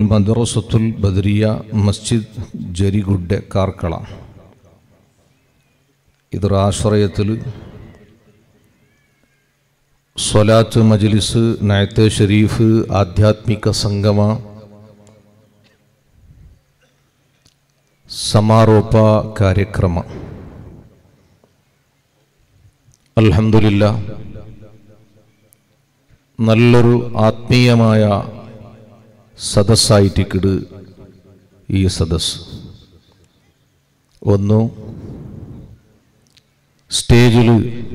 മദ്റസത്തുൽ ബദരിയ മസ്ജിദ് ജരിഗുഡ്ഡെ കാർക്കള ഇതൊരു ആശ്രയത്തിൽ സ്വലാത്ത് മജ്ലിസ് നയത്തെ ഷരീഫ് ആധ്യാത്മിക സംഗമ സമാരോപ ಕಾರ್ಯಕ್ರಮ അൽഹംദുലില്ല നല്ലൊരു ആത്മീയമായ സദസ്സായിട്ടിക്കിട് ഈ സദസ് ഒന്ന് സ്റ്റേജിൽ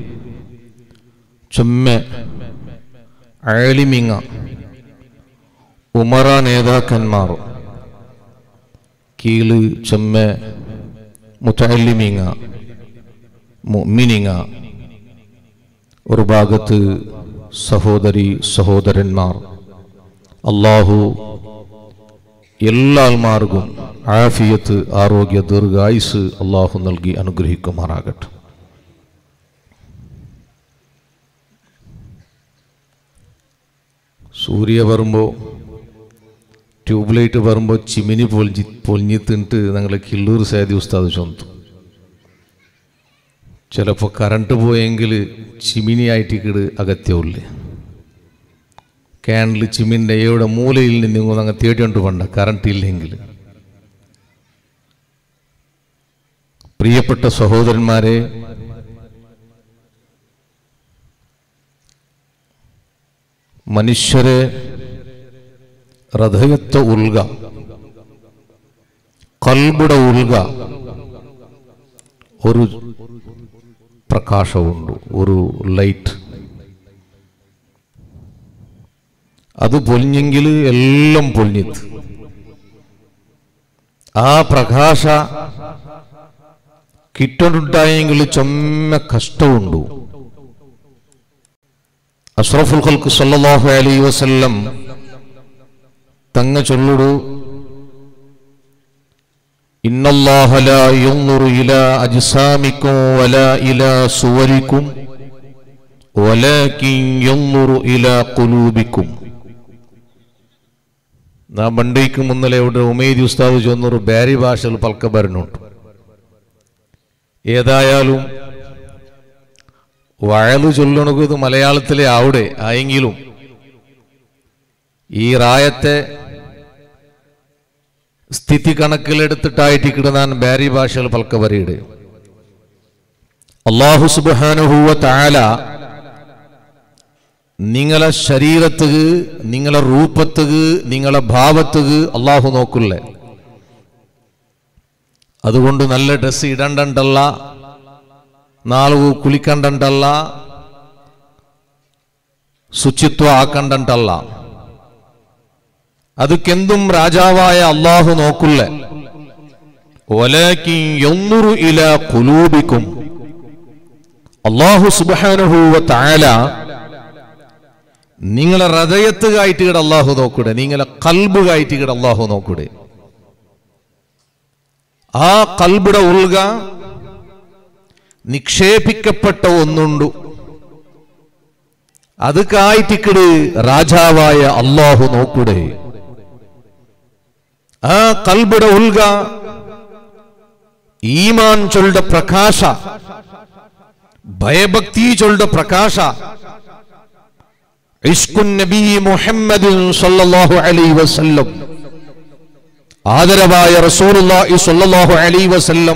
ചുമ്മ ആലിമിങ്ങ ഉമറ നേതാക്കന്മാർ കീഴ് ചുമ്മ മുത്തല്ലിമിങ്ങ മുഅ്മിനിങ്ങ ഒരു ഭാഗത്ത് സഹോദരി സഹോദരന്മാർ അള്ളാഹു എല്ലാൽമാർക്കും ആഫിയത്ത് ആരോഗ്യ ദീർഘായുസ് അള്ളാഹു നൽകി അനുഗ്രഹിക്കുമാറാകട്ടെ സൂര്യ വരുമ്പോൾ ട്യൂബ് ലൈറ്റ് വരുമ്പോൾ ചിമിനി പൊളിഞ്ഞി പൊളിഞ്ഞി തിന്നിട്ട് ഞങ്ങളെ കിള്ളൂർ സേതി ഉസ്താദ് ചൊന്തു ചിലപ്പോൾ കറണ്ട് പോയെങ്കിൽ ചിമിനിയായിട്ട് കിട് അകത്യമില്ലേ ക്യാൻഡിൽ ചിമിൻ്റെ എവിടെ മൂലയിൽ നിന്ന് അങ്ങ് തേടിക്കൊണ്ട് പോണ്ട കറണ്ട് ഇല്ലെങ്കിൽ പ്രിയപ്പെട്ട സഹോദരന്മാരെ മനുഷ്യരെ ഹൃദയത്തെ ഉൽക കൽബുടെ ഉൽക ഒരു പ്രകാശമുണ്ട് ഒരു ലൈറ്റ് അത് പൊലിഞ്ഞെങ്കിൽ എല്ലാം പൊലിഞ്ഞിത്ത് ആ പ്രകാശ കിട്ടുണ്ടായെങ്കിൽ ചൊമ്മ കഷ്ടമുണ്ട് അഷ്റഫുൽ ഖൽക്ക് സല്ലല്ലാഹു അലൈഹി വസല്ലം തങ്ങ ചൊല്ലുടു ഇന്നല്ലാഹ ലാ യൻദുറു ഇലാ അജ്സാമിക്കും വലാ ഇലാ സുവരിക്കും വലാകിൻ യൻദുറു ഇലാ ഖുലൂബിക്കും നാ ബണ്ടയ്ക്ക് മുന്നലെ ഇവിടെ ഉമേദ് ഉസ്താദ് ചൊന്നൊരു ബാരി ഭാഷയിൽ പൽക്ക ഭരണുണ്ട് ഏതായാലും വയലു ചൊല്ലണത് മലയാളത്തിലെ അവിടെ ആയെങ്കിലും ഈ റായത്തെ സ്ഥിതി കണക്കിലെടുത്തിട്ടായിട്ട് കിടന്നാൻ ബാരി ഭാഷയിൽ പൽക്ക പറയുടെ അള്ളാഹു സുബാനുഹൂവ താല നിങ്ങളെ ശരീരത്തുക്ക് നിങ്ങളെ രൂപത്തുക്ക് നിങ്ങളെ ഭാവത്തുക്ക് അള്ളാഹു നോക്കില്ലേ അതുകൊണ്ട് നല്ല ഡ്രസ്സ് ഇടണ്ടല്ല നാളുകു കുളിക്കണ്ടല്ല ശുചിത്വം ആക്കണ്ടല്ല ಅದಕ್ಕೆಂದುಂ ರಾಜಾವಾಯ ಅಲ್ಲಾಹು ನೋಕುಲ್ಲೆ ಒಲಕಿನ್ ಯಂದುರು ಇಲ ಕುಲೂಬಿಕುಂ അള്ളാഹു സുബാനുഹൂവ താല നിങ്ങളെ ഹൃദയത്തുകായിട്ട് കിട അള്ളാഹു നോക്കൂടെ നിങ്ങളെ കൽബുകായിട്ട് കിട അള്ളാഹു നോക്കൂടെ ആ കൽബുടെ ഉൾക നിക്ഷേപിക്കപ്പെട്ട ഒന്നുണ്ടു അത് കായിട്ടിക്കിട് രാജാവായ അള്ളാഹു നോക്കൂടെ ആ കൽബുടെ ഉൽക ഈമാൻ ചൊല്ലുടെ പ്രകാശ ഭയഭക്തി ചൊല്ലുടെ പ്രകാശ ഇഷ്കുൻ നബി മുഹമ്മദ് സല്ലല്ലാഹു അലൈഹി വസല്ലം ആദരവായ റസൂലുള്ളാഹി സ്വല്ലല്ലാഹു അലൈഹി വസല്ലം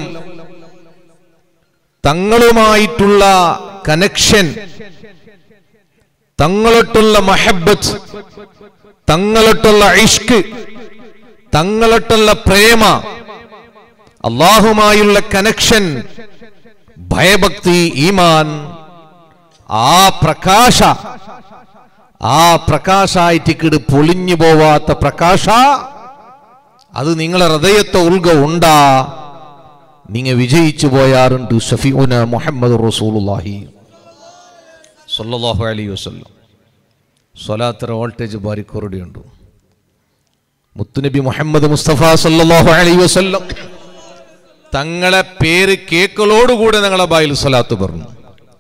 തങ്ങളുമായിട്ടുള്ള കണക്ഷൻ തങ്ങളൊട്ടുള്ള മഹബത്ത് തങ്ങളൊട്ടുള്ള ഇഷ്ക് തങ്ങളൊട്ടുള്ള പ്രേമ അള്ളാഹുമായുള്ള കണക്ഷൻ ഭയഭക്തി ഈമാൻ ആ പ്രകാശ ആ പ്രകാശായിട്ടിക്കിട് പൊളിഞ്ഞു പോവാത്ത പ്രകാശ അത് നിങ്ങളെ ഹൃദയത്തെ ഉൾഗ ഉണ്ടാ നിങ്ങ വിജയിച്ചു പോയാറുണ്ട് ഷഫീഉന മുഹമ്മദ് റസൂലുള്ളാഹി സല്ലല്ലാഹു അലൈഹി വസല്ലം സ്വലാത്തര വോൾട്ടേജ് ബാരി കൊറടിയുണ്ട് മുത്തുനബി മുഹമ്മദ് മുസ്തഫ സല്ലല്ലാഹു അലൈഹി വസല്ലം തങ്ങളെ പേര് കേക്കലോടുകൂടെ ഞങ്ങളെ ബായിൽ സ്വലാത്ത് പറഞ്ഞു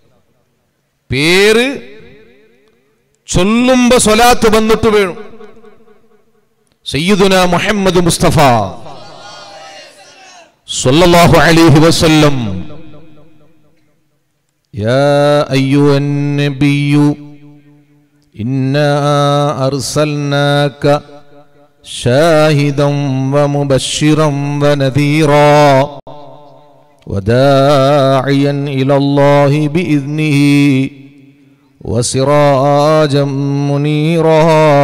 പേര് ചൊല്ലുമ്പോ സ്വലാത്ത് വന്നിട്ട് വേണം സയ്യിദുന മുഹമ്മദ് മുസ്തഫ സല്ലല്ലാഹു അലൈഹി വസല്ലം يا أيها النبي إنا أرسلناك شاهدا ومبشرا ونذيرا وداعيا إلى الله بإذنه وسراجا منيرا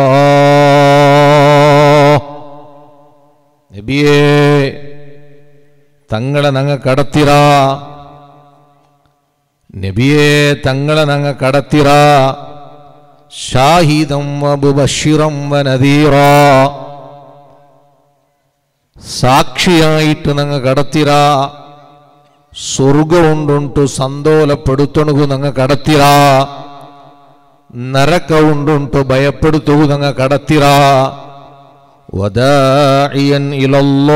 നബിയേ തങ്ങളെ നങ്ങ കടത്തിറ നബിയേ തങ്ങളെ നങ്ങ കടത്തിറ ഷാഹിദം വബുബഷിറം വനദീറ സാക്ഷിയായിട്ട് നങ്ങ കടത്തിറ സ്വർഗമുണ്ടുಂಟು ಸಂದೋಲಪಡುತ್ತಣಗು ನಂಗ ಕಡತಿರ ನರಕ ಉಂಡುಂಟು ಭಯಪಡುತ್ತವು ನಂಗ ಕಡತಿರ ವದಾಯಿಯನ್ ಇಲಲ್ಲೋ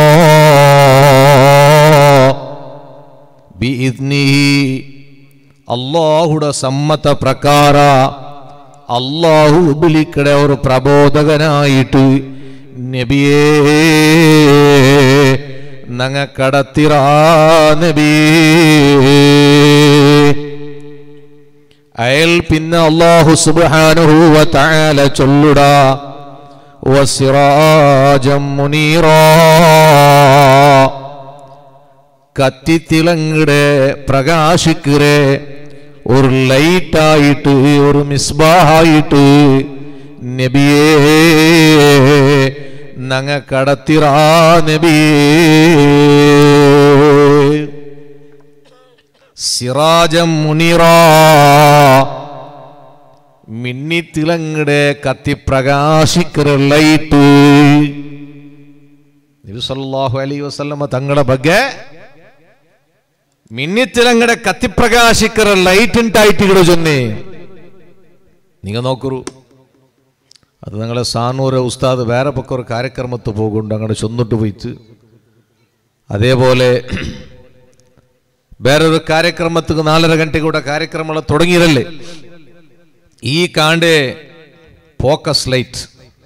ಬಿಇದ್ನಿಹಿ ಅಲ್ಲಾಹುಡ ಸಮ್ಮತ ಪ್ರಕಾರ അള്ളാഹു ഉബിലിക്കടെ ഒരു പ്രബോധകനായിട്ട് നബിയേ നങ്ങ കടത്തിറാ നബിയേ അയൽ പിന്നെ അള്ളാഹു സുബ്ഹാനഹു വ തആല ചൊല്ലുടാ വസിറാജം മുനീറാ കത്തിത്തിളങ്ങിടെ പ്രകാശിക്കരെ ഒരു ലൈറ്റായിട്ട് ഒരു മിസ്ബാഹായിട്ട് നബിയേ നങ്ങ കടത്തിറാ നബിയേ സിറാജം മുനിറാ മിന്നിത്തിളങ്ങിടെ കത്തി പ്രകാശിക്കര ലൈറ്റ് നബി സല്ലല്ലാഹു അലൈഹി വസല്ലമ തങ്ങളുടെ ಬಗ್ಗೆ മിന്നിത്തിളങ്ങടെ കത്തിപ്രകാശിക്കറ ലൈറ്റ് ഉണ്ടായിട്ടിവിടെ ചൊന്നേ നിങ്ങൾ നോക്കൂ അത് നിങ്ങളെ സാനൂര ഉസ്താദ് വേറെ പക്കം ഒരു കാര്യക്രമത്ത് പോകുന്നുണ്ട് അങ്ങനെ ചൊന്നിട്ട് പോയിട്ട് അതേപോലെ വേറൊരു ಕಾರ್ಯಕ್ರಮಕ್ಕೆ ನಾಲ್ಕರ ಗಂಟೆಗೆ ಕೂಡ ಕಾರ್ಯಕ್ರಮ തുടങ്ങിയിരല്ലേ ഈ കാണ്ടേ ഫോക്കസ് ലൈറ്റ്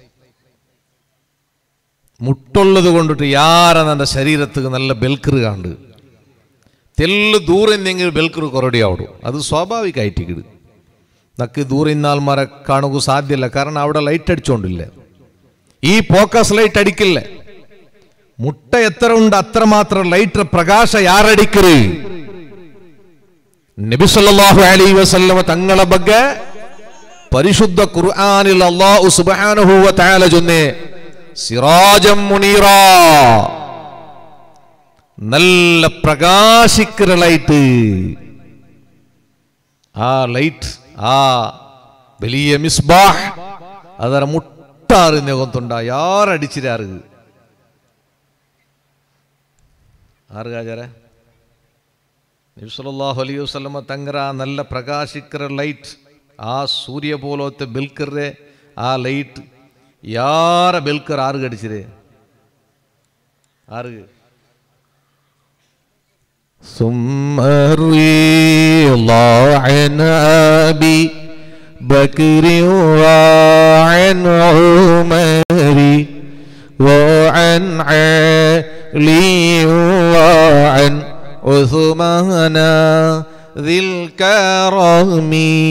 മുട്ടുള്ളത് കൊണ്ടിട്ട് യാര ನನ್ನ ശരീരത്തിക്ക് നല്ല ಬೆಲ್ಕರು കാണ്ട് തെല്ല് ദൂരെന്തെങ്കിലും ಬೆಲ್ಕರು ಕೊರಡಿ ಆವಡು ಅದು ಸ್ವಾಭಾವಿಕ ಆಯ್ತಿಗಿಡು നക്ക് ദൂരിന്നാൽ മര കാണുക സാധ്യല്ല കാരണം അവിടെ ലൈറ്റ് അടിച്ചോണ്ടില്ല ഈ ഫോക്കസ് ലൈറ്റ് അടിക്കില്ല മുട്ട എത്ര ഉണ്ട് അത്രമാത്രം ലൈറ്റ് പ്രകാശ യാരടിക്കറ് നബി സല്ലല്ലാഹു അലൈഹി വസല്ലമ തങ്ങളെ ಬಗ್ಗೆ പരിശുദ്ധ ഖുർആനിൽ അല്ലാഹു സുബ്ഹാനഹു വ തആല ചൊന്നേ സിറാജം മുനീറാ നല്ല പ്രകാശിക്കുന്ന ലൈറ്റ് ആ ലൈറ്റ് ആ വലിയ മിസ്ബാഹ് ಅದರ ಮುಟ್ಟಾರು ಗೊತ್ತುಂಡ ಯಾರು ಅಡಿಚಿರಾರು ആറുകാചാരെ നബിസ്വല്ലാഹു അലൈഹി വസ്ലമ തങ്കര നല്ല പ്രകാശിക്കറ ലൈറ്റ് ആ സൂര്യ പോലത്തെ ബെൽക്കറെ ആ ലൈറ്റ് യാര ബെൽക്കർ ആറ് കടിച്ചിരേ ആറ് ثم الرضا عن أبي بكر وعن عمر وعن علي وعن عثمان ذي الكرم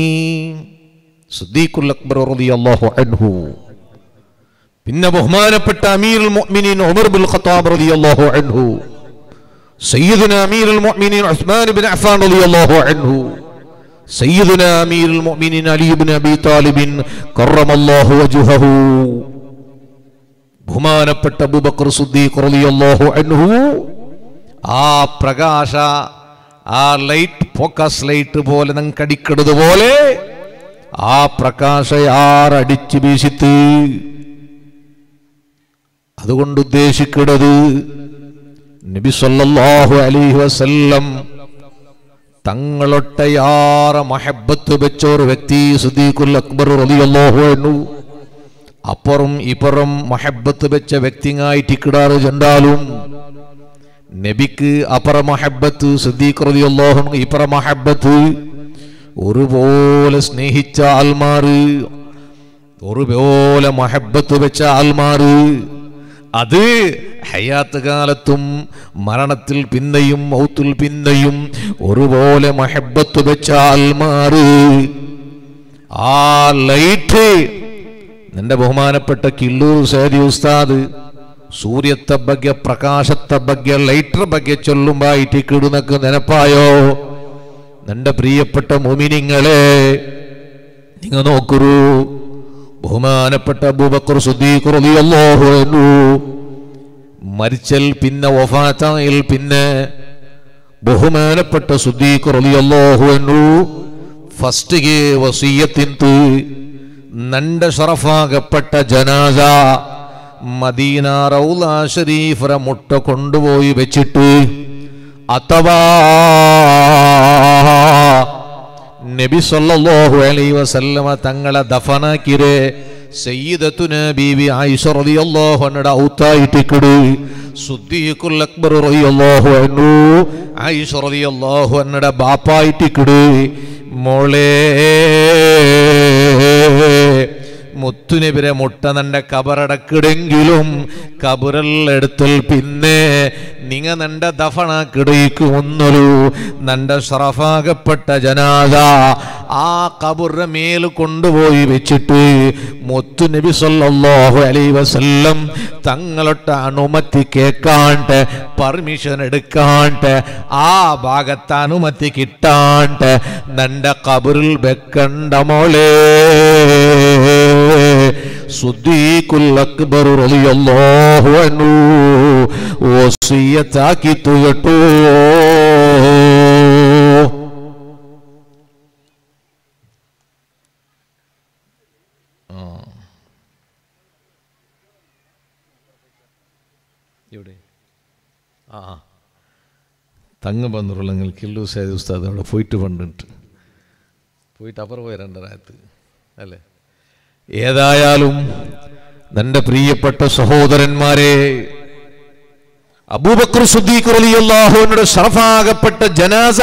صديق الأكبر رضي الله عنه പിന്നെ ബഹുമാനപ്പെട്ട അമീറുൽ മുഅ്മിനീൻ ഉമർ ബിൻ ഖത്താബ് റളിയല്ലാഹു അൻഹു سيدنا أمير المؤمنين عثمان بن عفان رضي الله عنه سيدنا أمير المؤمنين علي بن أبي طالب كرم الله وجهه ബഹുമാനപ്പെട്ട അബൂബക്കർ സുദ്ദീഖ് റളിയല്ലാഹു അൻഹു ആ പ്രകാശ ആ ലൈറ്റ് ഫോക്കസ് ലൈറ്റ് പോലെ നിങ്ങൾക്ക് അടിക്കുന്നത് പോലെ ആ പ്രകാശ ആറടിച്ച് വീശിത്ത് അതുകൊണ്ട് ഉദ്ദേശിക്കുന്നത് നബി സല്ലല്ലാഹു അലൈഹി വസല്ലം തങ്ങളൊട്ടയാറ മഹബത്ത് വെച്ച ഒരു വ്യക്തി സുദീഖുൽ അക്ബർ റളിയല്ലാഹു അൻഹു അപ്പുറം ഇപ്പുറം മഹബത്ത് വെച്ച വ്യക്തിങ്ങായിട്ട് കിടാറ് ചെണ്ടാലും നബിക്ക് അപ്പറ മഹബത്ത് സുദ്ദീഖ് റളിയല്ലാഹു അൻഹു ഇപ്പറ മഹബത്ത് ഒരുപോലെ സ്നേഹിച്ച ആൽമാറ് ഒരുപോലെ മഹബത്ത് വെച്ച ആൽമാറ് അത് ഹയാത്ത് കാലത്തും മരണത്തിൽ പിന്നെയും മൗത്തിൽ പിന്നെയും ഒരുപോലെ മഹബത്ത് വെച്ച ആൽമാറ് ആ ലൈറ്റ് നിന്റെ ബഹുമാനപ്പെട്ട കില്ലൂർ സേരി ഉസ്താദ് സൂര്യത്തെ ಬಗ್ಗೆ പ്രകാശത്തെ ಬಗ್ಗೆ ലൈറ്റർ ಬಗ್ಗೆ ചൊല്ലുമ്പായിട്ട് കിടുന്നൊക്കെ നിനപ്പായോ നിന്റെ പ്രിയപ്പെട്ട മുമിനിങ്ങളെ നിങ്ങൾ നോക്കൂ ബഹുമാനപ്പെട്ട അബൂബക്കർ സുദ്ദീഖ് റളിയല്ലാഹു അൻഹു മരിച്ചൽ പിന്നെ വഫാത്തായിൽ പിന്നെ ബഹുമാനപ്പെട്ട സുദ്ദീഖ് റളിയല്ലാഹു അൻഹു ഫസ്റ്റിಗೆ വസീയത്തിന്ത് നണ്ട ഷറഫാകപ്പെട്ട ജനാസ മദീന റൗല ഷരീഫറ മുട്ട കൊണ്ടുപോയി വെച്ചിട്ട് അഥവാ നബി സല്ലല്ലാഹു അലൈഹി വസല്ലമ തങ്ങളെ ദഫനാക്കിരെ സയ്യിദത്തുന ബീവി ആയിഷ റളിയല്ലാഹു അൻഹയുടെ ഔത്തായിട്ടിക്കട് സുദ്ദീഖുൽ അക്ബർ റളിയല്ലാഹു അൻഹു ആയിഷ റളിയല്ലാഹു അൻഹയുടെ ബാപ്പായിട്ടിക്കട് മോളെ മുത്തുനബിരെ മുട്ട നന്റെ കബറടക്കിടെങ്കിലും കബറല്ലെടുത്തൽ പിന്നെ നിങ്ങ നന്റെ ദഫണക്കിടയ്ക്ക് ഒന്നൊരു നന്റെ ഷറഫാകപ്പെട്ട ജനാദ ആ കബറിന്റെ മേൽ കൊണ്ടുപോയി വെച്ചിട്ട് മുത്തുനബി സല്ലല്ലാഹു അലൈഹി വസല്ലം തങ്ങളൊട്ട അനുമതി കേൾക്കാണ്ട് പെർമിഷൻ എടുക്കാണ്ട് ആ ഭാഗത്ത് അനുമതി കിട്ടാണ്ട് നന്റെ കബറിൽ വെക്കണ്ട മോളേ സുദ്ദീഖുൽ അക്ബർ റളിയല്ലാഹു അൻഹു വസിയത്താക്കി തുകട്ടോ എവിടെ ആ തങ്ങ വന്നിട്ടുള്ളെങ്കിൽ കില്ലു സേദ് ഉസ്താദ് അവിടെ പോയിട്ട് പണ്ടിട്ട് പോയിട്ട് അപ്പുറം പോയി രണ്ടരായത്ത് അല്ലേ ഏതായാലും നിന്റെ പ്രിയപ്പെട്ട സഹോദരന്മാരെ അബൂബക്കർ സുദ്ദീഖ് റളിയല്ലാഹുവിന്റെ ഷറഫാകപ്പെട്ട ജനാസ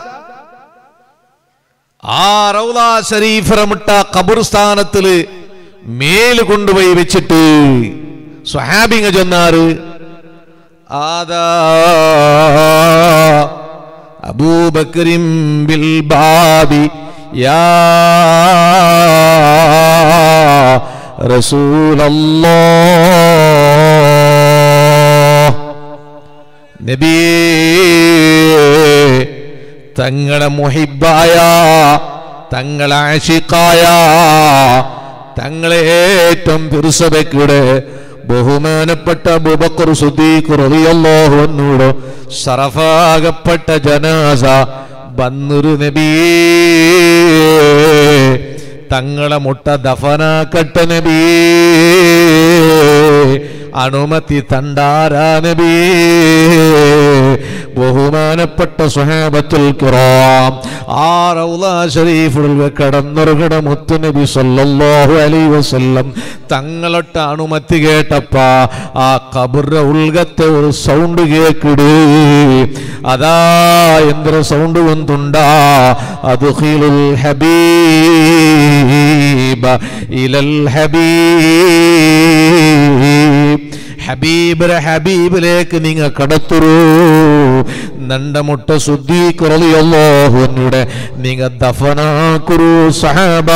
ആ റൗല ഷരീഫറമിട്ട ഖബർസ്ഥാനത്തില് മേല് കൊണ്ടുപോയി വെച്ചിട്ട് സ്വഹാബിങ്ങ ചെന്നാറ് ആദാ അബൂബക്കറിം ബിൽ ബാബി യാ റസൂലല്ലാഹ് നബിയേ തങ്ങളെ മുഹിബായ തങ്ങളെ ആഷിക്കായ തങ്ങളെ ഏറ്റവും പിറുസബയ്ക്കൂടെ ബഹുമാനപ്പെട്ട ബുബക്കർ സുദ്ദീഖ് റളിയല്ലാഹു അൻഹുടെ സറഫാകപ്പെട്ട ജനാസ ബന്നുരു നബിയേ തങ്ങളെ മുട്ട ദഫനാക്കട്ട നബിയേ അനുമതി തണ്ടാരാ നബിയേ ബഹുമാനപ്പെട്ട സുഹാബത്തുൽ കിറാം ആ റൗല ഷരീഫിൽ കടന്നുറങ്ങണ മുത്തുനബി സല്ലല്ലാഹു അലൈഹി വസല്ലം തങ്ങളൊട്ട അനുമതി കേട്ടപ്പ ആ കബറിന്റെ ഉൾഗത്തെ ഒരു സൗണ്ട് കേക്കിട് അതാ എന്തൊരു സൗണ്ട് വന്നുണ്ടാ അദ്ഖിലുൽ ഹബീബ ഇലൽ ഹബീബ് ഹബീബിലെ ഹബീബിലേക്ക് നിങ്ങൾ കടത്തുറൂ നണ്ട മുട്ട ശുദ്ധീകറിയല്ലോഹുടെ നിങ്ങൾ ദഫനാക്കുറു സഹബ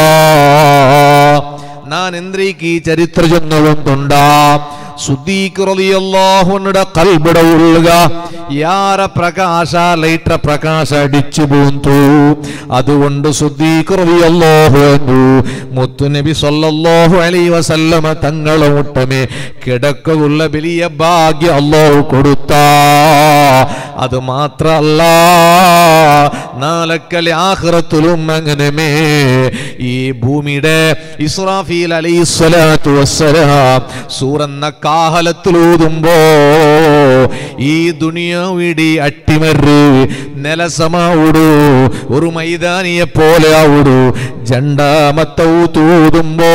ഞാൻ എന്തിക്ക് ഈ ചരിത്ര ചെന്നതും തൊണ്ടാ ശുദ്ധീകറിയല്ലോഹുടെ കൽബിട ഉള്ളുക യാര പ്രകാശ ലൈട്ര പ്രകാശ അടിച്ചു പോന്തു അതുകൊണ്ട് ശുദ്ധീകറിയല്ലോഹു മുത്തുനബി സല്ലല്ലാഹു അലൈഹി വസല്ലമ തങ്ങളെ മുട്ടമേ കിടക്കുള്ള വലിയ ഭാഗ്യം അല്ലാഹു കൊടുത്ത അത് മാത്രല്ല നാലക്കലെ ആഖിറത്തിലും അങ്ങനെമേ ഈ ഭൂമിയുടെ ഇസ്രാഫീൽ അലൈഹി സ്വലാത്തു വസ്സലാം സൂറന്ന കാഹലത്തിലൂതുമ്പോ ഈ ദുനിയാവിടി അട്ടിമറ് നെലസമാവുടു ഒരു മൈതാനിയെ പോലെ ആവുടു ജണ്ടാമത്തൗ തൂതുമ്പോ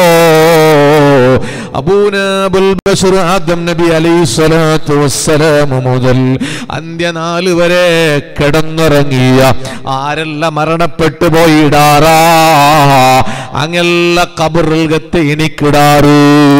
അബൂനാബുൽ ബഷർ ആദം നബി അലൈഹി സ്വലാത്തു വസ്സലാം മുതൽ അന്ത്യനാല് വരെ കിടന്നുറങ്ങിയ ആരെല്ലാം മരണപ്പെട്ടു പോയിടാറാ അങ്ങെಲ್ಲ കബറുൽഗത്തെ എണിക്കിടാറ്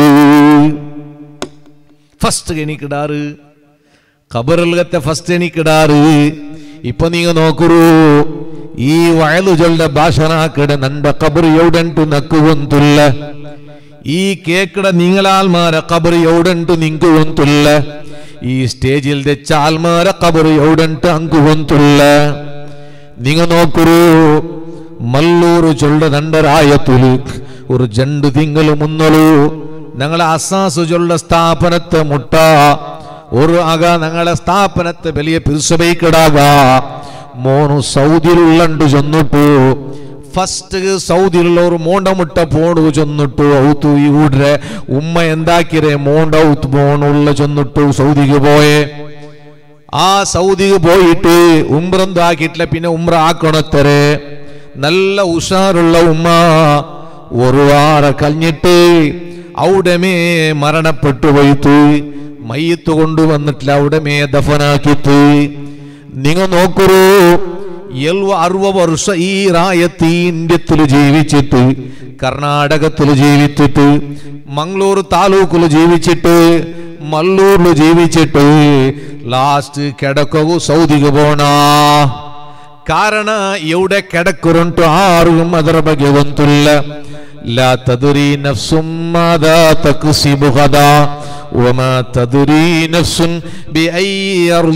ഫസ്റ്റ് എണിക്കിടാറ് കബറുൽഗത്തെ ഫസ്റ്റ് എണിക്കിടാറ് ഇപ്പൊ നീങ്ങ നോക്കുറു ಈ ವಯಲುಜೊಳ್ಳ ಭಾಷಣಾಕಡ ನಂದ ಕಬರು ಎವಡಂಟು ನಕ್ಕುವಂತುಲ್ಲ ಈ ಕೇಕಡ ನಿಂಗಳಾಲ್ಮಾರ ಕಬರು ಎವಡಂಟು ನಿಂಕುವಂತುಲ್ಲ ഈ സ്റ്റേജിൽ തെച്ച ആൽമാര കബറ് എവിടണ്ട് അങ്കുവന്തുള്ള നിങ്ങ നോക്കുറു മല്ലൂರು ചൊല്ല ദണ്ഡരായത്തുല് ഒരു ജണ്ട് തിങ്കള് മുന്നളു ഞങ്ങളെ അസാസ് ചൊല്ല സ്ഥാപനത്തെ മുട്ട ഒരു ആക ഞങ്ങളെ സ്ഥാപനത്തെ വലിയ പിരിസബൈക്കിടാക മോನು ಸೌದಿಲುಳ್ಳಂಡು ಚೊನ್ನುಟ್ಟು ಫಸ್ಟ್ ಸೌದಿಲುಳ್ಳವರು ಮೋಂಡ ಮುಟ್ಟ ಪೋಡು ಚೊನ್ನುಟ್ಟು ಔತು ಈ ಊಡ್ರೆ ಉಮ್ಮ ಎಂದಾಕಿರೆ മോണ്ട ഔത്ത് പോണുള്ള ചൊന്നിട്ടു സൗദിക്ക് പോയെ ആ സൗദിക്ക് പോയിട്ട് ഉംറന്തും ആക്കിയിട്ടില്ല പിന്നെ ഉംറ ആക്കണത്തരെ നല്ല ഉഷാറുള്ള ഉമ്മ ഒരു വാറ കഴിഞ്ഞിട്ട് അവിടമേ മരണപ്പെട്ടു പോയിട്ട് മയ്യത്ത് കൊണ്ടുവന്നിട്ടില്ല അവിടമേ ദഫനാക്കിയിട്ട് നിങ്ങൾ നോക്കൂ എൽവ അറുപ വർഷ ഈ റായത്ത് ഈ ഇന്ത്യത്തിൽ ജീവിച്ചിട്ട് കർണാടകത്തിൽ ജീവിച്ചിട്ട് മംഗ്ലൂർ താലൂക്കിൽ ജീവിച്ചിട്ട് മല്ലൂരിൽ ജീവിച്ചിട്ട് ലാസ്റ്റ് കിടക്കവു സൗദിക്ക് പോണ ಕಾರಣ ಎವಡೆ ಕೆಡಕುರುಂಟು ಆರು ಅದರ ಬಗ್ಗೆ ಗೊತ್ತಿಲ್ಲ لا تدري نفس ماذا تكسب غدا وما تدري نفس بأي أرض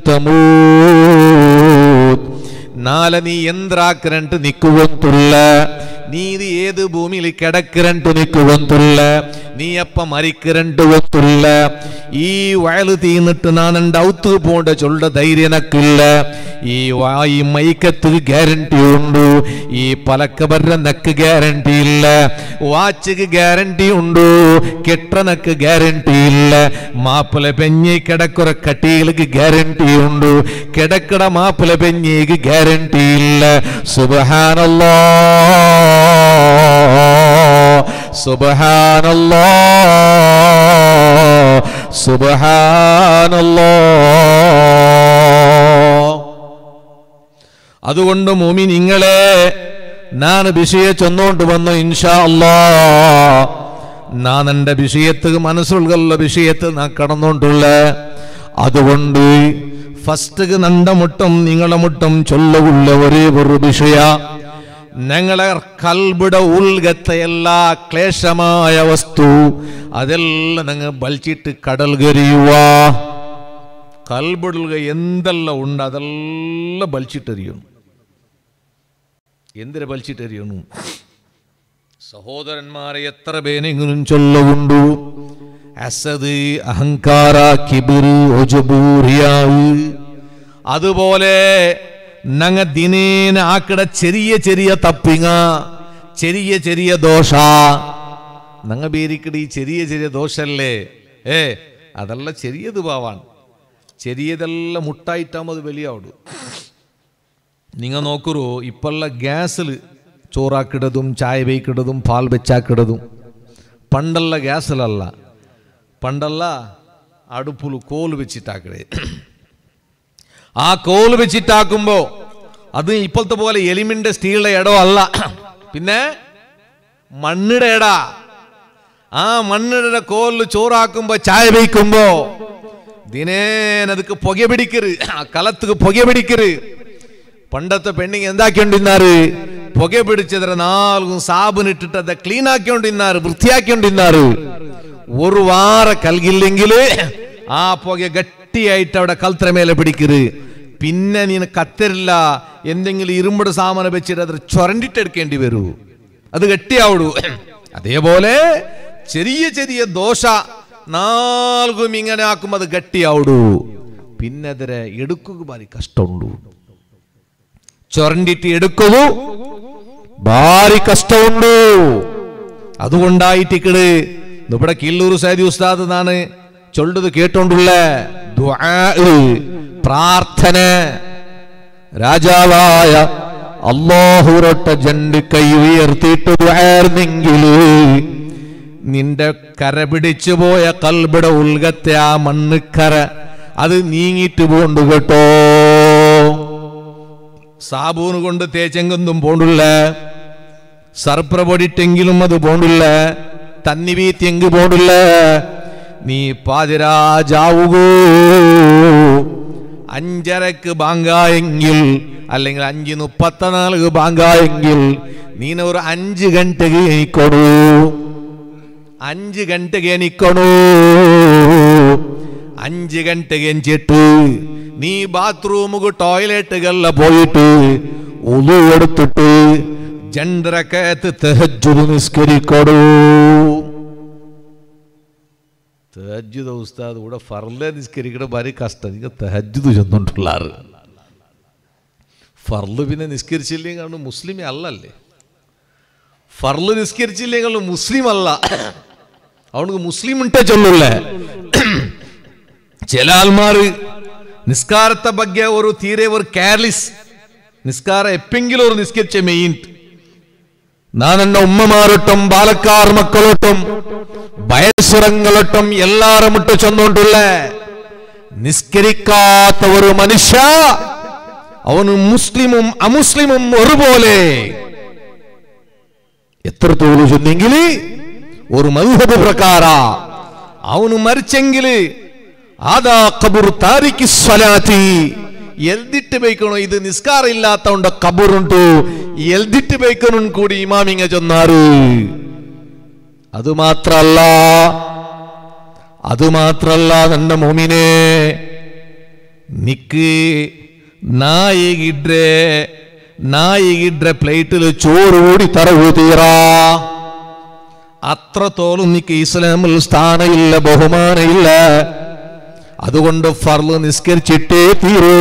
تموت നാളെ നീ എന്തിറാക്കിരണ്ട് നിക്കുവന്തുള്ള നീ ഇത് ഏത് ഭൂമിയിൽ കിടക്കിരണ്ട് നിക്കുവന്തുള്ള നീ അപ്പ മരിക്കിരണ്ട് വന്തുള്ള ഈ വയല് തീന്നിട്ട് നാനണ്ട് ഔത്ത് പോണ്ട ചൊല്ല ധൈര്യനക്കില്ല ഈ വായി മൈക്കത്ത് ഗ്യാരണ്ടി ഉണ്ടു ഈ പലക്ക ബർര നക്ക് ഗ്യാരണ്ടി ഇല്ല വാച്ചിക്ക് ഗ്യാരണ്ടി ഉണ്ടു കെട്ടനക്ക് ഗ്യാരണ്ടി ഇല്ല മാപ്പിള പെഞ്ഞി കിടക്കുറ കട്ടികൾക്ക് ഗ്യാരണ്ടി ഉണ്ടു കിടക്കട മാപ്പിള പെഞ്ഞിക്ക് ഗ്യാരണ്ടി ഇല്ല സുബഹാനല്ലോ സുബഹാനല്ലോ സുബഹാനല്ലോ അതുകൊണ്ട് മൂമി നിങ്ങളെ ഞാൻ വിഷയ ചൊന്നോണ്ട് വന്നു ഇൻഷാ അല്ലാ ഞാൻ എൻ്റെ വിഷയത്ത് മനസ്സുള്ള വിഷയത്ത് ഞാൻ കടന്നോണ്ടുള്ള അതുകൊണ്ട് ഫസ്റ്റ് നണ്ട മുട്ടം നിങ്ങളെ മുട്ടം ചൊല്ലുള്ള ഒരേ ഒരു വിഷയ ഞങ്ങളെ കൽബിട ഉൾഗത്തെ എല്ലാ ക്ലേശമായ വസ്തു അതെല്ലാം ഞങ്ങൾ ബലിച്ചിട്ട് കടൽ ഗരിയുവാ കൽബിടുക എന്തെല്ലാം ഉണ്ട് അതെല്ലാം ബലിച്ചിട്ടെറിയണം എന്തിനെ ബലിച്ചിട്ടെറിയണു സഹോദരന്മാരെ എത്ര പേനെങ്കിലും ചൊല്ലുകൊണ്ടു അസദ് അഹങ്കാര കിബിറ് ഒജബൂറിയാവ് അതുപോലെ നങ്ങ ദിനേന ആക്കട ചെറിയ ചെറിയ തപ്പിങ്ങ ചെറിയ ചെറിയ ദോഷ നങ്ങ പേരിക്കട ഈ ചെറിയ ചെറിയ ദോഷല്ലേ ഏ അതെല്ലാം ചെറിയത് പാവാണ് ചെറിയതെല്ലാം മുട്ടായിട്ടാകുമ്പോൾ അത് വലിയാവിടും നിങ്ങൾ നോക്കുറോ ഇപ്പോഴുള്ള ഗ്യാസിൽ ചോറാക്കിടതും ചായ വയ്ക്കിടതും പാൽ വെച്ചാക്കിടതും പണ്ടുള്ള ഗ്യാസിലല്ല പണ്ടല്ല അടുപ്പിൽ കോല് വെച്ചിട്ടാക്കടേ ആ കോല് വെച്ചിട്ടാക്കുമ്പോ അത് ഇപ്പോഴത്തെ പോലെ എലിമിന്റെ സ്റ്റീലിന്റെ ഇടോ അല്ല പിന്നെ മണ്ണിടെ ഇടാ ആ മണ്ണിടെ കോലിൽ ചോറാക്കുമ്പോ ചായ വയ്ക്കുമ്പോ ദിനേന ಅದಕ್ಕೆ പൊക പിടിക്കരുത് ആ കലത്തുക്ക് പൊക പിടിക്കരുത് പണ്ടത്തെ പെണ്ണിങ് എന്താക്കിക്കൊണ്ടിരുന്നാറ് പുക പിടിച്ചതിന് നാലും സാബുനിട്ടിട്ട് അത് ക്ലീൻ ആക്കിക്കൊണ്ടിരുന്നാറ് വൃത്തിയാക്കിക്കൊണ്ടിരുന്നാറ് ഒരു വാറ കൽകില്ലെങ്കിൽ ആ പുക ഗട്ടിയായിട്ട് അവിടെ കൽത്തര മേലെ പിടിക്കരുത് പിന്നെ നീ കത്തരില്ല എന്തെങ്കിലും ഇരുമ്പട് സാമാന വെച്ചിട്ട് അത് ചൊരണ്ടിട്ടെടുക്കേണ്ടി വരൂ അത് ഗട്ടിയാവിടൂ അതേപോലെ ചെറിയ ചെറിയ ദോശ നാൽക്കും ഇങ്ങനെ ആക്കുമ്പോൾ അത് ഗട്ടിയാവിടൂ പിന്നെ അതിരെ എടുക്കുക ഭാരി കഷ്ടമുണ്ടു ചൊരണ്ടിട്ട് എടുക്കൂ ഭാരി കഷ്ടമുണ്ടു അതുകൊണ്ടായിട്ട് ഇക്കട് ഇവിടെ കില്ലൂർ സൈദി ഉസ്താദ് എന്നാണ് ചൊല്ലത് കേട്ടോണ്ടുള്ള ദുആ, പ്രാർത്ഥന രാജാവായ അള്ളാഹുരൊട്ട ജണ്ട് കൈ ഉയർത്തിയിട്ട് ദുആർന്നെങ്കില് നിന്റെ കര പിടിച്ചു പോയ കൽബിട ഉൽഗത്തെ ആ മണ്ണിക്കര അത് നീങ്ങിട്ട് പോണ്ടു കേട്ടോ സാബൂന് കൊണ്ട് തേച്ചെങ്കൊന്നും പോണ്ടുള്ള സർപ്രപൊടിട്ടെങ്കിലും അത് പോണ്ടില്ല തന്നി വീത്തിയെങ്ക് പോണ്ടില്ല നീ പാതിരാജാവുകോ അഞ്ചരക്ക് ബാങ്കായെങ്കിൽ അല്ലെങ്കിൽ അഞ്ച് മുപ്പത്തിനാല് ബാങ്കായെങ്കിൽ നീന ഒരു അഞ്ച് ഗಂಟೆಗೆ എണിക്കണു അഞ്ച് ഗಂಟೆಗೆ എണിക്കണു അഞ്ച് ഗಂಟೆಗೆ എഞ്ചിട്ട് നീ ബാത്റൂമുക്ക് ടോയ്ലറ്റുകളിൽ പോയിട്ട് ഉളു എടുത്തിട്ട് ജണ്ടരക്കത്ത് തെഹജുദ് നിസ്കരിക്കടൂ തെഹജുദ് ഉസ്താദ് ഇവിടെ ഫർലെ നിസ്കരിക്കണ ഭാര്യ കഷ്ടം നിങ്ങൾ തെഹജുദ് ചെന്നുകൊണ്ടുള്ളാറ് ഫർല് പിന്നെ നിസ്കരിച്ചില്ലെങ്കിൽ അവന് മുസ്ലിമേ അല്ലല്ലേ ഫർല് നിസ്കരിച്ചില്ലെങ്കിൽ അവന് മുസ്ലിം അല്ല അവനക്ക് മുസ്ലിം ഉണ്ടേ ചൊല്ലുള്ളേ ചില ആൾമാര് നിസ്കാരത്തെ ಬಗ್ಗೆ ഒരു തീരെ ഒരു കെയർലെസ് നിസ്കാര എപ്പെങ്കിലും ഒരു നിസ്കരിച്ച മെയിൻ നാനെന്ന ഉമ്മമാരൊട്ടും ബാലക്കാർ മക്കളൊട്ടും വയസ്സുറങ്ങളൊട്ടും എല്ലാരും ഇട്ട് ചെന്നോണ്ടുള്ള നിസ്കരിക്കാത്ത ഒരു മനുഷ്യ അവന് മുസ്ലിമും അമുസ്ലിമും ഒരുപോലെ എത്രത്തോളം ചെന്നെങ്കിൽ ഒരു മധുഹബ് പ്രകാര ಅವನು ಮರಿಚೆಂಗಿಲಿ ಆದಾ ಕಬುರು ತಾರಿಕಿ ಸ್ವಲಾತಿ ಎಲ್ದಿಟ್ಟು ಬೇಕಣೋ ಇದು ನಿಸ್ಕಾರ ಇಲ್ಲಾತ ಉಂಡ ಕಬುರುಂಟು ಎಲ್ದಿಟ್ಟು ಬೇಕನು ಕೂಡಿ ಇಮಾಮಿಂಗ ಚೊన్నారు ಅದು ಮಾತ್ರ ಅಲ್ಲ ಅದು ಮಾತ್ರ ಅಲ್ಲ ನನ್ನ ಮೊಮಿನೇ നിക്ക് നായികിട്രെ നായികിട്രെ പ്ലേറ്റിൽ ചോറ് കൂടി തറവു തീറാ അത്രത്തോളം നിക്ക് ഇസ്ലാമിൽ സ്ഥാനമില്ല ബഹുമാനമില്ല അതുകൊണ്ട് ഫർള് നിസ്കരിച്ചിട്ടേ തീരൂ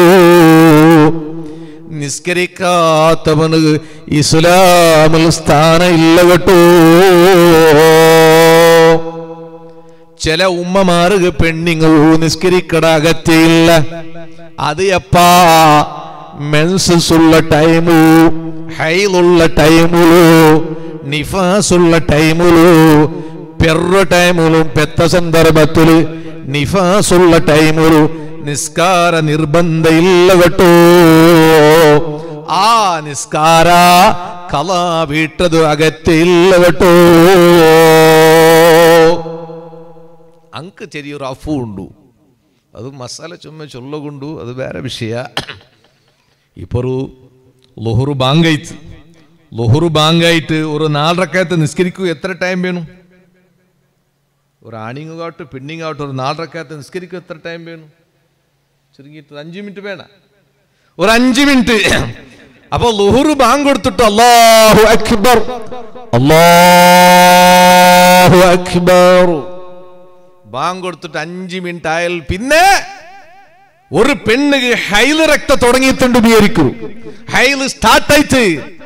നിസ്കരിക്കാത്തവന് ഇസ്ലാമിൽ സ്ഥാനമില്ല കേട്ടോ ചില ഉമ്മമാർക്ക് പെണ്ണിങ്ങൾ നിസ്കരിക്കട അകത്തിയില്ല അത് എപ്പാ മെൻസസ് ഉള്ള ടൈമു ഹൈലുള്ള ടൈമുലു നിഫാസുള്ള ടൈമുലു പെറ ടൈമുലും പെത്ത സന്ദർഭത്തില് നിഫാസുള്ള ടൈമുലു നിസ്കാര നിർബന്ധ ഇല്ല കേട്ടോ ആ നിസ്കാര കല വീട്ടത് അകത്തില്ല കേട്ടോ ಅಂಕ ചെറിയൊരു അഫു ഉണ്ടു അത് മസാല ചുമ്മ ചൊല്ലകൊണ്ടു അത് വേറെ വിഷയ ഇപ്പൊരു ലൊഹുറു ബാങ്കായിട്ട് ലൊഹുറു ബാങ്കായിട്ട് ഒരു നാലരക്കകത്ത് നിസ്കരിക്കൂ എത്ര ടൈം വേണം ഒരു ആണിങ്ങാവട്ടെ പെണ്ണിങ്ങാവട്ടെ ഒരു നാലരക്കകത്ത് നിസ്കരിക്കൂ എത്ര ടൈം വേണം ചുരുങ്ങിയിട്ട് അഞ്ച് മിനിറ്റ് വേണ ഒരു അഞ്ച് മിനിറ്റ് അപ്പൊ ലുഹുറു ബാങ്ക് കൊടുത്തിട്ട് അല്ലാഹു അക്ബർ അല്ലാഹു അക്ബർ ബാങ്ക് കൊടുത്തിട്ട് അഞ്ച് മിനിറ്റ് ആയാൽ പിന്നെ ഒരു പെണ്ണുക്ക് ഹൈല് രക്ത തുടങ്ങിയിട്ടുണ്ട് വിചാരിക്കൂ ഹൈല് സ്റ്റാർട്ടായിട്ട്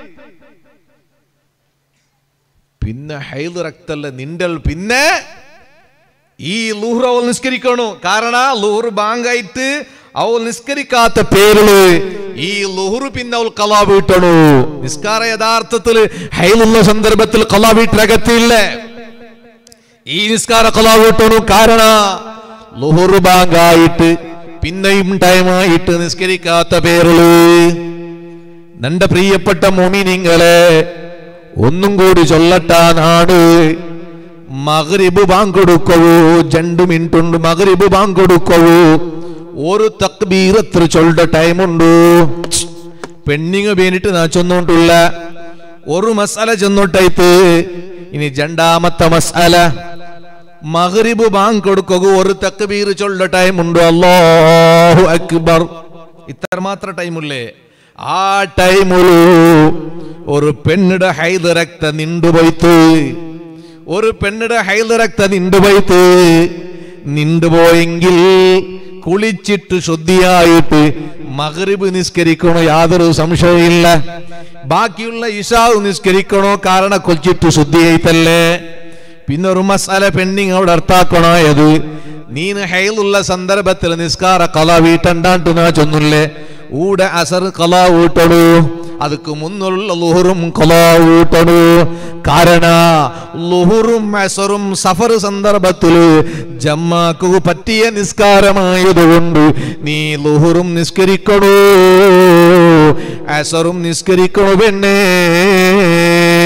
പിന്നെ ഹൈല് രക്തല്ല നിണ്ടൽ പിന്നെ ഈ ലൂഹർ അവൾ നിസ്കരിക്കണു കാരണ ലൂഹർ ബാങ്കായിട്ട് അവൾ നിസ്കരിക്കാത്ത പേരില് ഈ ലുഹുറ് പിന്നെ അവൾ കലാ വീട്ടണു നിസ്കാര യഥാർത്ഥത്തില് ഹൈലുള്ള സന്ദർഭത്തിൽ കലാ വീട്ടിനകത്തില്ല ഈ നിസ്കാര കലാ വീട്ടണു കാരണ ലുഹുർ ബാങ്കായിട്ട് പിന്നെയും ടൈമായിട്ട് നിസ്കരിക്കാത്ത പേരില് നന്റെ പ്രിയപ്പെട്ട മോമിനിങ്ങളെ ഒന്നും കൂടി ചൊല്ലട്ടാനാണ് മകരിബ് ബാങ്കൊടുക്കവൂ രണ്ട് മിനിറ്റ് ഉണ്ട് മകരിബ് ബാങ്കൊടുക്കവൂ ഒരു തക്ബീർ എത്ര ചൊല്ലുടെ ടൈമുണ്ട് പെണ്ണിങ് വേണ്ടിട്ട് നാ ചൊന്നോണ്ടുള്ള ഒരു മസാല ചെന്നോട്ടായിട്ട് ഇനി രണ്ടാമത്തെ മസാല മകരിബ് ബാങ്ക് കൊടുക്കുക ഒരു തക്ബീർ ചൊല്ലുടെ ടൈം ഉണ്ട് അല്ലാഹു അക്ബർ ഇത്ര മാത്രം ടൈമുള്ളേ ആ ടൈമുള്ളൂ ഒരു പെണ്ണിടെ ഹൈദ് രക്ത നിണ്ടുപോയിത്ത് ഒരു പെണ്ണിടെ ഹൈദ് രക്ത നിണ്ടുപോയിത്ത് നിണ്ടുപോയെങ്കിൽ കുളിച്ചിട്ട് ശുദ്ധിയായിട്ട് മകരിബ് നിസ്കരിക്കണോ യാതൊരു സംശയമില്ല ബാക്കിയുള്ള ഇഷാവ് നിസ്കരിക്കണോ കാരണം കൊച്ചിട്ട് ശുദ്ധിയായിട്ടല്ലേ പിന്നെ ഒരു മസാല പെണ്ണിങ് അവിടെ അർത്ഥാക്കണായത് നീന് ഹൈലുള്ള സന്ദർഭത്തിൽ നിസ്കാര കല വീട്ടണ്ടാണ്ട് നാ ചൊന്നില്ലേ ഊടെ അസർ കല വീട്ടണു ಅದಕ್ಕೆ ಮುನ್ನುಳ್ಳ ಲುಹುറും കൊലാവൂട്ടണു കാരണ ലുഹുറും അസറും സഫർ സന്ദർഭത്തിൽ ജമ്മാക്കു പറ്റിയ നിസ്കാരമായതുകൊണ്ട് നീ ലുഹുറും നിസ്കരിക്കണോ അസറും നിസ്കരിക്കണു പെണ്ണേ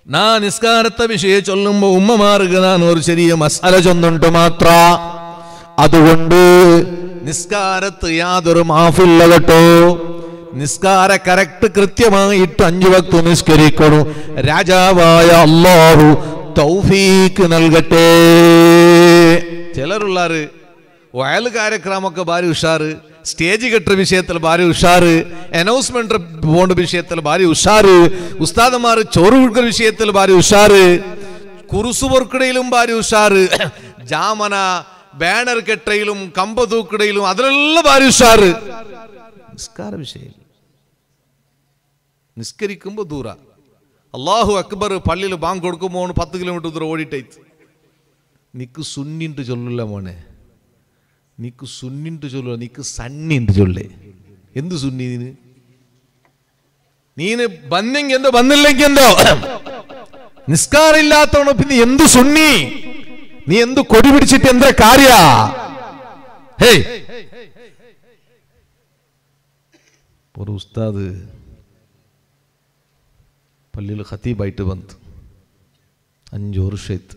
നാ നിസ്കാരത്തെ വിഷയം ചൊല്ലുമ്പോ ഉമ്മമാർക്ക് ഞാൻ ഒരു ചെറിയ മസാല ചൊന്നുണ്ട് മാത്ര അതുകൊണ്ട് നിസ്കാരത്ത് യാതൊരു മാഫില്ല കേട്ടോ നിസ്കാര കറക്റ്റ് കൃത്യമായിട്ട് അഞ്ചു വക്തു നിസ്കരിക്കണു രാജാവായ അള്ളാഹു തൗഫീക്ക് നൽകട്ടെ ചിലരുള്ളാറ് വയൽ കാര്യക്രമൊക്കെ ഭാരി ഉഷാറ് സ്റ്റേജ് കെട്ട വിഷയത്തിൽ ഭാരി ഉഷാറ് അനൗൺസ്മെന്റ് പോണ്ട വിഷയത്തിൽ ഭാരി ഉഷാറ് ഉസ്താദന്മാർ ചോറ് കൊടുക്കുന്ന വിഷയത്തിൽ ഭാരി ഉഷാറ് കുറുസു പൊറുക്കടയിലും ഭാരി ഉഷാറ് ജാമന ബാനർ കെട്ടയിലും കമ്പ തൂക്കടയിലും അതിലെല്ലാം ഭാരി ഉഷാറ് നിസ്കാര വിഷയം നിസ്കരിക്കുമ്പോൾ ദൂര അള്ളാഹു അക്ബർ പള്ളിയിൽ ബാങ്ക് കൊടുക്കുമ്പോൾ പത്ത് കിലോമീറ്റർ ദൂരം ഓടിട്ടൈത്ത് നിക്ക് സുന്നിണ്ട് ചൊല്ലില്ല മോനെ നിക്ക് സുന്നിണ്ട് ചൊല്ലുക നിക്ക് സണ്ണിണ്ട് ചൊല്ലേ എന്ത് സുന്നി നീന് നീന് ബന്നെങ്കി എന്തോ ബന്നില്ലെങ്കി എന്തോ നിസ്കാരമില്ലാത്തവണ പിന്നെ എന്ത് സുന്നി നീ എന്ത് കൊടി പിടിച്ചിട്ട് എന്താ കാര്യ ഹേയ് ഒരു ഉസ്താദ് പള്ളിയിൽ ഖത്തീബായിട്ട് വന്നു അഞ്ചു വർഷത്ത്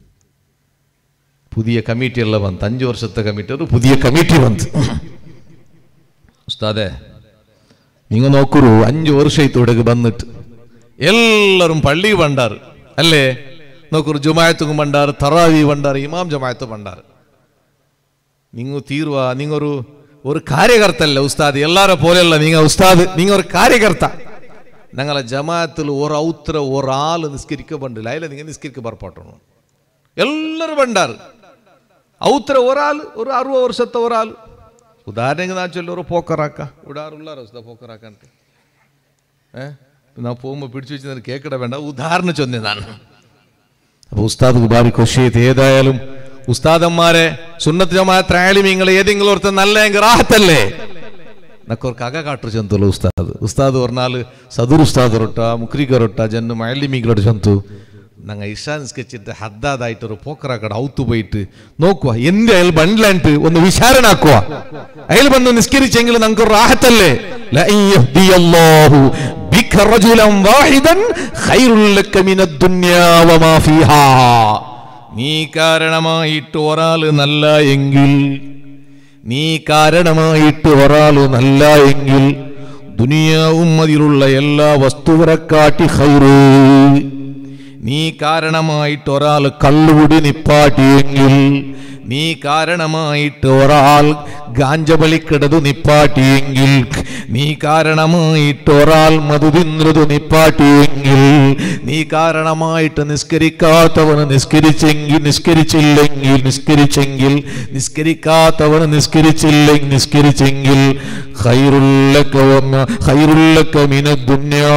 പുതിയ കമ്മിറ്റി എല്ലാം വന്നു അഞ്ചു വർഷത്തെ കമ്മിറ്റി ഒരു പുതിയ കമ്മിറ്റി വന്നു ഉസ്താദെ നിങ്ങൾ നോക്കൂ അഞ്ചു വർഷത്തോടെ വന്നിട്ട് എല്ലാരും പള്ളി പണ്ടാറ് അല്ലേ നോക്കൂ ജുമായത്തും പണ്ടാറ് തറാവി പണ്ടാറ് ഇമാം ജമായത്ത് പണ്ടാറ് നിങ്ങൾ തീർവാ നിങ്ങൊരു ഒരു കാര്യകർത്തല്ല ഉസ്താദ് എല്ലാരെ പോലെയല്ല നിങ്ങൾ ഉസ്താദ് നിങ്ങൾ ഒരു കാര്യകർത്ത ഞങ്ങളെ ജമാഅത്തിൽ ഒരു ഔത്ര ഒരാൾ നിസ്കരിക്ക പണ്ടില്ല അതിലെ നിങ്ങൾ നിസ്കരിക്ക പറപ്പാട്ടണം എല്ലാവരും പണ്ടാറ് ഔത്ര ഒരാൾ ഒരു അറുപത് വർഷത്തെ ഒരാൾ ഉദാഹരണങ്ങൾ ഞാൻ ചൊല്ലു ഒരു പോക്കറാക്ക വിടാറുള്ളാരോ ഉസ്താ പോക്കറാക്കാണ്ട് ഏ നാ പോകുമ്പോൾ പിടിച്ചു വെച്ച് കേക്കട വേണ്ട ഉദാഹരണം ചൊന്നതാണ് അപ്പൊ ഉസ്താദ് ബാബി കൊഷിയത് ഏതായാലും ഉസ്താദന്മാരെ സുന്നത്ത് ജമാഅത്തായാലും നിങ്ങൾ ഏതെങ്കിലും ഓർത്ത് നല്ല റാഹത്തല്ലേ നക്കോർക്ക് അക കാട്ടു ചെന്തുള്ള ഉസ്താദ് ഉസ്താദ് പറഞ്ഞാല് സദൂർ ഉസ്താദ് റൊട്ട മുക്രികറൊട്ട ജന്നു മയലിമികളോട് ചെന്തു ഞങ്ങൾ ഇഷാ നിസ്കരിച്ചിട്ട് ഹദ്ദാദായിട്ട് ഒരു പോക്കറാക്കട ഔത്തു പോയിട്ട് നോക്കുക എന്റെ അയാൾ ബണ്ടിലായിട്ട് ഒന്ന് വിചാരണാക്കുക അയാൾ വന്ന് നിസ്കരിച്ചെങ്കിൽ നമുക്ക് ഒരു റാഹത്തല്ലേ ലഅൻ യഹ്ദിയല്ലാഹു ബിക റജുലൻ വാഹിദൻ ഖൈറുൽ ലക മിനദ് ദുനിയാ വമാ ഫീഹാ നീ കാരണമായിട്ട് ഒരാള് നല്ല എങ്കിൽ നീ കാരണമായിട്ട് ഒരാള് നല്ല എങ്കിൽ ദുനിയാവും അതിലുള്ള എല്ലാ വസ്തുവരെക്കാട്ടി ഹൈറ് നീ കാരണമായിട്ട് ഒരാൾ കള്ളുകുടി നിപ്പാട്ടിയെങ്കിൽ നീ കാരണമായിട്ട് ഒരാൾ ഗാഞ്ചബലിക്കിടതു നിപ്പാട്ടിയെങ്കിൽ നീ കാരണമായിട്ട് ഒരാൾ മധു തിന്നതു നിപ്പാട്ടിയെങ്കിൽ നീ കാരണമായിട്ട് നിസ്കരിക്കാത്തവന് നിസ്കരിച്ചെങ്കിൽ നിസ്കരിച്ചില്ലെങ്കിൽ നിസ്കരിച്ചെങ്കിൽ നിസ്കരിക്കാത്തവന് നിസ്കരിച്ചില്ലെങ്കിൽ നിസ്കരിച്ചെങ്കിൽ ഖൈറുല്ലക വമ- ഖൈറുല്ലക മിന ദുനിയാ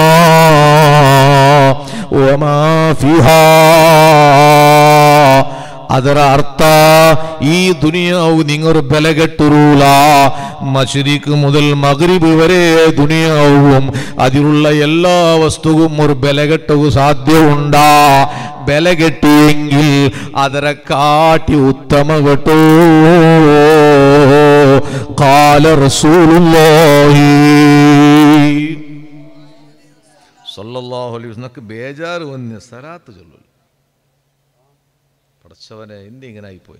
വമാ ഫിഹാ ಅದರ ಅರ್ಥ ಈ ದುನಿಯಾವು ನಿಂಗರು ಬೆಲೆಗೆಟ್ಟುರೂಲ മഷരിക്ക് മുതൽ മഗ്രിബ് വരെ ദുനിയാവും അതിലുള്ള എല്ലാ വസ്തുവും ഒരു ബലകെട്ടവും സാധ്യമുണ്ടാ ബലകെട്ടിയെങ്കിൽ അതര കാട്ടി ഉത്തമ കേട്ടോ കാല റസൂലുള്ളാഹി സല്ലല്ലാഹു അലൈഹി വസല്ലം ബേജാറ് വന്ന് സലാത്ത് ചൊല്ലു ಪಡಚವನೇ ಹಿಂದೆ ಹಿಂಗನ ಆಯ್ಪೋಯಿ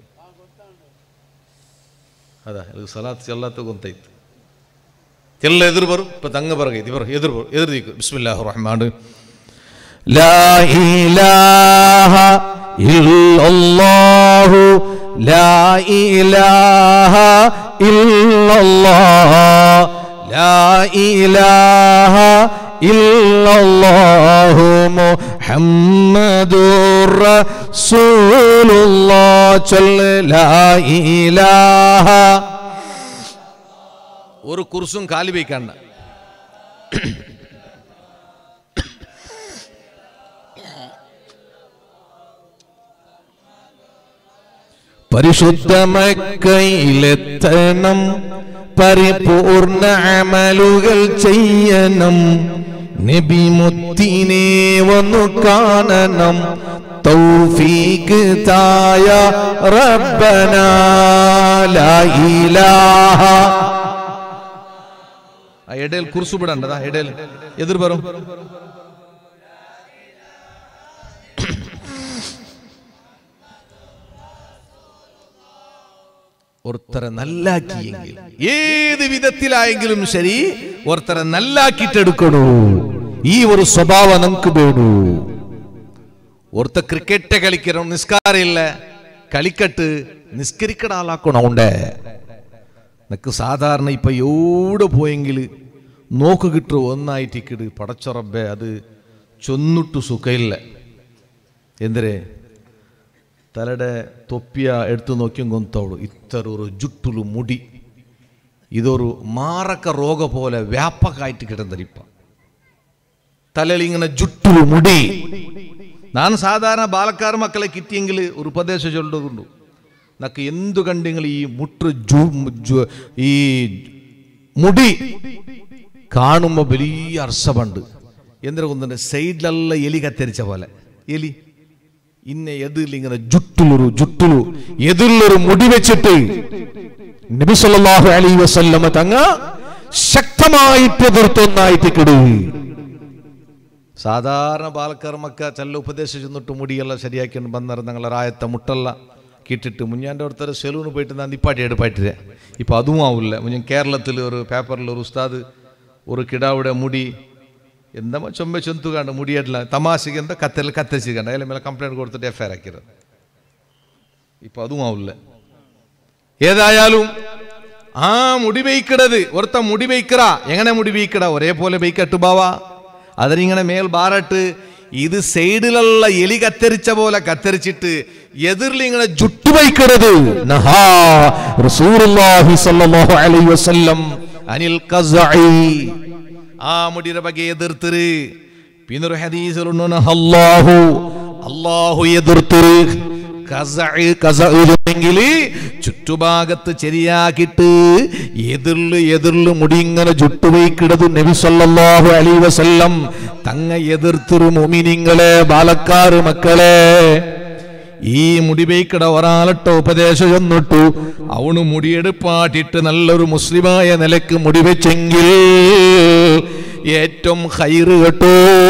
ಅದ ಇದು ಸಲಾತ್ ಚೆಲ್ಲತ್ತ ಗೊಂತೈತು ಎಲ್ಲ ಎದುರು ಬರು ಇಪ್ಪ ತಂಗ ಬರಗೈತಿ ಬರು ಎದುರು ಬರು ಎದುರು ದೀಕು ಬಿಸ್ಮಿಲ್ಲಾಹ್ ರಹಮಾನ್ ಲಾ ಇಲಾಹ ಇಲ್ಲಲ್ಲಾಹು ಲಾ ಇಲಾಹ ಇಲ್ಲಲ್ಲಾಹ ಲಾ ಇಲಾಹ ഇല്ലല്ലാഹു മുഹമ്മദുർ റസൂലുള്ളാഹ് ചൊല്ല് ലാ ഇലാഹ ഒരു കുർസും കാലി വയ്ക്കണ്ട പരിശുദ്ധ മക്കയിലെത്തണം പരിപൂർണ അമലുകൾ ചെയ്യണം നബി മുത്തിനെ വന്നു കാണണം തൗഫീക്ക് തായ റബ്ബന ലാ ഇലാഹ ആ ഇടയിൽ കുറിച്ചു വിടണ്ടതാ ഇടയിൽ എതിർ പറ ഒരുത്തരെ നല്ലാക്കിയെങ്കിൽ ഏത് വിധത്തിലായെങ്കിലും ശരി ഒരുത്തരെ നല്ലാക്കിട്ടെടുക്കണു ഈ ഒരു സ്വഭാവം നമുക്ക് വേണു ഒരുത്ത ക്രിക്കറ്റ് കളിക്കണം നിസ്കാരമില്ല കളിക്കട്ട് നിസ്കരിക്കണ ആളാക്കണം ഉണ്ടേ നിനക്ക് സാധാരണ ഇപ്പൊ എവിടെ പോയെങ്കിൽ നോക്ക് കിട്ടു ഒന്നായിട്ടിക്കിട് പടച്ചുറബേ അത് ചൊന്നിട്ടു സുഖയില്ല എന്തിരെ തലയുടെ തൊപ്പിയ എടുത്തു നോക്കിയും കൊന്തോളൂ ഇത്ര ഒരു ജുട്ടുಲು മുടി ഇതൊരു മാറക്ക രോഗ പോലെ വ്യാപകമായിട്ട് കിടന്നിരിപ്പ തലയിൽ ഇങ്ങനെ ജുട്ടുಲು മുടി ನಾನು ಸಾಧಾರಣ ಬಾಲಕಾರ ಮಕ್ಕಳ ಕಿತ್ತಿಯಂಗಿಲ್ ഒരു ഉപദേശം ചൊല്ലുന്നുണ്ട് നക്ക് എന്തു കണ്ടെങ്കിൽ ഈ മുട്ട് ജു ജു- ഈ മുടി കാണുമ്പോ വലിയ അർശമുണ്ട് എന്തിനാ കൊന്നുണ്ട് സൈഡിലെല്ല എലി കത്തരിച്ച പോലെ എലി ഇന്ന എതിരിൽ ഇങ്ങനെ ജുട്ടിലൊരു ജുട്ടിലു എതിരിലൊരു മുടി വെച്ചിട്ട് നബി സല്ലല്ലാഹു അലൈഹി വസല്ലമ തങ്ങ ശക്തമായിട്ട് എതിർത്തൊന്നായിട്ട് കിടു സാധാരണ ബാലക്കർമ്മക്ക ചെല്ല ഉപദേശം ചെന്നിട്ട് മുടിയെല്ലാം ശരിയാക്കിയാണ് ബന്നർ ഞങ്ങളെ റായത്ത മുട്ടല്ല കിട്ടിട്ട് മുഞ്ഞാൻ്റെ അടുത്തൊരു സെലൂണ് പോയിട്ട് ഞാൻ നിപ്പാട്ടി എടുപ്പായിട്ടില്ല ഇപ്പം അതും ആവില്ല മുഞ്ഞൻ കേരളത്തിൽ ഒരു പേപ്പറിൽ ഒരു ഉസ്താദ് ഒരു കിടാവിടെ മുടി എന്താ ചൊമ്മ ചൊന്തു കണ്ട് മുടിയായിട്ടില്ല തമാശക്ക് എന്താ കത്തൽ കത്തരിച്ച് കണ്ട അതിലെ മേലെ കംപ്ലൈൻറ്റ് കൊടുത്തിട്ട് എഫ് ഐ ആർ ആക്കിയത് ഇപ്പം അതും ആവില്ല ഏതായാലും ആ മുടി ബൈക്കിടത് ഒരുത്ത മുടി ബൈക്കറ എങ്ങനെ മുടി ബൈക്കട ഒരേപോലെ ബൈക്കട്ട് ബാവാ അതിനിങ്ങനെ മേൽ ബാറട്ട് ഇത് സൈഡിലുള്ള എലി കത്തരിച്ച പോലെ കത്തരിച്ചിട്ട് എതിരിൽ ഇങ്ങനെ ജുട്ടു ബൈക്കിടത് നഹാ റസൂലുള്ളാഹി സ്വല്ലല്ലാഹു അലൈഹി വസല്ലം അനിൽ ഖസ്ഈ ആ മുടിയുടെ ബಗೆ എതിർത്തിര് പിന്നൊരു ഹദീസിലുണ്ട് അല്ലാഹു അല്ലാഹു എതിർത്തിര് കസെങ്കിൽ ചുറ്റുഭാഗത്ത് ശരിയാക്കിട്ട് എതിർല് എതിർല് മുടി ഇങ്ങനെ ചുട്ടുപോയിക്കിടതു നബി സല്ലല്ലാഹു അലൈഹി വസല്ലം തങ്ങ എതിർത്തിരു മുമിനിങ്ങളെ ബാലക്കാറ് മക്കളെ ഈ മുടിബൈക്കട ഒരാളട്ട ഉപദേശം ചെന്നിട്ടു അവണ് മുടിയെടുപ്പാട്ടിട്ട് നല്ലൊരു മുസ്ലിമായ നിലക്ക് മുടി വെച്ചെങ്കിൽ ഏറ്റവും ഹൈറ് കേട്ടോ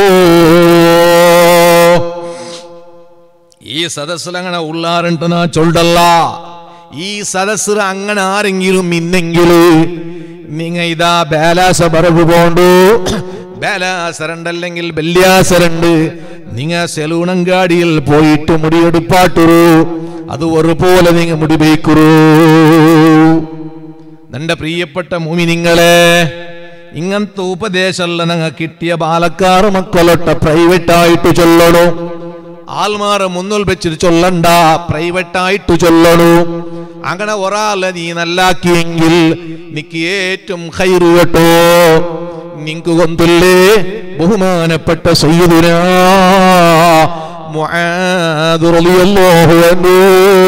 ഈ സദസ്സിൽ അങ്ങനെ ഉള്ളാറുണ്ടെന്നാ ചൊല്ലല്ല ഈ സദസ്സിൽ അങ്ങനെ ആരെങ്കിലും ഇന്നെങ്കില് നിങ്ങ ഇതാ ബേലാസ പറവ് പോണ്ടു ബേലാസരണ്ടല്ലെങ്കിൽ ബല്യാസരണ്ട് നിങ്ങ സെലൂണങ്കാടിയിൽ പോയിട്ട് മുടിയെടുപ്പാട്ടുരു അത് ഒരുപോലെ നിങ്ങ മുടി ബേക്കുറൂ നിന്റെ പ്രിയപ്പെട്ട മൂമി നിങ്ങളെ ഇങ്ങനത്തെ ഉപദേശമല്ല ഞങ്ങൾ കിട്ടിയ പാലക്കാറ് മക്കളൊട്ട പ്രൈവറ്റ് ആയിട്ട് ചൊല്ലണു ആൽമാറ് മുന്നിൽ വെച്ചിട്ട് ചൊല്ലണ്ട പ്രൈവറ്റ് ആയിട്ട് ചൊല്ലണു അങ്ങനെ ഒരാളെ നീ നല്ലാക്കിയെങ്കിൽ നിക്ക് ഏറ്റവും ഹൈറ് കേട്ടോ നിങ്ങക്ക് കൊന്തില്ലേ ബഹുമാനപ്പെട്ട സയ്യിദുന മുആദ് റളിയല്ലാഹു അൻഹു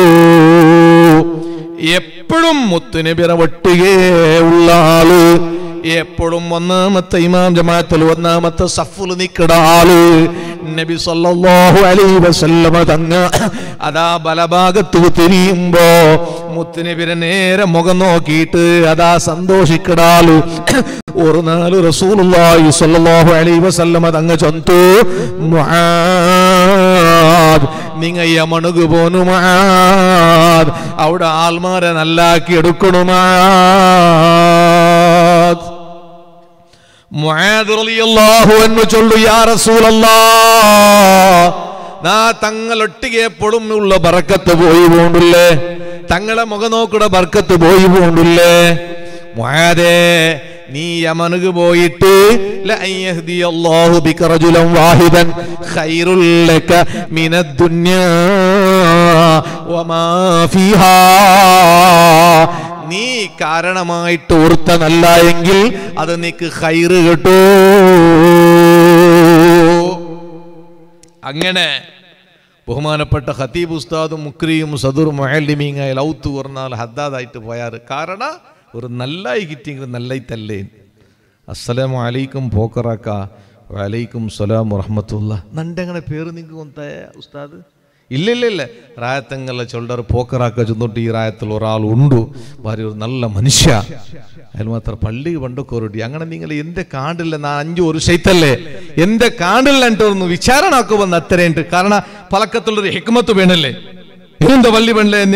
എപ്പോഴും മുത്തുനബിറ ഒട്ടുകേ ഉള്ള ആള് എപ്പോഴും ഒന്നാമത്തെ ഇമാം ജമാഅത്തിൽ ഒന്നാമത്തെ സഫുൽ നിൽക്കണ ആള് നബി സല്ലല്ലാഹു അലൈഹി വസല്ലമ തങ്ങ അതാ ബലഭാഗത്ത് തിരിയുമ്പോ മുത്തുനബിരെ നേരെ മുഖം നോക്കിയിട്ട് അതാ സന്തോഷിക്കണ ആള് ഒരു നാല് റസൂലുള്ളാഹി സ്വല്ലല്ലാഹു അലൈഹി വസല്ലമ തങ്ങ ചൊന്തു മുആദ് നിങ്ങ യമണുകു പോന്നു മുആദ് അവിടെ ആൽമാരെ നല്ലാക്കി എടുക്കണു മുആദ് മുആദ് റളിയല്ലാഹു അൻഹു ചൊല്ലു യാ റസൂലല്ലാഹ് നാ തങ്ങളൊട്ടിಗೆ എപ്പോഴും ഉള്ള ബർക്കത്ത് പോയി പോണ്ടില്ലേ തങ്ങളെ മുഖനോക്കുടെ ബർക്കത്ത് പോയി പോണ്ടില്ലേ മുആദേ നീ യമനുക്ക് പോയിട്ട് ലഅൻ യഹ്ദിയല്ലാഹു ബിക റജുലൻ വാഹിദൻ ഖൈറുൽ ലക മിനദ് ദുനിയാ വമാ ഫീഹാ നീ കാരണമായിട്ട് ഓർത്തനല്ല എങ്കിൽ അത് നീക്ക് ഹൈറ് കേട്ടോ അങ്ങനെ ബഹുമാനപ്പെട്ട ഹത്തീബ് ഉസ്താദും മുക്രിയും സദുർ മൊഹലിമീങ്ങ ലൗത്ത് പറഞ്ഞാൽ ഹദ്ദാദായിട്ട് പോയാറ് കാരണം ഒരു നല്ലായി കിട്ടിയെങ്കിൽ നല്ലായിത്തല്ലേ അസ്സലാമു അലൈക്കും പോക്കറാക്ക വലൈക്കും സലാം വറഹമത്തുള്ള നണ്ടെങ്ങനെ പേര് നിങ്ങൾക്ക് കൊന്തായ ഉസ്താദ് ഇല്ല ഇല്ല ഇല്ല റായത്തങ്ങളെ ചൊല്ലർ പോക്കറാക്ക ചെന്നിട്ട് ഈ റായത്തിൽ ഒരാൾ ഉണ്ടു ഭാര്യ ഒരു നല്ല മനുഷ്യ അതിൽ മാത്രം പള്ളി പണ്ടൊക്കെ അങ്ങനെ നിങ്ങൾ എന്റെ കാണ്ടില്ല നാ അഞ്ചു ഒരു ശൈത്തല്ലേ എന്റെ കാണ്ടില്ല എന്നിട്ട് ഒന്ന് വിചാരണ ആക്കുമെന്ന് അത്രയുണ്ട് കാരണം പലക്കത്തുള്ളൊരു ഹിക്മത്ത് വേണല്ലേ എന്താ പള്ളി പണ്ടേ നിങ്ങൾ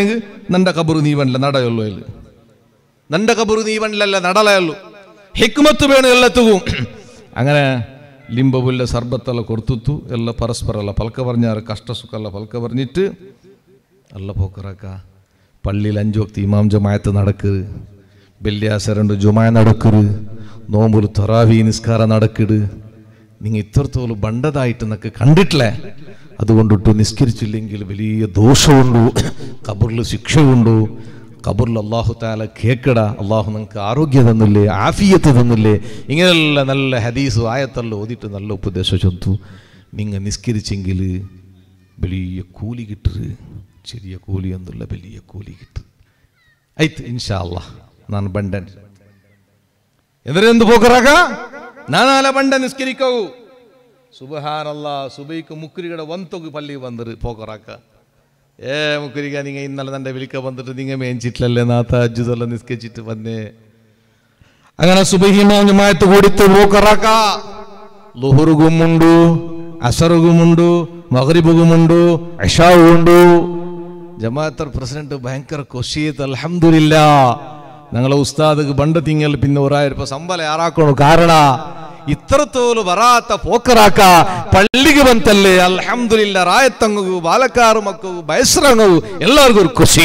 ನಂದ ಕಬರು ನೀವನ್ಲ ನಡೆಯಲ್ಲು ಇಲ್ಲಿ ನಂದ ಕಬರು ನೀವನ್ಲಲ್ಲ നടലയുള്ളൂ ಹಿಕ್ಮತ್ತು ಬೇಣ ಎಲ್ಲ ತಗು അങ്ങനെ ലിംബവുള്ള സർബത്തെല്ലാം കൊടുത്തുത്തു എല്ലാം പരസ്പരം എല്ലാം പൽക്ക പറഞ്ഞാറ് കഷ്ട സുഖമെല്ലാം പൽക്ക പറഞ്ഞിട്ട് ಎಲ್ಲ പോക്കറാക്ക പള്ളിയിൽ അഞ്ചു വക്തി ഇമാം ജമായത്ത് നടക്കുക വെള്ളിയാസരണ്ട് ജുമായ നടക്കുക നോമ്പൊരു തൊറാവി നിസ്കാര നടക്കിട് നിങ്ങൾ ഇത്രത്തോളം ബണ്ടതായിട്ട് എന്നൊക്കെ കണ്ടിട്ടില്ലേ അതുകൊണ്ടിട്ട് നിസ്കരിച്ചില്ലെങ്കിൽ വലിയ ദോഷമുണ്ടു കബറിൽ ശിക്ഷയുണ്ടു കബറിൽ അള്ളാഹു താല കേക്കട അള്ളാഹു നിങ്ങൾക്ക് ആരോഗ്യം തന്നില്ലേ ആഫിയത്ത് തന്നില്ലേ ഇങ്ങനെയുള്ള നല്ല ഹദീസ് ആയത്തെല്ലാം ഓതിയിട്ട് നല്ല ഉപദേശം ചൊന്തു നിങ്ങൾ നിസ്കരിച്ചെങ്കിൽ വലിയ കൂലി കിട്ടരുത് ചെറിയ കൂലിയൊന്നുമില്ല വലിയ കൂലി കിട്ടും ಆಯ್ತು ಇನ್ಶಾ ಅಲ್ಲ ನಾನು ಬಂಡೆ ಎದರೆಂದು ಪೋಕರಾಗ ನಾನಾಲ ಬಂಡ ನಿಸ್ಕಿರಿಕವು ಸುಬಹಾನಲ್ಲ ಸುಬೈക്ക് മുക്കുരിയുടെ വൻതൊகு പള്ളി വന്നിട്ട് പോക്കറാക്ക ഏ മുക്കുരിക നിങ്ങ ഇന്നലെ തൻ്റെ വിളിക്ക വന്നിട്ട് നിങ്ങ മേഞ്ചിട്ടില്ലല്ലേ നാത്ത അജ്ജുതെല്ലാം നിസ്കരിച്ചിട്ട് വന്നേ അങ്ങനെ സുബഹിമായത്ത് കൊടുത്ത് പോക്കറാക്ക ലുഹുറുകുമുണ്ടു അസറുകുമുണ്ടു മഹറിബുകുമുണ്ടു അഷാവുമുണ്ടു ജമാഅത്തർ പ്രസിഡന്റ് ഭയങ്കര കൊശീത്ത് അൽഹംദുലില്ല ഞങ്ങളെ ഉസ്താദ് ബണ്ട് തിങ്ങൽ പിന്നെ ഒരായിരം രൂപ ಸಂಬಳ ಯಾರಾಕೋಣ ಕಾರಣ ಇತ್ರತೋಲು ಬರಾತ ಪೋಕರಾಕ ಪಳ್ಳಿಗೆ ಬಂತಲ್ಲೇ ಅಲ್ಹಮ್ದುಲಿಲ್ಲ ರಾಯತ್ತಂಗು ಬಾಲಕಾರು ಮಕ್ಕಳು ಬಯಸ್ರಂಗವು ಎಲ್ಲರಿಗೂ ഒരു ಖುಷಿ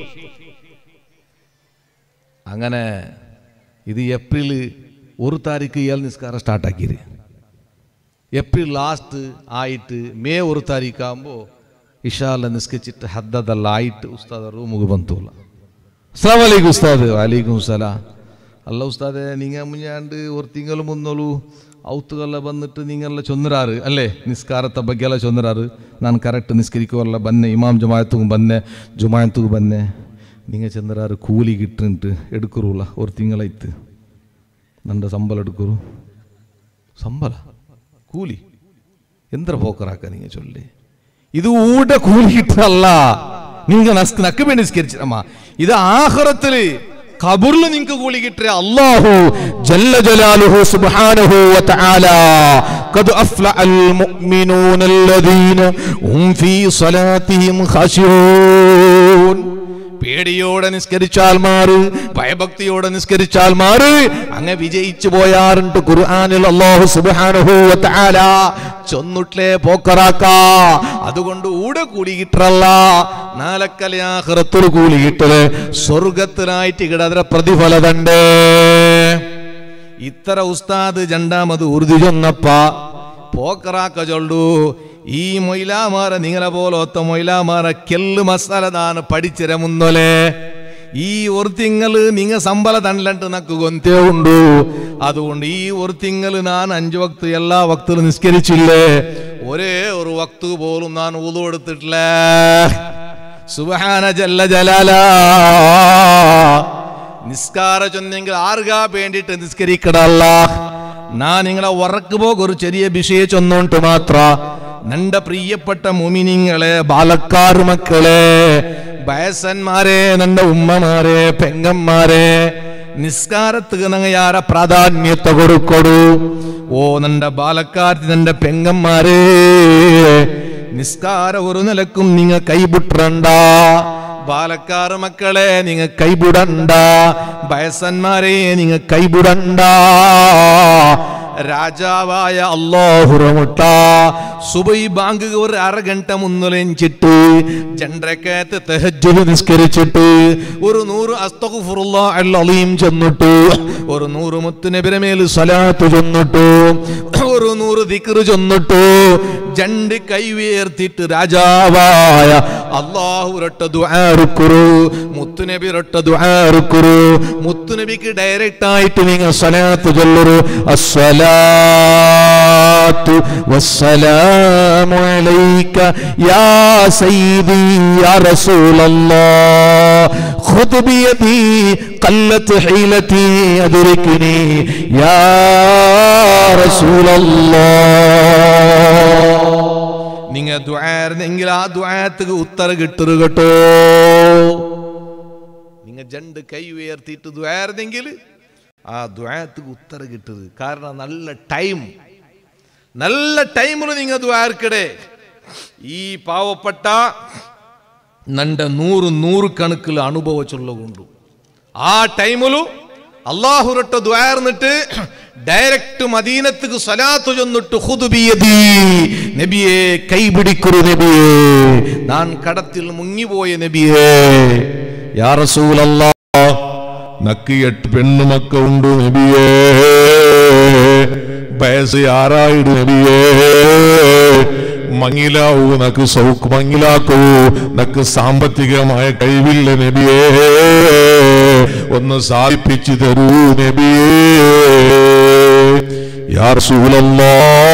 അങ്ങനെ ഇത് ഏപ്രിൽ ഒരു താരീഖ് ഇയാൾ നിസ്കാരം സ്റ്റാർട്ടാക്കിയത് ഏപ്രിൽ ലാസ്റ്റ് ആയിട്ട് മെയ് ഒരു താരീഖ് ആകുമ്പോൾ ഇഷാല നിസ്കരിച്ചിട്ട് ഹദ്ദതെಲ್ಲ ആയിട്ട് ഉസ്താദ് റൂമുക്ക് ಬಂತൂല അസ്സാം വലൈക്കും ഉസ്താദ് വലൈക്കും സലാം അല്ല ഉസ്താദെ നിങ്ങൾ മുഞ്ഞാണ്ട് ഒരു തിങ്കൾ മുന്നോളൂ ഔത്തുകളെಲ್ಲ ಬಂದಿಟ್ಟು ನೀಗೆಲ್ಲ ಚೊಂದರಾರು ಅಲ್ಲೇ ನಿಸ್ಕಾರತ ಬಗ್ಗೆ ಎಲ್ಲ ಚೊಂದರಾರು ನಾನು ಕರೆಕ್ಟ್ ನಿಸ್ಕರಿക്കുವಲ್ಲ ಬನ್ನೆ ಇಮಾಮ್ ಜುಮಾಯತ್ತಿಗೆ ಬನ್ನೆ ಜುಮಾಯತ್ತಿಗೆ ಬನ್ನೆ നിങ്ങൾ ചെന്നരാറ് കൂലി കിട്ടുന്നിട്ട് എടുക്കുറൂല ഒരു തിങ്കളായിട്ട് നന്റെ ശമ്പളം എടുക്കുറു ശമ്പള കൂലി എന്ത്ര പോക്കറാക്ക നിങ്ങൾ ചൊല്ലി ഇത് ഊടെ കൂലി കിട്ടല്ല നിങ്ങൾ നസ്ക് നക്ക് വേണ്ടി നിസ്കരിച്ചമ്മ ഇത് ആഹ്റത്തില് ഖബറിൽ നിങ്ങൾക്ക് കൂലി കിട്ടിയ അല്ലാഹു ജല്ല ജലാലുഹു സുബ്ഹാനഹു വതആല ഖദ് അഫ്ലഅൽ മുഅ്മിനൂന الذين هم في صلاتهم خاشعون പേടിയോടെ നിസ്കരിച്ചാൽ മാറ് ഭയഭക്തിയോടെ നിസ്കരിച്ചാൽ മാറ് അങ്ങ് വിജയിച്ചു പോയാറുണ്ട് ഖുർആനിൽ അല്ലാഹു സുബ്ഹാനഹു വതആല ചൊന്നുട്ലേ പോക്കറാക്ക അതുകൊണ്ട് ഊടെ കൂലി കിട്ടല്ല നാലക്കലെ ആഖിറത്തിൽ കൂലി കിട്ടല് സ്വർഗത്തിനായിട്ട് കിടതിര പ്രതിഫലതണ്ട് ഇത്ര ഉസ്താദ് രണ്ടാമത് ഉറുതി ചൊന്നപ്പ പോക്കറാക്ക ചൊല്ലു ഈ മൊയിലാമാര നിങ്ങളെ പോലൊത്ത മൊയിലാമാര ಕೆಲ್ಲು ಮಸಾಲದಾನ ಪಡಿಚಿರ ಮುನ್ನೊಲೆ ഈ ഒരു തിങ്കള് നിങ്ങ ശമ്പള തണ്ടിലണ്ട് നക്ക് ഗൊന്തേ ഉണ്ടു അതുകൊണ്ട് ഈ ഒരു തിങ്കള് ഞാൻ അഞ്ചു വക്ത് എല്ലാ വക്തിലും നിസ്കരിച്ചില്ലേ ഒരേ ഒരു വക്ത് പോലും ഞാൻ ഊതു എടുത്തിട്ടില്ല സുബഹാന ജല്ല ജലാല നിസ്കാര ചൊന്നെങ്കിൽ ആർക്കാ വേണ്ടിട്ട് നിസ്കരിക്കടല്ല നാ നിങ്ങളെ ഉറക്ക് പോക ഒരു ചെറിയ വിഷയ ചൊന്നോണ്ട് മാത്ര നന്റെ പ്രിയപ്പെട്ട മുമിനിങ്ങളെ ബാലക്കാർ മക്കളെ വയസ്സന്മാരെ നന്റെ ഉമ്മമാരെ പെങ്ങന്മാരെ നിസ്കാരത്തിന് നങ്ങ യാര പ്രാധാന്യത്തെ കൊടുക്കൊടു ഓ നന്റെ ബാലക്കാർ നന്റെ പെങ്ങന്മാരെ നിസ്കാര ഒരു നിലക്കും നിങ്ങ കൈബുട്ടണ്ട ബാലക്കാർ മക്കളെ നിങ്ങ കൈബുടണ്ട വയസ്സന്മാരെ നിങ്ങ കൈബുടണ്ട രാജാവായ അള്ളാഹുറമുട്ട സുബൈ ബാങ്ക് ഒരു അരഗಂಟ മുന്നലെഞ്ചിട്ട് ജണ്ടരക്കത്ത് തെഹജ്ജുദ് നിസ്കരിച്ചിട്ട് ഒരു നൂറ് അസ്തഗ്ഫിറുല്ലാ അൽ-അലീം ചെന്നിട്ട് ഒരു നൂറ് മുത്തുനബിയുടെ മേൽ സലാത്ത് ചെന്നിട്ട് ഒരു നൂറ് ദിക്റ് ചെന്നിട്ട് ജണ്ട് കൈ ഉയർത്തിയിട്ട് രാജാവായ അള്ളാഹു രൊട്ട ദുആറുക്കുറു മുത്തുനബി രൊട്ട ദുആറുക്കുറു മുത്തുനബിക്ക് ഡയറക്റ്റ് ആയിട്ട് നിങ്ങൾ സലാത്ത് ചൊല്ലൊരു അസ്സലാത്തു വസ്സലാമു അലൈക യാ സയ്യിദി യാ റസൂലല്ലാഹ് خذ بيدي قلت حيلتي أدركني يا رسول الله നിങ്ങൾ ദ്വാരുന്നെങ്കിൽ ആ ദ്വാരത്തുക്ക് ഉത്തര കിട്ടരു കേട്ടോ നിങ്ങൾ ജണ്ട് കൈ ഉയർത്തിയിട്ട് ദ്വാരുന്നെങ്കിൽ ആ ദ്വാരത്തുക്ക് ഉത്തര കിട്ടരുത് കാരണം നല്ല ടൈം നല്ല ടൈമിൽ നിങ്ങൾ ദ്വാർക്കിടെ ഈ പാവപ്പെട്ട ನಂಡ ನೂರು ನೂರು ಕಣಕ್ಕಿಲ ಅನುಭವ ಚೊಲ್ಲಗುಂಡು ಆ ಟೈಮಲು അള്ളാഹുരട്ട ദ്വാർന്നിട്ട് ഡയറക്റ്റ് മദീനത്തുക്ക് സലാത്ത് ചൊന്നിട്ട് ഹുദുബിയതി നബിയെ കൈപിടിക്കുരു നബിയെ ഞാൻ കടത്തിൽ മുങ്ങിപ്പോയ നബിയെ യാ റസൂലല്ലാ നക്ക് എട്ട് പെണ്ണുമക്ക ഉണ്ട് നബിയേ വയസ്സ് ആറായിട് നബിയേ മങ്ങിലാവൂ നക്ക് സൗക്ക് മങ്ങിലാക്കൂ നക്ക് സാമ്പത്തികമായ കഴിവില്ല നബിയേ ഒന്ന് സാധിപ്പിച്ചു തരൂ നബിയേ യാ റസൂലല്ലാ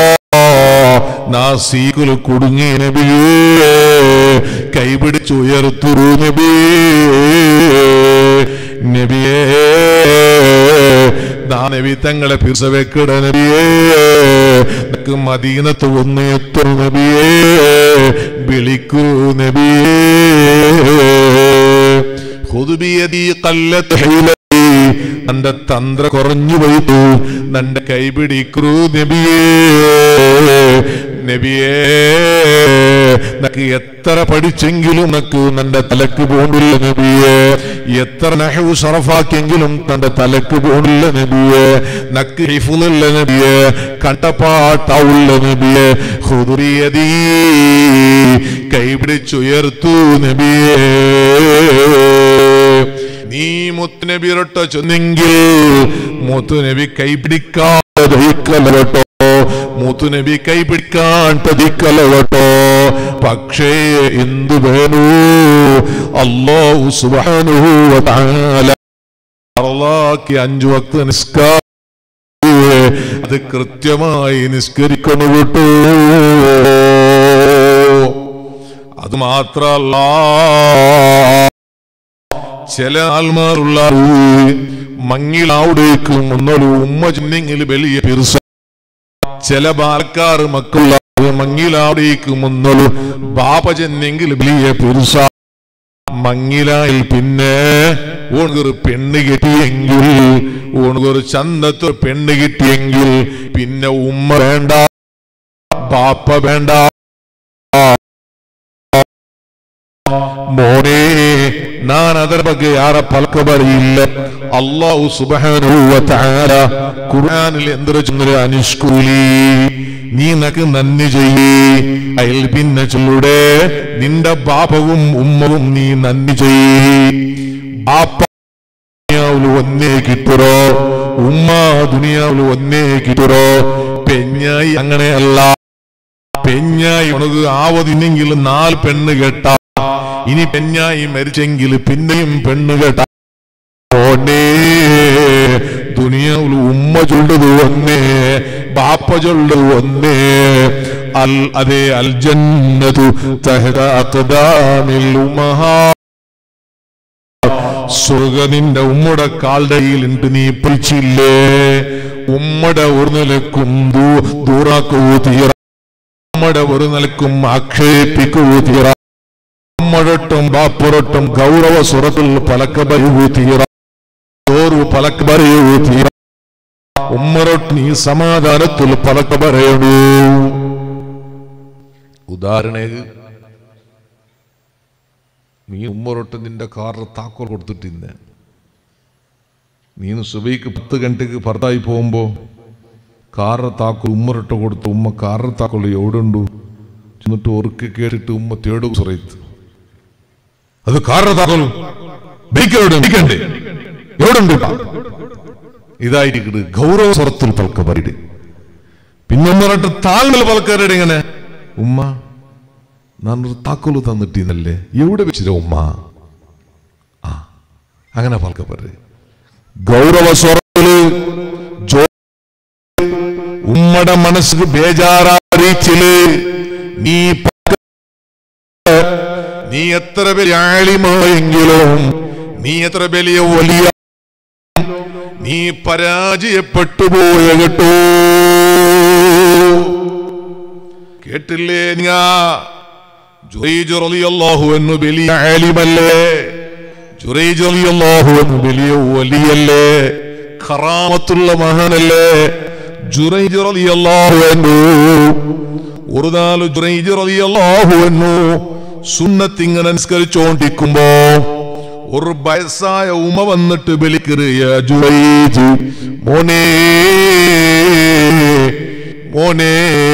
നാസീകുൽ കുടുങ്ങി നബിയേ കൈപിടിച്ചുയർത്തുരു നബിയേ നബിയേ നാ നബി തങ്ങളെ പിർസവെക്കിട നബിയേ നിനക്ക് മദീനത്ത് ഒന്ന് എത്തും നബിയേ വിളിക്കൂ നബിയേ ഹുദുബിയദീ ഖല്ലത്ത് ഹൈലത്തി നന്റെ തന്ത്ര കുറഞ്ഞു പോയിട്ടു നന്റെ കൈപിടിക്കൂ നബിയേ നബിയേ നക്ക് എത്ര പഠിച്ചെങ്കിലും നക്ക് നന്റെ തലക്ക് പോണില്ല നബിയേ എത്ര നഹു ഷറഫാക്കിയെങ്കിലും തന്റെ തലക്ക് പോണില്ല നബിയേ നക്ക് ഹിഫുലില്ല നബിയേ കണ്ടപ്പാട്ടാവുള്ള നബിയേ ഹുദുറിയതീ കൈപിടിച്ചുയർത്തു നബിയേ നീ മുത്തുനബിരൊട്ട ചെന്നെങ്കിൽ മുത്തുനബി കൈപിടിക്കാതെ ദഹിക്കലട്ടോ മുത്തുനബി കൈപിടിക്കാൻ തതിക്കലട്ടോ പക്ഷേ എന്തു വേണു അല്ലാഹു സുബ്ഹാനഹു വ തആല അള്ളാഹ്ക്ക് അഞ്ചു വക്ത നിസ്കാര അത് കൃത്യമായി നിസ്കരിക്കണം കേട്ടോ അത് മാത്രല്ല ചില ആൾമാരുള്ള മങ്ങിളാവിടേക്കും ഒന്നൊരു ഉമ്മ ചെന്നെങ്കിൽ വലിയ പിർസ ചില ബാലക്കാർ മക്കളുള്ള മങ്ങിലാവിടേക്കും ഒന്നൊരു ബാപ്പ ചെന്നെങ്കിൽ വലിയ പിർസ മങ്ങിലായിൽ പിന്നെ ഓണക്കൊരു പെണ്ണ് കിട്ടിയെങ്കിൽ ഓണക്കൊരു ചന്തത്തൊരു പെണ്ണ് കിട്ടിയെങ്കിൽ പിന്നെ ഉമ്മ വേണ്ട ബാപ്പ വേണ്ട മോനെ ഞാൻ ಅದರ ಬಗ್ಗೆ ಯಾರ ಫಲಕ ಬರೆಯಿಲ್ಲ ಅಲ್ಲಾಹು ಸುಬ್ಹಾನಹು ವ തആല ഖുർആനിൽ എന്തൊരു ചന്ദ്ര അനുഷ്കുലി നീ നക്ക് നന്ദി ചെയ്യേ അയൽ പിന്നെ ചൊല്ലുടെ നിന്റെ ബാപ്പവും ഉമ്മവും നീ നന്ദി ചെയ്യേ ബാപ്പ ദുനിയാവില് ഒന്നേ കിട്ടുറോ ഉമ്മ ദുനിയാവില് ഒന്നേ കിട്ടുറോ പെഞ്ഞായി അങ്ങനെയല്ല പെഞ്ഞായി ഉണക്ക് ആവതിനെങ്കിൽ നാല് പെണ്ണ് കേട്ട ഇനി പെഞ്ഞായി മരിച്ചെങ്കിൽ പിന്നെയും പെണ്ണ് കേട്ട ഓണേ ദുനിയാവിൽ ഉമ്മ ചൊല്ലത് ഒന്നേ ബാപ്പ ചൊല്ലത് ഒന്നേ അൽ അതെ അൽ ജന്നതു തഹത അഖദാമിൽ ഉമഹാ സ്വർഗ നിന്റെ ഉമ്മയുടെ കാൽടയിലുണ്ട് നീ പിടിച്ചില്ലേ ഉമ്മയുടെ ഒരു നിലക്കും ദൂ- ദൂറാക്കൂ തീറ ഉമ്മയുടെ ഒരു നിലക്കും ആക്ഷേപിക്കൂ തീറ ഉമ്മഴട്ടും ബാപ്പുറട്ടും ഗൗരവ സുറത്തിൽ പലക്ക ബരിവൂ തീറ ഓരു പലക്ക ബറിയൂ തീറ ഉമ്മറൊട്ട് നീ സമാധാനത്തിൽ പലക്ക പറയണൂ ഉദാഹരണ നീ ഉമ്മറൊട്ട് നിന്റെ കാറിൽ താക്കോൽ കൊടുത്തിട്ടിന്ന് നീನು സുബൈക്ക് പത്ത് ഗಂಟೆಗೆ ഭർത്തായി പോകുമ്പോ കാറിന് താക്കോൽ ഉമ്മറിട്ട് കൊടുത്തു ഉമ്മ കാറിന് താക്കോൽ എവിടുണ്ടു ചെന്നിട്ട് ഉറക്കെ കേട്ടിട്ട് ഉമ്മ തേടുക സുറയിത്ത് അത് കാറിന് താക്കോൽ ബൈക്കെവിടെ ബൈക്കണ്ടേ എവിടുണ്ട് ഇതായിരിക്കട് ഗൗരവ സ്വരത്തിൽ പൽക്ക പരിട് പിന്നെ ഉമ്മറിട്ട് താഴ്മൽ പൽക്കാരുടെ ഇങ്ങനെ ഉമ്മ നാനൊരു താക്കോല് തന്നിട്ടീന്നല്ലേ എവിടെ വെച്ചിര ഉമ്മ ആ അങ്ങനെ പൽക്ക പറ ഗൗരവ സ്വരത്തില് ജോ ഉമ്മയുടെ മനസ്സിന് ബേജാറിച്ചില് നീ പക്ക- നീ എത്ര വലിയ ആളിമായെങ്കിലും നീ എത്ര വലിയ വലിയ നീ പരാജയപ്പെട്ടു പോയ കേട്ടോ കേട്ടില്ലേ ഞാ ജുറൈജ് റളിയല്ലാഹു അൻഹു വലിയ ആലിമല്ലേ ജുറൈജ് റളിയല്ലാഹു അൻഹു വലിയ വലിയല്ലേ ഖറാമത്തുള്ള മഹാനല്ലേ ജുറൈജ് റളിയല്ലാഹു അൻഹു ഒരു നാല് ജുറൈജ് റളിയല്ലാഹു അൻഹു സുന്നത്തിങ്ങനെ നിസ്കരിച്ചോണ്ടിരിക്കുമ്പോ ഒരു വയസ്സായ ഉമ വന്നിട്ട് വിളിക്കറിയ ജുറൈജ് മോനെ മോനെ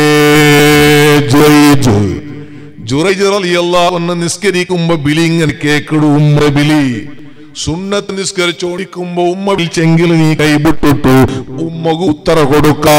ജുറൈജ് ജുറൈജ് റളിയല്ലാഹു അൻഹു നിസ്കരിക്കുമ്പോ ബിലി ഇങ്ങനെ കേക്കടു ഉമ്മ ബിലി സുന്നത്ത് നിസ്കരിച്ചോടിക്കുമ്പോ ഉമ്മ വിളിച്ചെങ്കിൽ നീ കൈവിട്ടിട്ടു ഉമ്മക്ക് ഉത്തര കൊടുക്കാ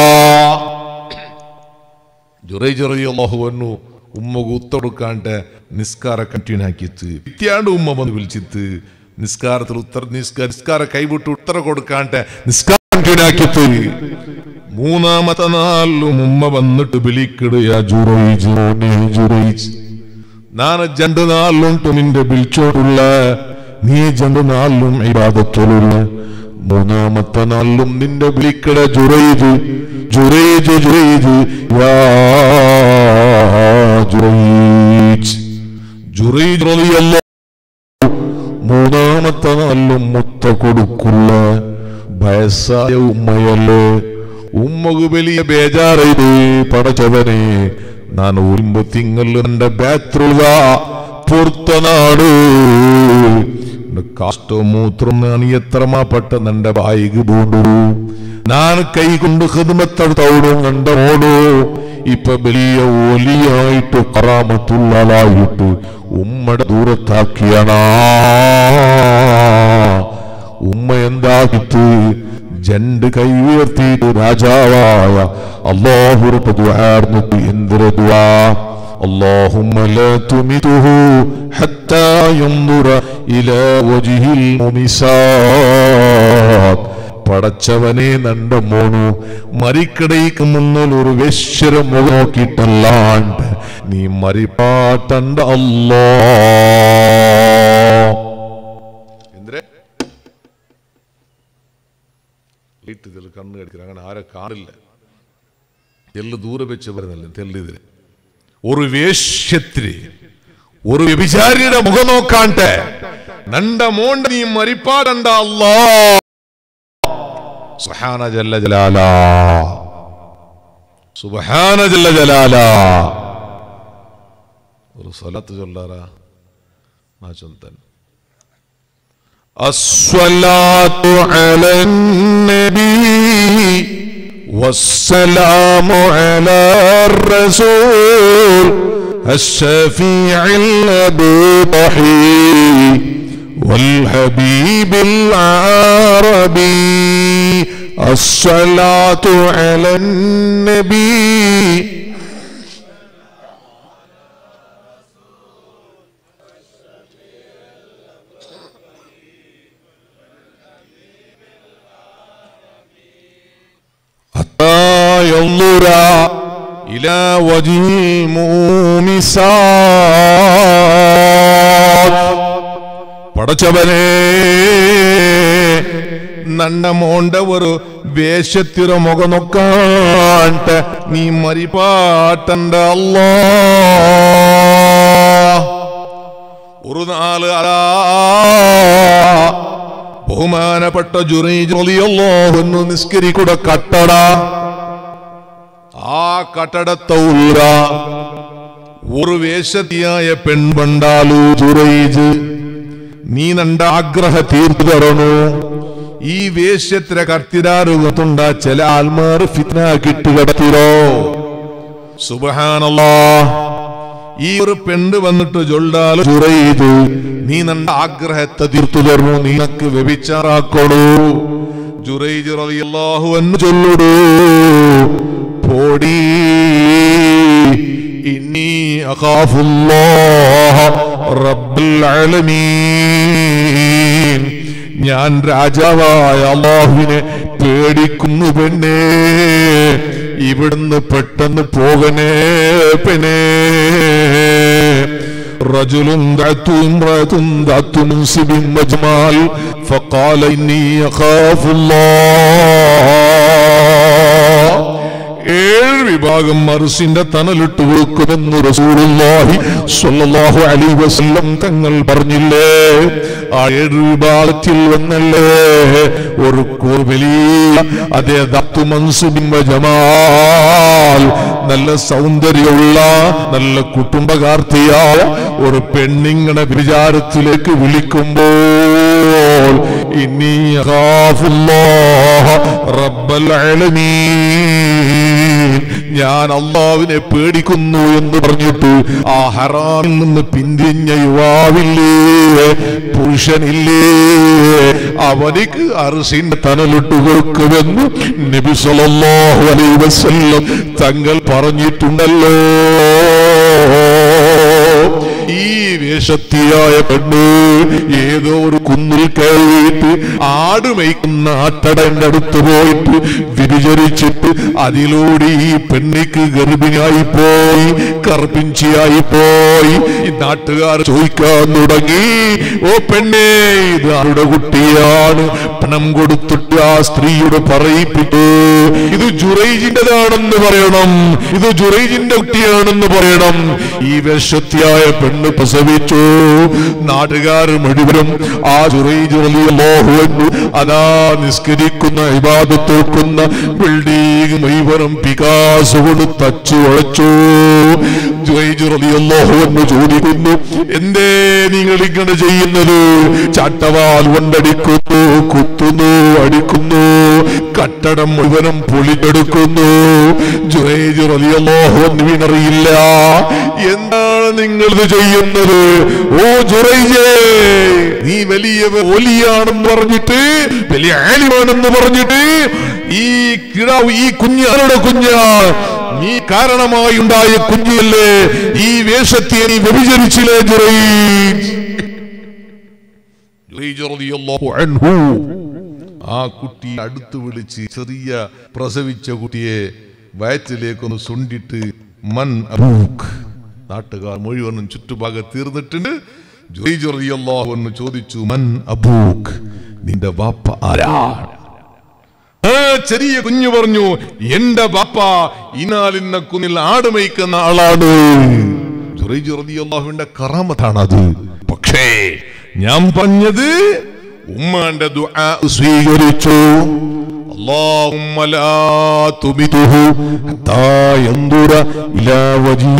ജുറൈജ് റളിയല്ലാഹു അൻഹു ഉമ്മക്ക് ഉത്തര കൊടുക്കാണ്ട് നിസ്കാര കണ്ടിന്യൂ ആക്കിത്ത് പിത്യാണ്ട് ഉമ്മ വന്ന് വിളിച്ചിത്ത് നിസ്കാരത്തിൽ ഉത്തര നിസ്കാര നിസ്കാര കൈവിട്ട് ഉത്തര കൊടുക്കാണ്ട് നിസ്കാരം കണ്ടിന്യൂ ആക്കിത്ത് മൂന്നാമത്തെ നാളിലും ഉമ്മ വന്നിട്ട് വിളിക്കിടുക ജുറൈജ് മോനെ ജുറൈജ് ನಾನು ಜಂಡ ನಾಳುಂಟು ನಿಂದೆ ಬಿಲ್ಚೋಡುಲ್ಲ നീ ജന്ത നാളിലും ഇബാദത്തോടുള്ള മൂന്നാമത്തെ നാളിലും നിന്റെ വിളിക്കട ജുറൈജ് ജുറൈജ് ജുറൈജ് യാ ജുറൈജ് ജുറൈജ് റളിയല്ലാഹു മൂന്നാമത്തെ നാളിലും മുത്ത കൊടുക്കുള്ള വയസ്സായ ഉമ്മയല്ലേ ഉമ്മക്ക് വലിയ ബേജാറൈത് പടച്ചവനെ ನಾನು ಉಂಬು ತಿಂಗಳು ನನ್ನ ಬ್ಯಾತ್ರುಗ ಪೂರ್ತ ನಾಡು ಕಾಷ್ಟು ಮೂತ್ರ ನಾನು ಎತ್ತರಮಾಪಟ್ಟ ನನ್ನ ಬಾಯಿಗೆ ಬೂಂಡು ನಾನು ಕೈಗೊಂಡು ಹದಿಮತ್ತಡ್ತವಡು ನಂಡ ನೋಡು ഇപ്പൊ വലിയ ഒലിയായിട്ട് കറാമത്തുള്ളായിട്ട് ഉമ്മയുടെ ദൂരത്താക്കിയണ ഉമ്മ എന്താക്കിട്ട് ജണ്ട് കൈ ഉയർത്തിയിട്ട് രാജാവായ അള്ളാഹുറപ്പ് ദുആർന്നിട്ട് എന്തൊരു ദുആ اللهم لا تمته حتى ينظر إلى وجه الممسات പടച്ചവനെ നണ്ട മോണു മരിക്കടയ്ക്ക് മുന്നിൽ ഒരു വേശ്വര മുഖം നോക്കിയിട്ടല്ലാണ്ട് നീ മരിപ്പാട്ടണ്ട അല്ലോ വീട്ടിൽ കണ്ണു കടിക്കുന്നത് അങ്ങനെ ആരെ കാണില്ല തെല്ല് ദൂരെ വെച്ച് വരുന്നില്ല തെല്ലിതിന് ഒരു വേശ്യത്തിന് ഒരു വ്യഭിചാരിയുടെ മുഖം നോക്കാണ്ട് നണ്ട മോണ്ട നീ മരിപ്പാടണ്ട അല്ലോ സുബ്ഹാന ജല്ല ജലാല സുബ്ഹാന ജല്ല ജലാല ഒരു സ്വലത്ത് ചൊല്ലാറാ ആ ചൊന്തൻ الصلاة على النبي والسلام على الرسول الشفيع الأبطحي والحبيب العربي الصلاة على النبي حتى ينظر إلى وجه المومسات പടച്ചവനെ നണ്ട മോണ്ട ഒരു വേഷത്തിര മുഖ നോക്കാണ്ട് നീ മരിപ്പാട്ടണ്ട അല്ലോ ഒരു നാല് അതാ ബഹുമാനപ്പെട്ട ജുറൈജ് നിസ്കരിക്കൂട കട്ടട ആ കട്ടടത്തെ ഉള്ള ഒരു വേഷത്തിയായ പെൺപണ്ടാലു ജുറൈജ് നീ നണ്ട ആഗ്രഹ തീർത്തു തരണു ഈ വേഷ്യത്തിര കർത്തിരാറുകത്തുണ്ട ചില ആൽമാർ ഫിത്ന കിട്ടുകടത്തിരോ സുബഹാനല്ലാ ഈ ഒരു പെണ്ണ് വന്നിട്ട് ജൊണ്ടാൽ ചുറയിത് നീ നണ്ട ആഗ്രഹത്തെ തീർത്തു തരണു നിനക്ക് വ്യഭിച്ചാറാക്കണു ജുറൈജ് റളിയല്ലാഹു എന്ന് ചൊല്ലുടൂ പോടി ഇന്നി അഖാഫുല്ലാഹ റബ്ബുൽ ആലമീൻ ഞാൻ രാജാവായ അള്ളാഹുവിനെ പേടിക്കുന്നു പെണ്ണേ ഇവിടുന്ന് പെട്ടെന്ന് പോകണേ പെണ്ണേ رجل دعت امرأة ذات منصب وجمال فقال إني أخاف الله ഏഴ് വിഭാഗം മറുസിന്റെ തണലിട്ട് കൊടുക്കുമെന്ന് റസൂലുള്ളാഹി സ്വല്ലല്ലാഹു അലൈഹി വസല്ലം തങ്ങൾ പറഞ്ഞില്ലേ ആ ഏഴ് വിഭാഗത്തിൽ വന്നല്ലേ ഒരു കോ- വലിയ അതേ ദത്തു മൻസുബിൻ വ ജമാൽ നല്ല സൗന്ദര്യമുള്ള നല്ല കുടുംബകാർത്തിയായ ഒരു പെണ്ണിങ്ങനെ വിചാരത്തിലേക്ക് വിളിക്കുമ്പോൾ ഇനി റബ്ബൽ ആലമീൻ ഞാൻ അള്ളാവിനെ പേടിക്കുന്നു എന്ന് പറഞ്ഞിട്ട് ആ ഹറാമിൽ നിന്ന് പിന്തിരിഞ്ഞ യുവാവില്ലേ പുരുഷനില്ലേ അവനിക്ക് അർസിന്റെ തണലിട്ട് കൊടുക്കുമെന്ന് നബി സല്ലല്ലാഹു അലൈഹി വസല്ലം തങ്ങൾ പറഞ്ഞിട്ടുണ്ടല്ലോ ഈ വേഷത്തിയായ പെണ്ണ് ഏതോ ഒരു കുന്നിൽ കയറിയിട്ട് ആട് മേയ്ക്കുന്ന ആട്ടടന്റെ അടുത്ത് പോയിട്ട് വ്യഭിചരിച്ചിട്ട് അതിലൂടെ ഈ പെണ്ണിക്ക് ഗർഭിണിയായി പോയി കർപ്പിഞ്ചിയായി പോയി ഈ നാട്ടുകാർ ചോദിക്കാൻ തുടങ്ങി ഓ പെണ്ണേ ഇത് ആരുടെ കുട്ടിയാണ് പണം കൊടുത്തിട്ട് ആ സ്ത്രീയോട് പറയിപ്പിച്ചു ഇത് ജുറൈജിന്റെതാണെന്ന് പറയണം ഇത് ജുറൈജിന്റെ കുട്ടിയാണെന്ന് പറയണം ഈ വേഷത്തിയായ പെണ്ണ് പ്രസവിച്ചു നാട്ടുകാർ മുഴുവനും ആ ജുറൈജ് റളിയല്ലാഹു അൻഹു അതാ നിസ്കരിക്കുന്ന ഇബാദത്ത് വെക്കുന്ന ബിൽഡിംഗ് മുഴുവനും പികാസ് കൊണ്ട് തച്ചു ഉഴച്ചു ജുറൈജ് റളിയല്ലാഹു അൻഹു ചോദിക്കുന്നു എന്തേ നിങ്ങൾ ഇങ്ങനെ ചെയ്യുന്നത് ചട്ടവാൽ കൊണ്ടടിക്കുന്നു കുത്തുന്നു അടിക്കുന്നു കട്ടടം മുഴുവനും പൊളിച്ചെടുക്കുന്നു ജുറൈജ് റളിയല്ലാഹു അൻഹുവിനറിയില്ല എന്താണ് നിങ്ങൾ ഇത് ചെയ്യുന്നത് ഓ ജുറൈജേ നീ വലിയ ഒലിയാണെന്ന് പറഞ്ഞിട്ട് വലിയ ആലിമാണെന്ന് പറഞ്ഞിട്ട് ഈ കിടാവ് ഈ കുഞ്ഞ് ആരുടെ കുഞ്ഞാ നീ കാരണമായി ഉണ്ടായ കുഞ്ഞല്ലേ ഈ വേഷത്തെ നീ വ്യഭിചരിച്ചില്ലേ ജുറൈജ് ജുറൈജ് റളിയല്ലാഹു അൻഹു ആ കുട്ടി അടുത്ത് വിളിച്ച് ചെറിയ പ്രസവിച്ച കുട്ടിയെ വയറ്റിലേക്കൊന്ന് സുണ്ടിട്ട് മൻ അബൂക്ക് നാട്ടുകാർ മുഴുവനും ചുറ്റുഭാഗം തീർന്നിട്ടുണ്ട് ജുറൈജ് റളിയല്ലാഹു അൻഹു ചോദിച്ചു മൻ അബൂക്ക് നിന്റെ വാപ്പ ആരാണ് ആ ചെറിയ കുഞ്ഞു പറഞ്ഞു എന്റെ ബാപ്പ ഇന്നാലിന്ന കുന്നിൽ ആട് മേയ്ക്കുന്ന ആളാണ് ജുറൈജ് റളിയല്ലാഹുവിന്റെ കറാമത്താണ് അത് പക്ഷേ ഞാൻ പറഞ്ഞത് ഉമ്മാന്റെ ദുആ സ്വീകരിച്ചു اللهم لا تبته حتى ينظر إلى وجه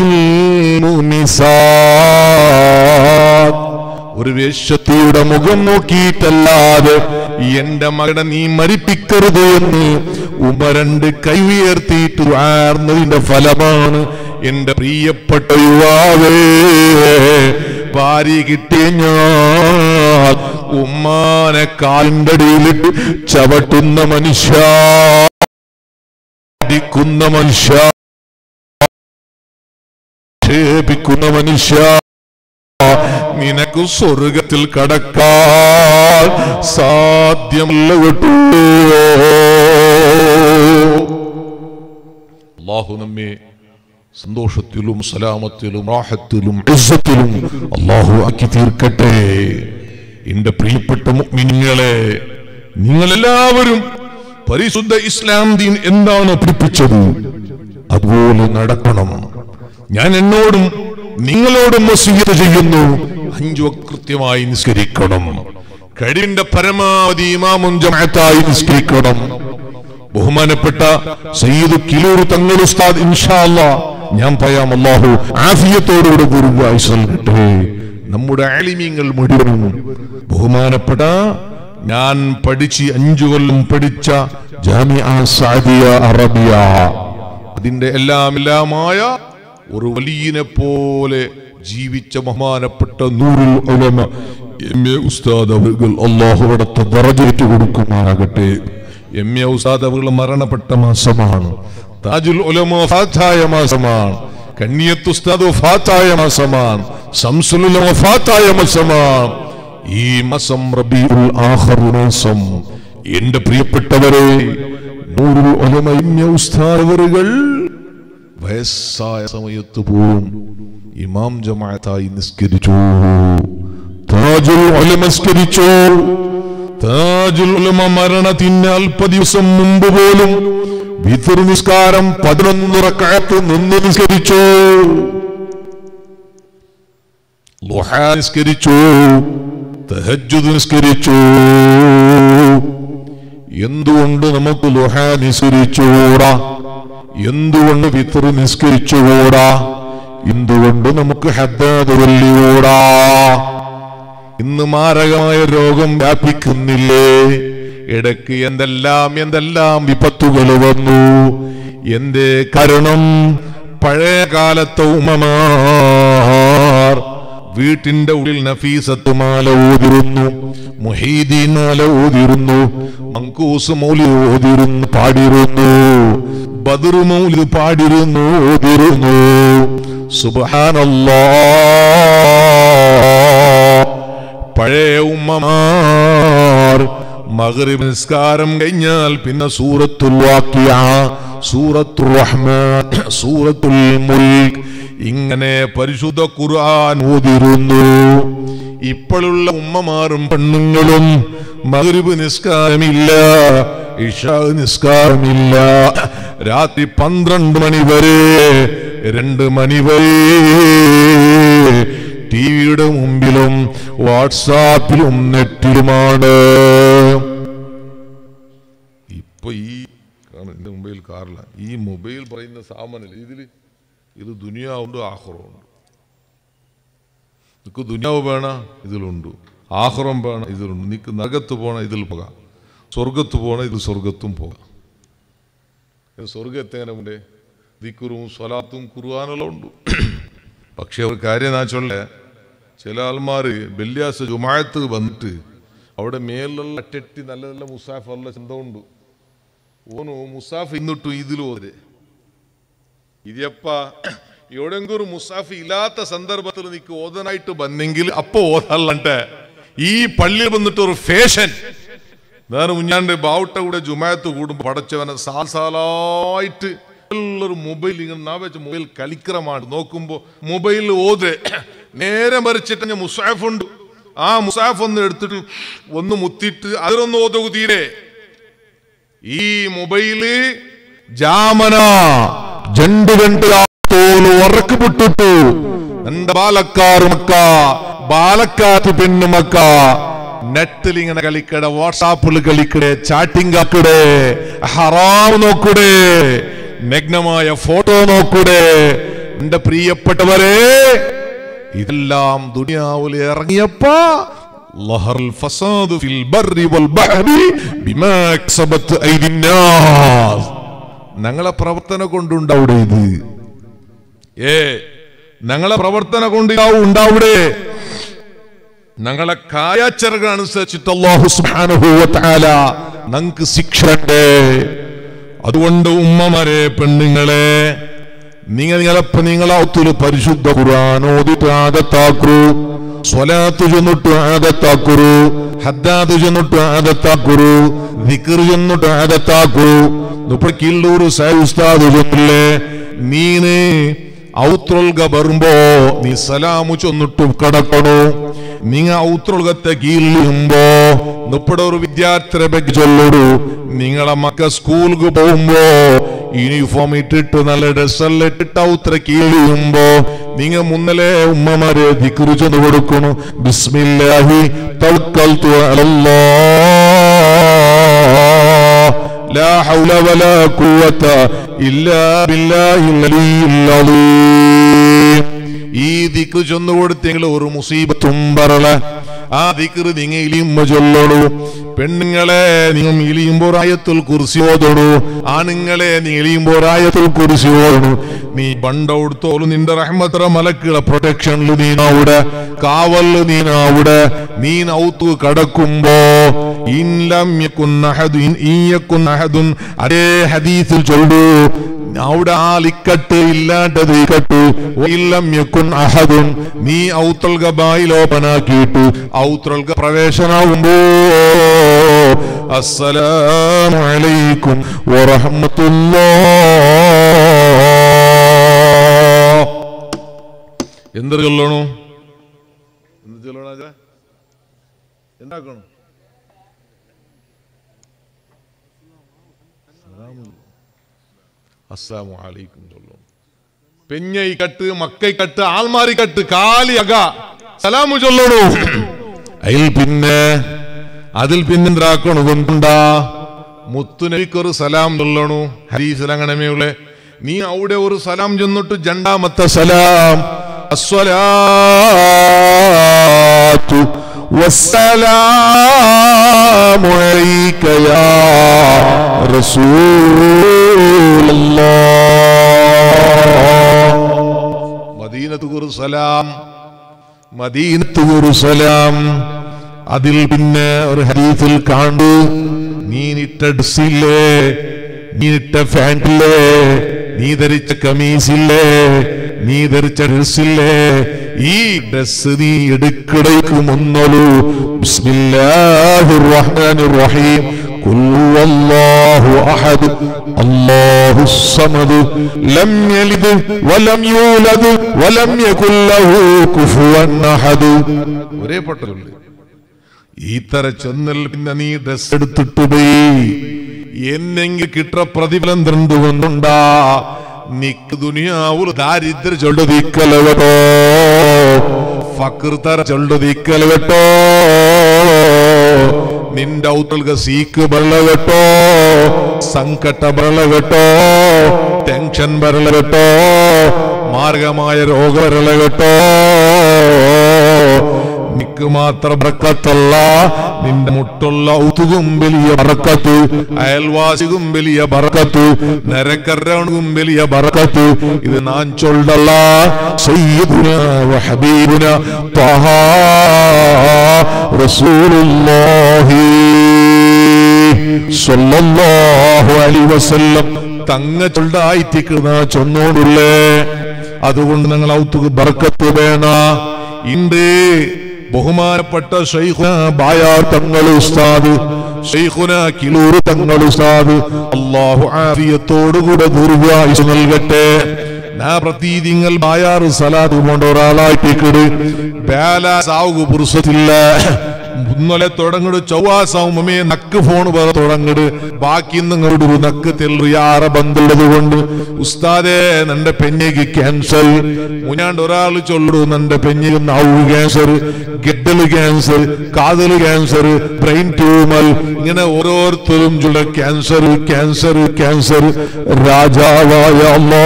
المنسات ഒരു വേശ്യത്തിയുടെ മുഖം നോക്കിയിട്ടല്ലാതെ എന്റെ മകനെ നീ മരിപ്പിക്കരുത് എന്ന് ഉമ രണ്ട് കൈ ഉയർത്തിയിട്ട് ആർന്നതിന്റെ ഫലമാണ് എന്റെ പ്രിയപ്പെട്ട യുവാവേ ഭാര്യ കിട്ടിയ ഞാൻ ഉമ്മാനെ കാലിന്റെ അടിയിലിട്ട് ചവിട്ടുന്ന മനുഷ്യ അടിക്കുന്ന മനുഷ്യ ക്ഷേപിക്കുന്ന മനുഷ്യ നിനക്ക് സ്വർഗത്തിൽ കടക്കാൻ സാധ്യമല്ല കേട്ടോ അള്ളാഹു നമ്മെ സന്തോഷത്തിലും സലാമത്തിലും റാഹത്തിലും ഇസ്സത്തിലും അള്ളാഹു ആക്കി തീർക്കട്ടെ എന്റെ പ്രിയപ്പെട്ട മുഅ്മിനീങ്ങളെ നിങ്ങളെല്ലാവരും പരിശുദ്ധ ഇസ്ലാം ദീൻ എന്താണ് പഠിപ്പിച്ചത് അതുപോലെ നടക്കണം ഞാൻ എന്നോടും നിങ്ങളോടും വസീയത്ത് ചെയ്യുന്നു അഞ്ചു കൃത്യമായി നിസ്കരിക്കണം കഴിവിന്റെ പരമാവധി ഇമാമും ജമാഅത്തായി നിസ്കരിക്കണം ബഹുമാനപ്പെട്ട സയ്യിദ് കിലൂർ തങ്ങൾ ഉസ്താദ് ഇൻഷാ അല്ലാ ഞാൻ പറയാം അല്ലാഹു ആഫിയത്തോടുകൂടെ പൂർവ്വായുസ് നൽകട്ടെ നമ്മുടെ ആലിമീങ്ങൾ മുഴുവനും ബഹുമാനപ്പെട്ട ഞാൻ പഠിച്ച് അഞ്ചു കൊല്ലം പഠിച്ച ജാമിഅ സാദിയ അറബിയ അതിന്റെ എല്ലാം എല്ലാമായ ഒരു വലിയനെ പോലെ ജീവിച്ച ബഹുമാനപ്പെട്ട നൂറുൽ ഉലമ എം എ ഉസ്താദ് അവർ അള്ളാഹു അവിടുത്തെ ദറജേറ്റ് കൊടുക്കുമാറാകട്ടെ എം എ ഉസ്താദ് അവർ മരണപ്പെട്ട മാസമാണ് താജുൽ ഉലമ ഫാത്തായ മാസമാണ് കണ്ണിയത്ത് ഉസ്താദ് ഫാത്തായ മാസമാണ് സംസുൽ ഉലമ ഫാത്തായ മാസമാണ് ഈ മാസം റബീഉൽ ആഖർ മാസം എന്റെ പ്രിയപ്പെട്ടവരെ നൂറുൽ ഉലമ എം എ ഉസ്താദ് അവറുകൾ വയസ്സായ സമയത്ത് പോലും ഇമാം ജമാഅത്തായി നിസ്കരിച്ചു താജുൽ ഉലമ നിസ്കരിച്ചു താജുൽ ഉലമ മരണത്തിന് അല്പ ദിവസം മുമ്പ് പോലും വിത്തർ നിസ്കാരം പതിനൊന്ന് റക്കായത്ത് നിന്ന് നിസ്കരിച്ചു ലുഹ നിസ്കരിച്ചു തഹജ്ജുദ് നിസ്കരിച്ചു എന്തുകൊണ്ട് നമുക്ക് ലുഹ നിസ്കരിച്ചുകൂടാ എന്തുകൊണ്ട് വിത്തർ നിസ്കരിച്ചുകൂടാ എന്തുകൊണ്ട് നമുക്ക് ഹദ്ദാദ് വെല്ലിയൂടാ ഇന്ന് മാരകമായ രോഗം വ്യാപിക്കുന്നില്ലേ ഇടയ്ക്ക് എന്തെല്ലാം എന്തെല്ലാം വിപത്തുകൾ വന്നു എന്തേ കാരണം പഴയ കാലത്തെ ഉമ്മമാർ വീട്ടിന്റെ ഉള്ളിൽ നഫീസത്ത് മാല ഓതിരുന്നു മുഹീദീൻ മാല ഓതിരുന്നു മങ്കൂസ് മൗലി ഓതിരുന്നു പാടിരുന്നു ബദർ മൗലി പാടിരുന്നു ഓതിരുന്നു സുബഹാനല്ലാ പഴയ ഉമ്മമാർ മഗ്രിബ് നിസ്കാരം കഴിഞ്ഞാൽ പിന്നെ സൂറത്തുൽ വാക്കിയ സൂറത്തുൽ റഹ്മാൻ സൂറത്തുൽ മുൽക്ക് ഇങ്ങനെ പരിശുദ്ധ ഖുർആൻ ഓതിരുന്നു ഇപ്പോഴുള്ള ഉമ്മമാരും പെണ്ണുങ്ങളും മഗ്രിബ് നിസ്കാരമില്ല ഇഷാ നിസ്കാരമില്ല രാത്രി പന്ത്രണ്ട് മണി വരെ രണ്ട് മണി വരെ ടിവിയുടെ മുമ്പിലും വാട്സാപ്പിലും നെറ്റിലുമാണ് ഇപ്പൊ ഈ കാണും എന്റെ മൊബൈൽ കാറില ഈ മൊബൈൽ പറയുന്ന സാമാനില്ല ഇതില് ഇത് ദുനിയാവുണ്ട് ആഹ്റമുണ്ട് നിനക്ക് ദുനിയാവ് വേണ ഇതിലുണ്ട് ആഹ്റം വേണ ഇതിലുണ്ട് നിനക്ക് നരകത്ത് പോണ ഇതിൽ പോകാം സ്വർഗത്ത് പോണ ഇതിൽ സ്വർഗത്തും പോകാം ഇത് സ്വർഗത്ത് എങ്ങനെ ഉണ്ട് ദിക്കുറും സ്വലാത്തും കുറുവാനെല്ലാം ഉണ്ട് പക്ഷെ ഒരു കാര്യം എന്നാ ചൊല്ലേ ചില ആൾമാർ വെള്ളിയാഴ്ച ജുമായത്ത് വന്നിട്ട് അവിടെ മേലുള്ള അറ്റെട്ടി നല്ല നല്ല മുസാഫ് നല്ല ചിന്തമുണ്ട് ഓನು മുസാഫ് ഇന്നിട്ടു ഇതിലും ഓരെ ഇതപ്പ എവിടെങ്കിലും ഒരു മുസാഫ് ഇല്ലാത്ത സന്ദർഭത്തിൽ നിനക്ക് ഓതനായിട്ട് വന്നെങ്കിൽ അപ്പൊ ഓതല്ലണ്ടെ ഈ പള്ളിയിൽ വന്നിട്ട് ഒരു ഫേഷൻ ഞാൻ മുഞ്ഞാണ്ട് ബാവുട്ട കൂടെ ജുമായത്ത് കൂടുമ്പോ പടച്ചവനെ സാൽ സാലായിട്ട് എല്ലാവരും മൊബൈൽ ഇങ്ങനെ നാ വെച്ച മൊബൈൽ കളിക്കറമാണ് നോക്കുമ്പോ മൊബൈൽ ഓത് നേരെ മറിച്ചിട്ട് മുസാഫ് ഉണ്ട് ആ മുസാഫ് ഒന്ന് എടുത്തിട്ട് ഒന്ന് മുത്തിയിട്ട് അതിലൊന്ന് ഓതകു തീരെ ഈ മൊബൈല് ജാമന ജണ്ട് ഗಂಟೆ തോല് ഉറക്ക് ಬಿಟ್ಟಿಟ್ಟು ನನ್ನ ಬಾಲಕ್ಕಾರು ಮಕ್ಕ ബാലക്കാത്ത് പെണ്ണുമക്ക നെറ്റിൽ ഇങ്ങനെ കളിക്കട വാട്സാപ്പിൽ കളിക്കടെ ചാറ്റിംഗ് ആക്കടെ ഹറാം നോക്കൂടെ നഗ്നമായ ഫോട്ടോ നോക്കൂടെ എന്റെ പ്രിയപ്പെട്ടവരെ ഇതെല്ലാം ദുനിയാവിൽ ഇറങ്ങിയപ്പോ ظهر الفساد في البر والبحر بما كسبت أيدي الناس ഞങ്ങളെ പ്രവർത്തനം കൊണ്ടുണ്ടാവിടെ ഇത് ഏ ഞങ്ങളെ പ്രവർത്തനം കൊണ്ട് ഉണ്ടാവിടെ ഞങ്ങളെ കായാച്ചറകൾ അനുസരിച്ചിട്ട് അള്ളാഹു സുബ്ഹാനഹു വ തആല ഞങ്ങൾക്ക് ശിക്ഷ ഉണ്ട് അതുകൊണ്ട് ഉമ്മമാരെ പെണ്ണുങ്ങളെ നിങ്ങൾ നിങ്ങളെപ്പ നിങ്ങളാവത്തിൽ പരിശുദ്ധ ഖുർആൻ ഓതിട്ട് ആദത്താക്കൂ സ്വലാത്ത് ചെന്നിട്ട് ആദത്താക്കുരു ഹദ്ദാത്ത് ചെന്നിട്ട് ആദത്താക്കുരു ദിക്ർ ചെന്നിട്ട് ആദത്താക്കൂ ഇപ്പോൾ കില്ലൂർ സായി ഉസ്താദ് ചെന്നില്ലേ നീന് ഔത്രൊൽക വരുമ്പോ നീ സലാമു ചൊന്നിട്ട് കടക്കണു നിങ്ങ ഔത്രൊൽകത്തെ കീഴുമ്പോ നിപ്പടെ ഒരു വിദ്യാർത്ഥിയുടെ ബെഗ് ചൊല്ലൊടു നിങ്ങളെ മക്ക സ്കൂൾക്ക് പോകുമ്പോ യൂണിഫോം ഇട്ടിട്ട് നല്ല ഡ്രസ്സെല്ലാം ഇട്ടിട്ട് ഔത്ര കീഴുമ്പോ നിങ്ങ മുന്നലെ ഉമ്മമാരെ ദിക്കുറി ചെന്ന് കൊടുക്കണു ബിസ്മില്ലാഹി തവക്കൽതു അലല്ലാഹ് لا حول ولا قوة إلا بالله العلي العظيم ഈ ദിക്ക് ചൊന്നു കൊടുത്തെങ്കിൽ ഒരു മുസീബത്തും പറല ആ ദിക്കറ് നിങ്ങ ഇലിയുമ്പോ ചൊല്ലണു പെണ്ണുങ്ങളെ നിങ്ങൾ ഇലിയുമ്പോൾ ആയത്തുൽ കുറിസി ഓതണു ആണുങ്ങളെ നീ ഇലിയുമ്പോൾ ആയത്തുൽ കുറിസി ഓതണു നീ പണ്ടവിടുത്തോളും നിന്റെ റഹ്മത്ര മലക്കുകളെ പ്രൊട്ടക്ഷനിൽ നീനാവിടെ കാവല് നീനാവിടെ നീ ഔത്തു കടക്കുമ്പോ ഇൻലം യകുൻ അഹദുൻ ഇൻ യകുൻ അഹദുൻ അതേ ഹദീസിൽ ചൊല്ലു അവിടെ ആ ലിക്കട്ട് ഇല്ലാണ്ടത് ഇക്കട്ടു ഇല്ലം യക്കുൻ അഹദുൻ നീ ഔത്രൽക ബായിലോപനാക്കിയിട്ടു ഔത്രൽക പ്രവേശനാവുമ്പോ അസ്സലാമു അലൈക്കും വറഹ്മത്തുള്ളാഹ് എന്ത് ചൊല്ലണു എന്ത് ചൊല്ലണ എന്താക്കണം അസ്സലാമു അലൈക്കും ചൊല്ലണം പെഞ്ഞൈ കട്ട് മക്കൈ കട്ട് ആൽമാരി കട്ട് കാലി അക സലാമു ചൊല്ലണു അതിൽ പിന്നെ അതിൽ പിന്നെ എന്താക്കണതുണ്ടാ മുത്തുനബിക്കൊരു സലാം ചൊല്ലണു ഹരീസിൽ അങ്ങനെയുള്ള നീ അവിടെ ഒരു സലാം ചെന്നിട്ട് രണ്ടാമത്തെ സലാം അസ്വലാത്തു والسلام عليك يا رسول الله മദീനത്ത് ഒരു സലാം മദീനത്ത് ഒരു സലാം അതിൽ പിന്നെ ഒരു ഹരീഫിൽ കാണ്ടു നീ ഇട്ട ഡ്രസ്സില്ലേ നീ ഇട്ട ഫാൻറ്റില്ലേ നീ ധരിച്ച കമീസില്ലേ നീ ധരിച്ച ഡ്രസ്സില്ലേ ഈ ഡ്രസ് നീ എടുക്കിടയ്ക്ക് മുന്നൊരു ബിസ്മില്ലാഹിർ റഹ്മാനിർ റഹീം قل هو الله احد الله الصمد لم يلد ولم يولد ولم يكن له كفوا احد ഒരേ പൊട്ടലുള്ളൂ ഈ തര ചെന്നൽ പിന്നെ നീ ഡ്രസ് എടുത്തിട്ട് പോയി എന്നെങ്കിൽ കിട്ട പ്രതിഫലം എന്തുകൊണ്ടുണ്ടാ നിക്ക് ദുനിയാവുൽ ദാരിദ്ര്യ ചൊല്ലതിക്കലവട്ടോ ഫക്ർ തര ചൊല്ലതിക്കലവട്ടോ നിന്റെ ഔത്തൽക സീക്ക് ബരളകട്ടോ ಸಂಕಟ ಬರಲಗಟ್ಟೋ ಟೆನ್ಷನ್ ಬರಲಗಟ್ಟೋ ಮಾರ್ಗಮಾಯ ರೋಗ ಬರಲಗಟ್ಟೋ നിക്ക് മാത്രം ബർക്കത്തല്ല നിന്റെ മുട്ടുള്ള ഔത്തുകും വലിയ ബർക്കത്ത് അയൽവാസികും വലിയ ബർക്കത്ത് നരക്കരണവും വലിയ ബർക്കത്ത് ഇത് നാൻ ചൊല്ലല്ല സയ്യിദുന വഹബീബുന ത്വഹ റസൂലുള്ളാഹി സ്വല്ലല്ലാഹു അലൈഹി വസല്ലം തങ്ങ ചൊല്ലായിട്ടിക്കുന്ന ചൊന്നോടുള്ളേ അതുകൊണ്ട് നിങ്ങൾ ഔത്തുക്ക് ബർക്കത്ത് വേണ ഇണ്ട് ബഹുമാനപ്പെട്ട ഷെയ്ഖുന ബായാർ തങ്ങൾ ഉസ്താദ് ഷെയ്ഖുന കിലൂർ തങ്ങൾ ഉസ്താദ് അള്ളാഹു ആഫിയത്തോടുകൂടെ ദീർഘായുസ് നൽകട്ടെ നാ പ്രതീതിങ്ങൾ ബായാറ് സലാത്ത് പോണ്ട ഒരാളായിട്ടിക്കട് ബാലാസ് ആവുക പുരുഷത്തില്ല ഇന്നലെ തുടങ്ങട് ചൊവ്വാസാവുമ്പമേ നക്ക് ഫോൺ വേറെ തുടങ്ങട് ബാക്കി നിങ്ങളുടെ ഒരു നക്ക് തെല്ലിയാറ ബന്ധുള്ളത് കൊണ്ട് ഉസ്താദേ നന്റെ പെഞ്ഞയ്ക്ക് ക്യാൻസർ മുന്നാണ്ട് ഒരാൾ ചൊല്ലു നന്റെ പെഞ്ഞിൽ നാവ് ക്യാൻസർ ഗെഡല് ക്യാൻസർ കാതല് ക്യാൻസർ ബ്രെയിൻ ട്യൂമർ ഇങ്ങനെ ഓരോരുത്തരും ചൊല്ല ക്യാൻസർ ക്യാൻസർ ക്യാൻസർ രാജാവായ അല്ലാ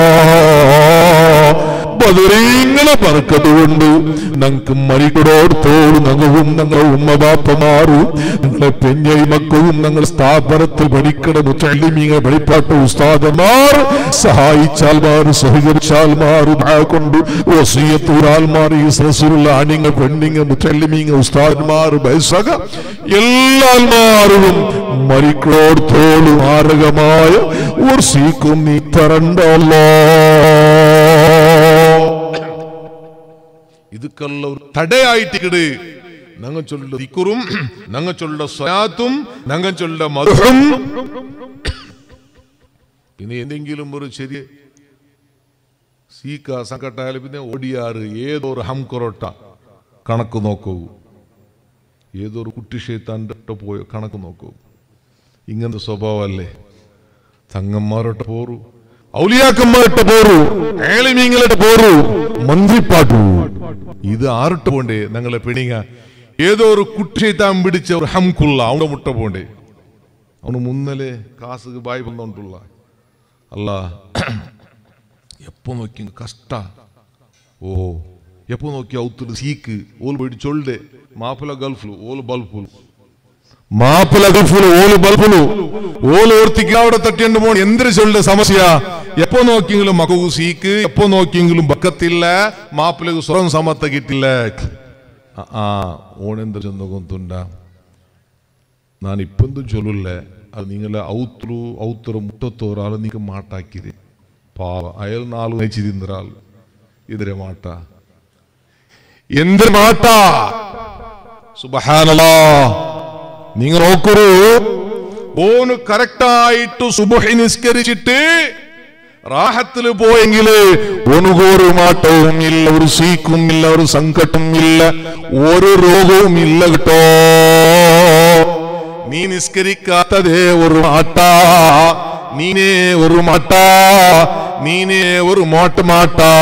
ബദരീങ്ങളെ പറക്കതുകൊണ്ട് ഞങ്ങൾക്ക് മരിക്കടോടത്തോട് ഞങ്ങളും ഞങ്ങളെ ഉമ്മ ബാപ്പമാറും ഞങ്ങളെ പെഞ്ഞൈ മക്കളും ഞങ്ങൾ സ്ഥാപനത്തിൽ പഠിക്കണ മുത്തല്ലിമീങ്ങ വെളിപ്പാട്ട ഉസ്താദന്മാർ സഹായിച്ചാൽ മാറ് സഹകരിച്ചാൽ മാറ് കൊണ്ട് വസീയത്തൂരാൽ മാറി സസുള്ള ആണിങ്ങ പെണ്ണിങ്ങ മുത്തല്ലിമീങ്ങ ഉസ്താദന്മാർ ബൈസക എല്ലാൽമാരും മരിക്കടോടത്തോട് മാരകമായ ഒരു സീക്കും നീ തരണ്ടല്ലോ ഇതുക്കല്ല ഒരു തടയായിട്ടിക്കട് ഞങ്ങ ചൊല്ല ദിക്കുറും ഞങ്ങ ചൊല്ല സ്വയാത്തും ഞങ്ങ ചൊല്ല മധുഹും പിന്നെ എന്തെങ്കിലും ഒരു ശരി സീക്ക സങ്കട്ടായാലും പിന്നെ ഓടിയാറ് ഏതോ ഒരു ഹംകൊറോട്ട കണക്ക് നോക്കൂ ഏതോ ഒരു കുട്ടി ഷെയ്ത്താൻ്റെ പോയ കണക്ക് നോക്കൂ ഇങ്ങനത്തെ സ്വഭാവമല്ലേ തങ്ങന്മാരോട്ട് പോറു ഔലിയാക്കന്മാരിട്ട് പോറു ഏളിമീങ്ങളിട്ട് പോറു മന്ത്രിപ്പാട്ടു ഇത് ആറിട്ട് പോണ്ടേ ഞങ്ങളെ പെണിങ്ങ ഏതോ ഒരു കുട്ടിയെത്താൻ പിടിച്ച ഒരു ഹംകുള്ള അവന്റെ മുട്ട പോണ്ടേ അവന് മുന്നലെ കാസ് ബായ് വന്നോണ്ടുള്ള അല്ല എപ്പോ നോക്കി കഷ്ട ഓ എപ്പോ നോക്കി ഔത്തുడు സീക്ക് ഓല് പോയിട്ട് ചൊല്ലെ മാപ്പിള ഗൾഫില് ഓല് ബൾഫുలు മാപ്പിള ഗൾഫില് ഓല് ബൾഫുలు ഓല് ഓർത്തിക്ക് അവിടെ തട്ടിയണ്ട് പോണ എന്തൊരു ചൊല്ലെ സമസ്യ എപ്പോ നോക്കിയെങ്കിലും മക്കു സീക്ക് എപ്പോ നോക്കിയെങ്കിലും ബക്കത്തില്ല മാപ്പിളക്ക് സ്വരം സമത്ത കിട്ടില്ല ആ ഓണെന്ത് ചെന്ന് കൊന്തുണ്ട ನಾನು ಇಪ್ಪೊಂದು ಚೊಲುಲ್ಲೆ ಅದು ನಿಂಗಲ ಔತ್ರು ಔತರ ಮುಟ್ಟತ್ತೋರಾಲು ನಿಂಗೆ ಮಾಟಾಕಿದೆ ಪಾವ ಅಯಲ್ ನಾಲು ನೆಚ್ಚಿದಿಂದ್ರಾಲ್ ಇದ್ರೆ ಮಾಟ എന്ത് മാട്ട സുബഹാനല്ലാ നിങ്ങൾ നോക്കൂ ഓന് കറക്റ്റായിട്ട് സുബഹി നിസ്കരിച്ചിട്ട് റാഹത്തിൽ പോയെങ്കില് ഒന്നുകൂറ് മാട്ടവും ഇല്ല ഒരു സീക്കും ഇല്ല ഒരു സങ്കട്ടും ഇല്ല ഒരു രോഗവും ഇല്ല കേട്ടോ നീ നിസ്കരിക്കാത്തതേ ഒരു മാട്ട നീനേ ഒരു മാട്ടാ നീനേ ഒരു മോട്ട് മാട്ടാ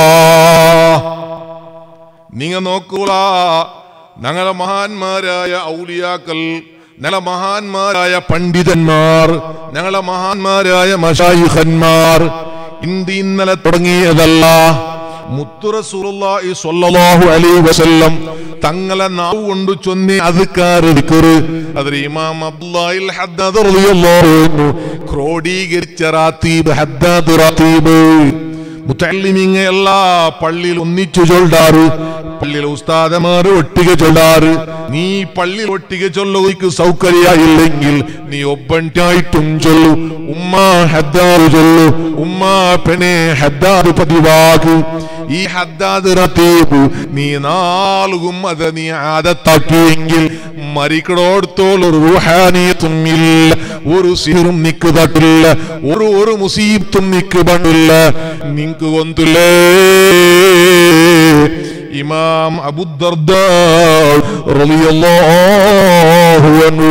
നിങ്ങ നോക്കൂള ഞങ്ങളെ മഹാന്മാരായ ഔലിയാക്കൾ ഞങ്ങളെ മഹാന്മാരായ പണ്ഡിതന്മാർ ഞങ്ങളെ മഹാന്മാരായ മഷായിഖന്മാർ ഇന്ത്യ ഇന്നലെ തുടങ്ങിയതല്ല മുത്തുറസൂലുള്ളാഹി സ്വല്ലല്ലാഹു അലൈഹി വസല്ലം തങ്ങളെ നാവ് കൊണ്ട് ചൊന്നി അതുക്കാറ് അതിൽ ഇമാം അബ്ദുല്ലാഹിൽ ഹദ്ദാദ് റളിയല്ലാഹു അൻഹു ക്രോഡീകരിച്ച റാത്തീബ് ഹദ്ദാദ് റാത്തീബ് മുത്തല്ലിമിങ്ങ എല്ലാ പള്ളിയിൽ ഒന്നിച്ചു ചൊല്ലാറ് പള്ളിയിൽ ഉസ്താദമാർ ഒട്ടിക ചൊല്ലാറ് നീ പള്ളിയിൽ ഒട്ടിക ചൊല്ലുക സൗകര്യായില്ലെങ്കിൽ നീ ഒಬ್ಬಂಟಾയിട്ടും ചൊല്ലു ഉമ്മ ഹദ്ദാറ് ചൊല്ലു ഉമ്മ പെനെ ഹദ്ദാറ് പതിവാകു ഈ ഹദ്ദാദ് റത്തീബ് നീ നാലുകും അത് നീ ആദത്താക്കിയെങ്കിൽ മരിക്കടോടത്തോളം ഒരു റുഹാനിയത്തും ഇല്ല ഒരു സിഹറും നിക്ക് തട്ടില്ല ഒരു ഒരു മുസീബത്തും നിക്ക് പണ്ടില്ല നിങ്ങക്ക് കൊന്തില്ലേ ഇമാം അബുദർദ റളിയല്ലാഹു അൻഹു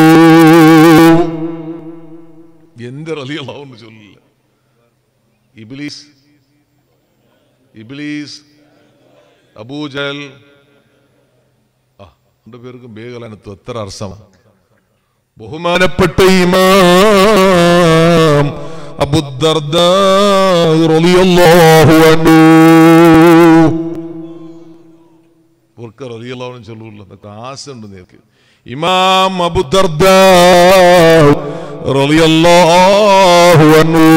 എന്ത് റളിയല്ലാഹു എന്ന് ചൊല്ലില്ല ഇബ്ലീസ് ഇബ്ലീസ് അബൂജൽ ആ രണ്ട് പേർക്കും ബേഗലനത്തു എത്ര അർസമാണ് ബഹുമാനപ്പെട്ട ഇമാം അബുദർദ റളിയല്ലാഹു അൻഹു ഇവർക്ക് റളിയല്ലാഹു അൻഹു ചൊല്ലൂല്ല എന്നൊക്കെ ആശയുണ്ട് നേർക്ക് ഇമാം അബുദർദ റളിയല്ലാഹു അൻഹു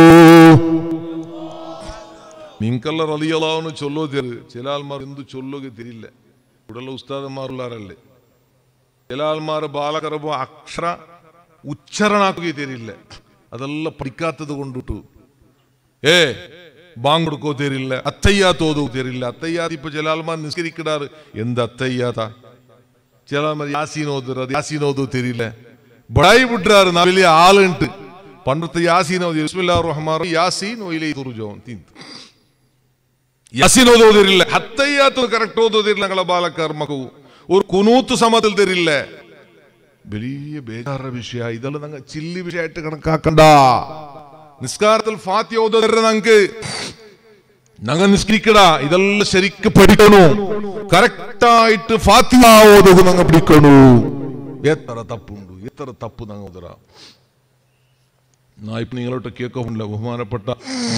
നിങ്ങൾക്കല്ല റളിയല്ലാഹു ചൊല്ലോ തരും ചില ആൾമാർ എന്ത് ചൊല്ലുക തിരില്ല ഇവിടെയുള്ള ഉസ്താദന്മാരുള്ളവരല്ലേ ചില ആൾമാർ ബാലകറബോ അക്ഷര ഉച്ചരണാക്കുകയും തരില്ല അതെല്ലാം പഠിക്കാത്തത് കൊണ്ടിട്ടു ഏ ബാങ്ക് കൊടുക്കോ തരില്ല അത്തയ്യാ തോതോ തരില്ല അത്തയ്യാത് ഇപ്പൊ ചില ആൾമാർ നിസ്കരിക്കിടാറ് എന്ത് അത്തയ്യാതാ ചില ആൾമാർ യാസീൻ ഓതുறது യാസീൻ ഓതു തരില്ല ബടായി വിട്ടാറ് നാ വലിയ ആളുണ്ട് പണ്ടത്തെ യാസീൻ ഓതി ബിസ്മില്ലാ റഹ്മാൻ യാസീൻ ഒയിലേ തുറുജോൻ തീന്ത് യാസീൻ ഓതോ തരില്ല ഹത്തയ്യാത്ത് കറക്റ്റ് ഓതോ തരില്ല ഞങ്ങളെ ബാലക്കാർ മകു ഒരു കുനൂത്ത് സമത്തിൽ തരില്ല വലിയ ബേജാറ വിഷയ ഇതെല്ലാം ഞങ്ങൾ ചില്ലി വിഷയമായിട്ട് കണക്കാക്കണ്ട നിസ്കാരത്തിൽ ഫാത്തി ഓതോ തരുന്ന ഞങ്ങക്ക് ഞങ്ങൾ നിസ്കരിക്കടാ ഇതെല്ലാം ശരിക്ക് പഠിക്കണു കറക്റ്റായിട്ട് ഫാത്തിമ ഓതുക ഞങ്ങൾ പഠിക്കണു എത്ര തപ്പുണ്ട് എത്ര തപ്പ് ഞങ്ങൾ ഓതറ നാ ഇപ്പൊ നിങ്ങളോട്ട് കേൾക്കുന്നില്ല ബഹുമാനപ്പെട്ട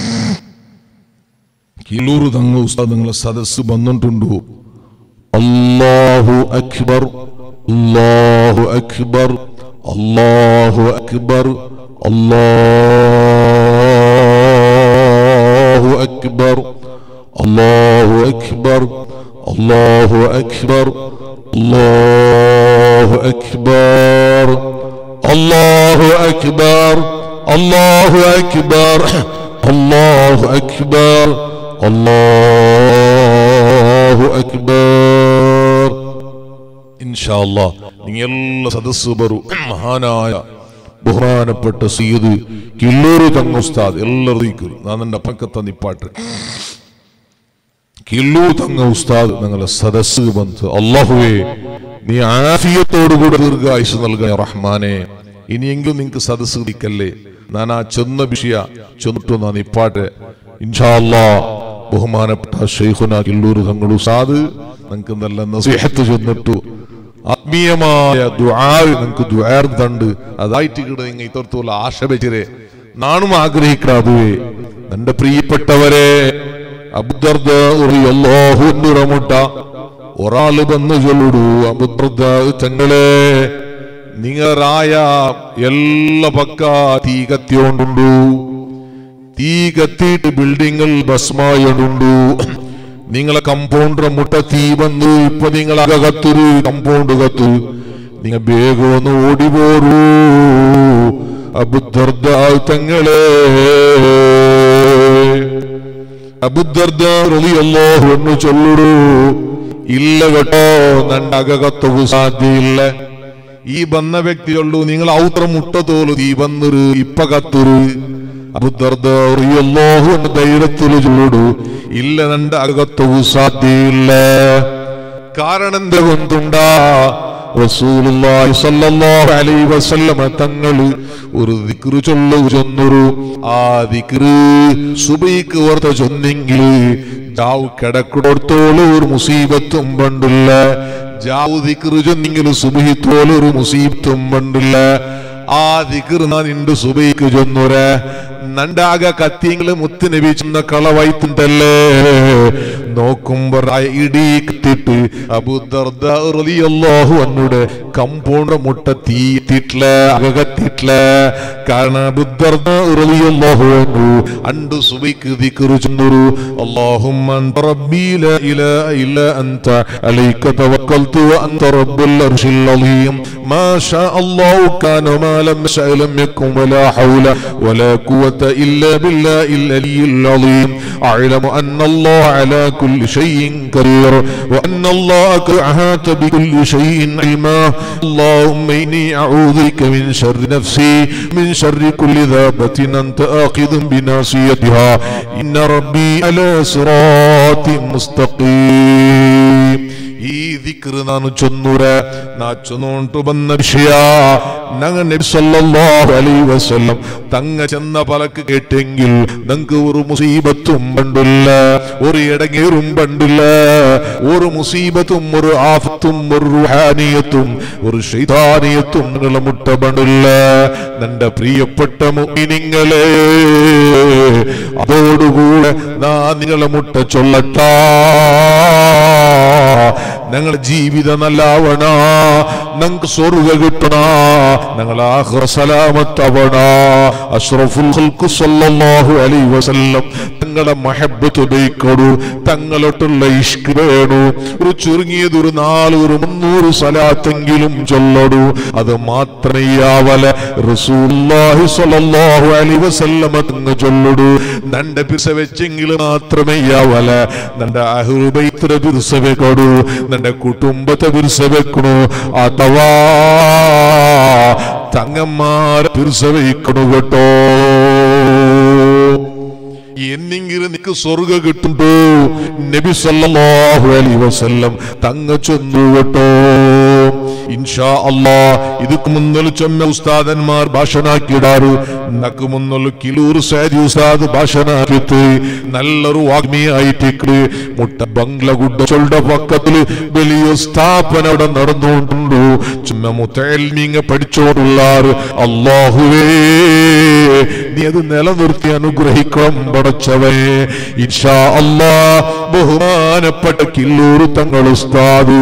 കിലൂറ് തങ്ങ ഉസ്താദ് നിങ്ങളെ സദസ് വന്നിട്ടുണ്ടോ അല്ലാഹു അക്ബർ അല്ലാഹു അക്ബർ അല്ലാഹു അക്ബർ അല്ലാഹു അക്ബർ അല്ലാഹു അക്ബർ അല്ലാഹു അക്ബർ അല്ലാഹു അക്ബർ അല്ലാഹു അക്ബർ അല്ലാഹു അക്ബർ അല്ലാഹു അക്ബർ അല്ലാഹു അക്ബർ ഇൻഷാല്ല നിങ്ങൾ എല്ലാ സദസ്സ് ബറു മഹാനായ ബഹുമാനപ്പെട്ട സീദ് കില്ലൂರು തങ്ങുസ്താദ് എല്ലാവരും ഞാൻ എൻ്റെ പക്കത്തെ നിപ്പാട്ട് കില്ലൂർ തങ്ങ ഉസ്താദ് ഞങ്ങളെ സദസ് വന്ന് അള്ളാഹുവേ നീ ആഫിയത്തോടുകൂടെ ദീർഘായുസ് നൽകണേ റഹ്മാനെ ഇനിയെങ്കിലും നിങ്ങൾക്ക് സദസ് നിൽക്കല്ലേ ഞാൻ ആ ചെന്ന വിഷയ ചെന്നിട്ടു നാ നിപ്പാട്ടെ ഇൻഷാല്ലാ ബഹുമാനപ്പെട്ട ഷെയ്ഖുന കില്ലൂർ തങ്ങൾ ഉസ്താദ് നിങ്ങൾക്ക് നല്ല നസീഹത്ത് ചെന്നിട്ടു ആത്മീയമായ ദുആ നിങ്ങൾക്ക് ദുആർ തണ്ട് അതായിട്ട് കിട നിങ്ങൾ ഇത്തരത്തിലുള്ള ആശ വെച്ചിരെ നാണും ആഗ്രഹിക്കാതുവേ എന്റെ പ്രിയപ്പെട്ടവരെ അബുദർദ്ദുറമുട്ട ഒരാള് വന്ന് ചൊല്ലുടു അബുദർദ തങ്ങളെ നിങ്ങളായ എല്ലാ പക്ക തീ കത്തിയോണ്ടുണ്ടു തീ കത്തിയിട്ട് ബിൽഡിങ്ങൾ ഭസ്മായുണ്ടു നിങ്ങളെ കമ്പൗണ്ടർ മുട്ട തീ വന്നു ഇപ്പൊ നിങ്ങൾ അകത്തുരു കമ്പൗണ്ട് കത്തു നിങ്ങൾ വേഗം ഒന്ന് ഓടി പോരൂ അബുദർദ തങ്ങളെ അബുദർദ റളിയല്ലാഹു എന്ന് ചൊല്ലുടൂ ഇല്ല കേട്ടോ നണ്ടകത്തൊരു സാധ്യയില്ല ഈ വന്ന വ്യക്തിയുള്ളൂ നിങ്ങൾ ഔത്ര മുട്ട തോಲು തീ വന്നൊരു ഇപ്പ കത്തുരു അബുദർദ റളിയല്ലാഹു എന്ന് ധൈര്യത്തിൽ ചൊല്ലുടൂ ഇല്ല നണ്ട അകത്തൊരു സാധ്യയില്ല കാരണം എന്തുകൊണ്ടുണ്ടാ റസൂലുള്ളാഹി സ്വല്ലല്ലാഹു അലൈഹി വസല്ലമ തങ്ങൾ ഒരു ദിക്റ് ചൊല്ലു ചൊന്നൊരു ആ ദിക്റ് സുബൈക്ക് ഓർത്ത ചൊന്നെങ്കിൽ ജാവ് കിടക്കിടത്തോളം ഒരു മുസീബത്തും പണ്ടില്ല ജാവ് ദിക്റ് ചൊന്നെങ്കിൽ സുബഹിത്തോളം ഒരു മുസീബത്തും പണ്ടില്ല ആ ദിക്ർ നിന്റെ സുബൈക്ക് ചൊന്നുര നണ്ടാക കത്തിയെങ്കിൽ മുത്ത് നബിച്ചുന്ന കളവായിത്തുണ്ടല്ലേ നോക്കുമ്പോ ഇടി കത്തിട്ട് അബുദർദാഹു അന്നുടെ കമ്പൗണ്ട് മുട്ട തീറ്റിട്ടില്ല അകത്തിട്ടില്ല കാരണം അബുദർദാഹു അന്നു അണ്ട് സുബൈക്ക് ദിക്ർ ചൊന്നൊരു اللهم انت ربي لا اله الا انت عليك توكلت وانت رب العرش العظيم ما شاء الله كان ما لم يشاء لم يكن ولا حول ولا قوة إلا بالله العلي العظيم أعلم أن الله على كل شيء قدير وأن الله قد أحاط بكل شيء علما اللهم إني أعوذ بك من شر نفسي من شر كل ذابة أنت آخذ بناصيتها إن ربي على صراط مستقيم ഈ ദിക്റ് ನಾನು ಚೊನ್ನೂರ ನಾ ಚೊನ್ನೋಂಟು ಬಂದ ವಿಷಯ ഞങ്ങൾ നബി സല്ലല്ലാഹു അലൈഹി വസല്ലം തങ്ങ ചെന്ന പലക്ക് കേട്ടെങ്കിൽ നിങ്ങൾക്ക് ഒരു മുസീബത്തും പണ്ടില്ല ഒരു ഇടങ്ങേറും പണ്ടില്ല ഒരു മുസീബത്തും ഒരു ആഫത്തും ഒരു റുഹാനിയത്തും ഒരു ശൈതാനിയത്തും നിങ്ങളെ മുട്ട പണ്ടില്ല നിന്റെ പ്രിയപ്പെട്ട മുഅ്മിനീങ്ങളെ അതോടുകൂടെ നാ നിങ്ങളെ മുട്ട ചൊല്ലട്ടാ ഞങ്ങളുടെ ജീവിതം നല്ലാവണ ഞങ്ങൾക്ക് സ്വർഗ കിട്ടണ ഞങ്ങൾ ആഖിറ സലാമത്തവണ അഷ്റഫുൽ ഖൽഖ് സല്ലല്ലാഹു അലൈഹി വസല്ലം തങ്ങളുടെ മഹബ്ബത്ത് ഉപയോഗിക്കണു തങ്ങളോട്ടുള്ള ഇഷ്ക് വേണു ഒരു ചുരുങ്ങിയത് ഒരു നാല് ഒരു മുന്നൂറ് സലാത്തെങ്കിലും ചൊല്ലടു അത് മാത്രമേ ആവല റസൂലുള്ളാഹി സ്വല്ലല്ലാഹു അലൈഹി വസല്ലം തങ്ങ ചൊല്ലടു നന്റെ പിസ വെച്ചെങ്കിൽ മാത്രമേ ആവല നന്റെ അഹ്റുബൈത്ര പിർസ വെക്കടു നിന്റെ കുടുംബത്തെ പിർസ വെക്കണു അഥവാ തങ്ങന്മാരെ പിർസ വെക്കണു കേട്ടോ എന്നെങ്കിലും നിനക്ക് സ്വർഗ കിട്ടുമ്പോ നബി സല്ലല്ലാഹു അലൈഹി വസല്ലം തങ്ങ ചൊന്നു കേട്ടോ ഇൻഷാ അല്ലാ ഇതുക്ക് മുന്നൽ ചൊന്ന ഉസ്താദന്മാർ ഭാഷണാക്കിയിടാറ് നക്ക് മുന്നൽ കിലൂർ സാരി ഉസ്താദ് ഭാഷണാക്കിയിട്ട് നല്ലൊരു വാഗ്മിയായിട്ട് മുട്ട ബംഗ്ല ഗുഡ ചൊല്ലുടെ പക്കത്തില് വലിയ സ്ഥാപന അവിടെ നടന്നുകൊണ്ടുണ്ടു ചുമ്മ മുത്തൽമീങ്ങ പഠിച്ചോടുള്ളാറ് അള്ളാഹുവേ നീ അത് നിലനിർത്തി അനുഗ്രഹിക്കണം പടച്ചവേ ഇൻഷാ അല്ലാ ബഹുമാനപ്പെട്ട കില്ലൂർ തങ്ങൾ ഉസ്താദ്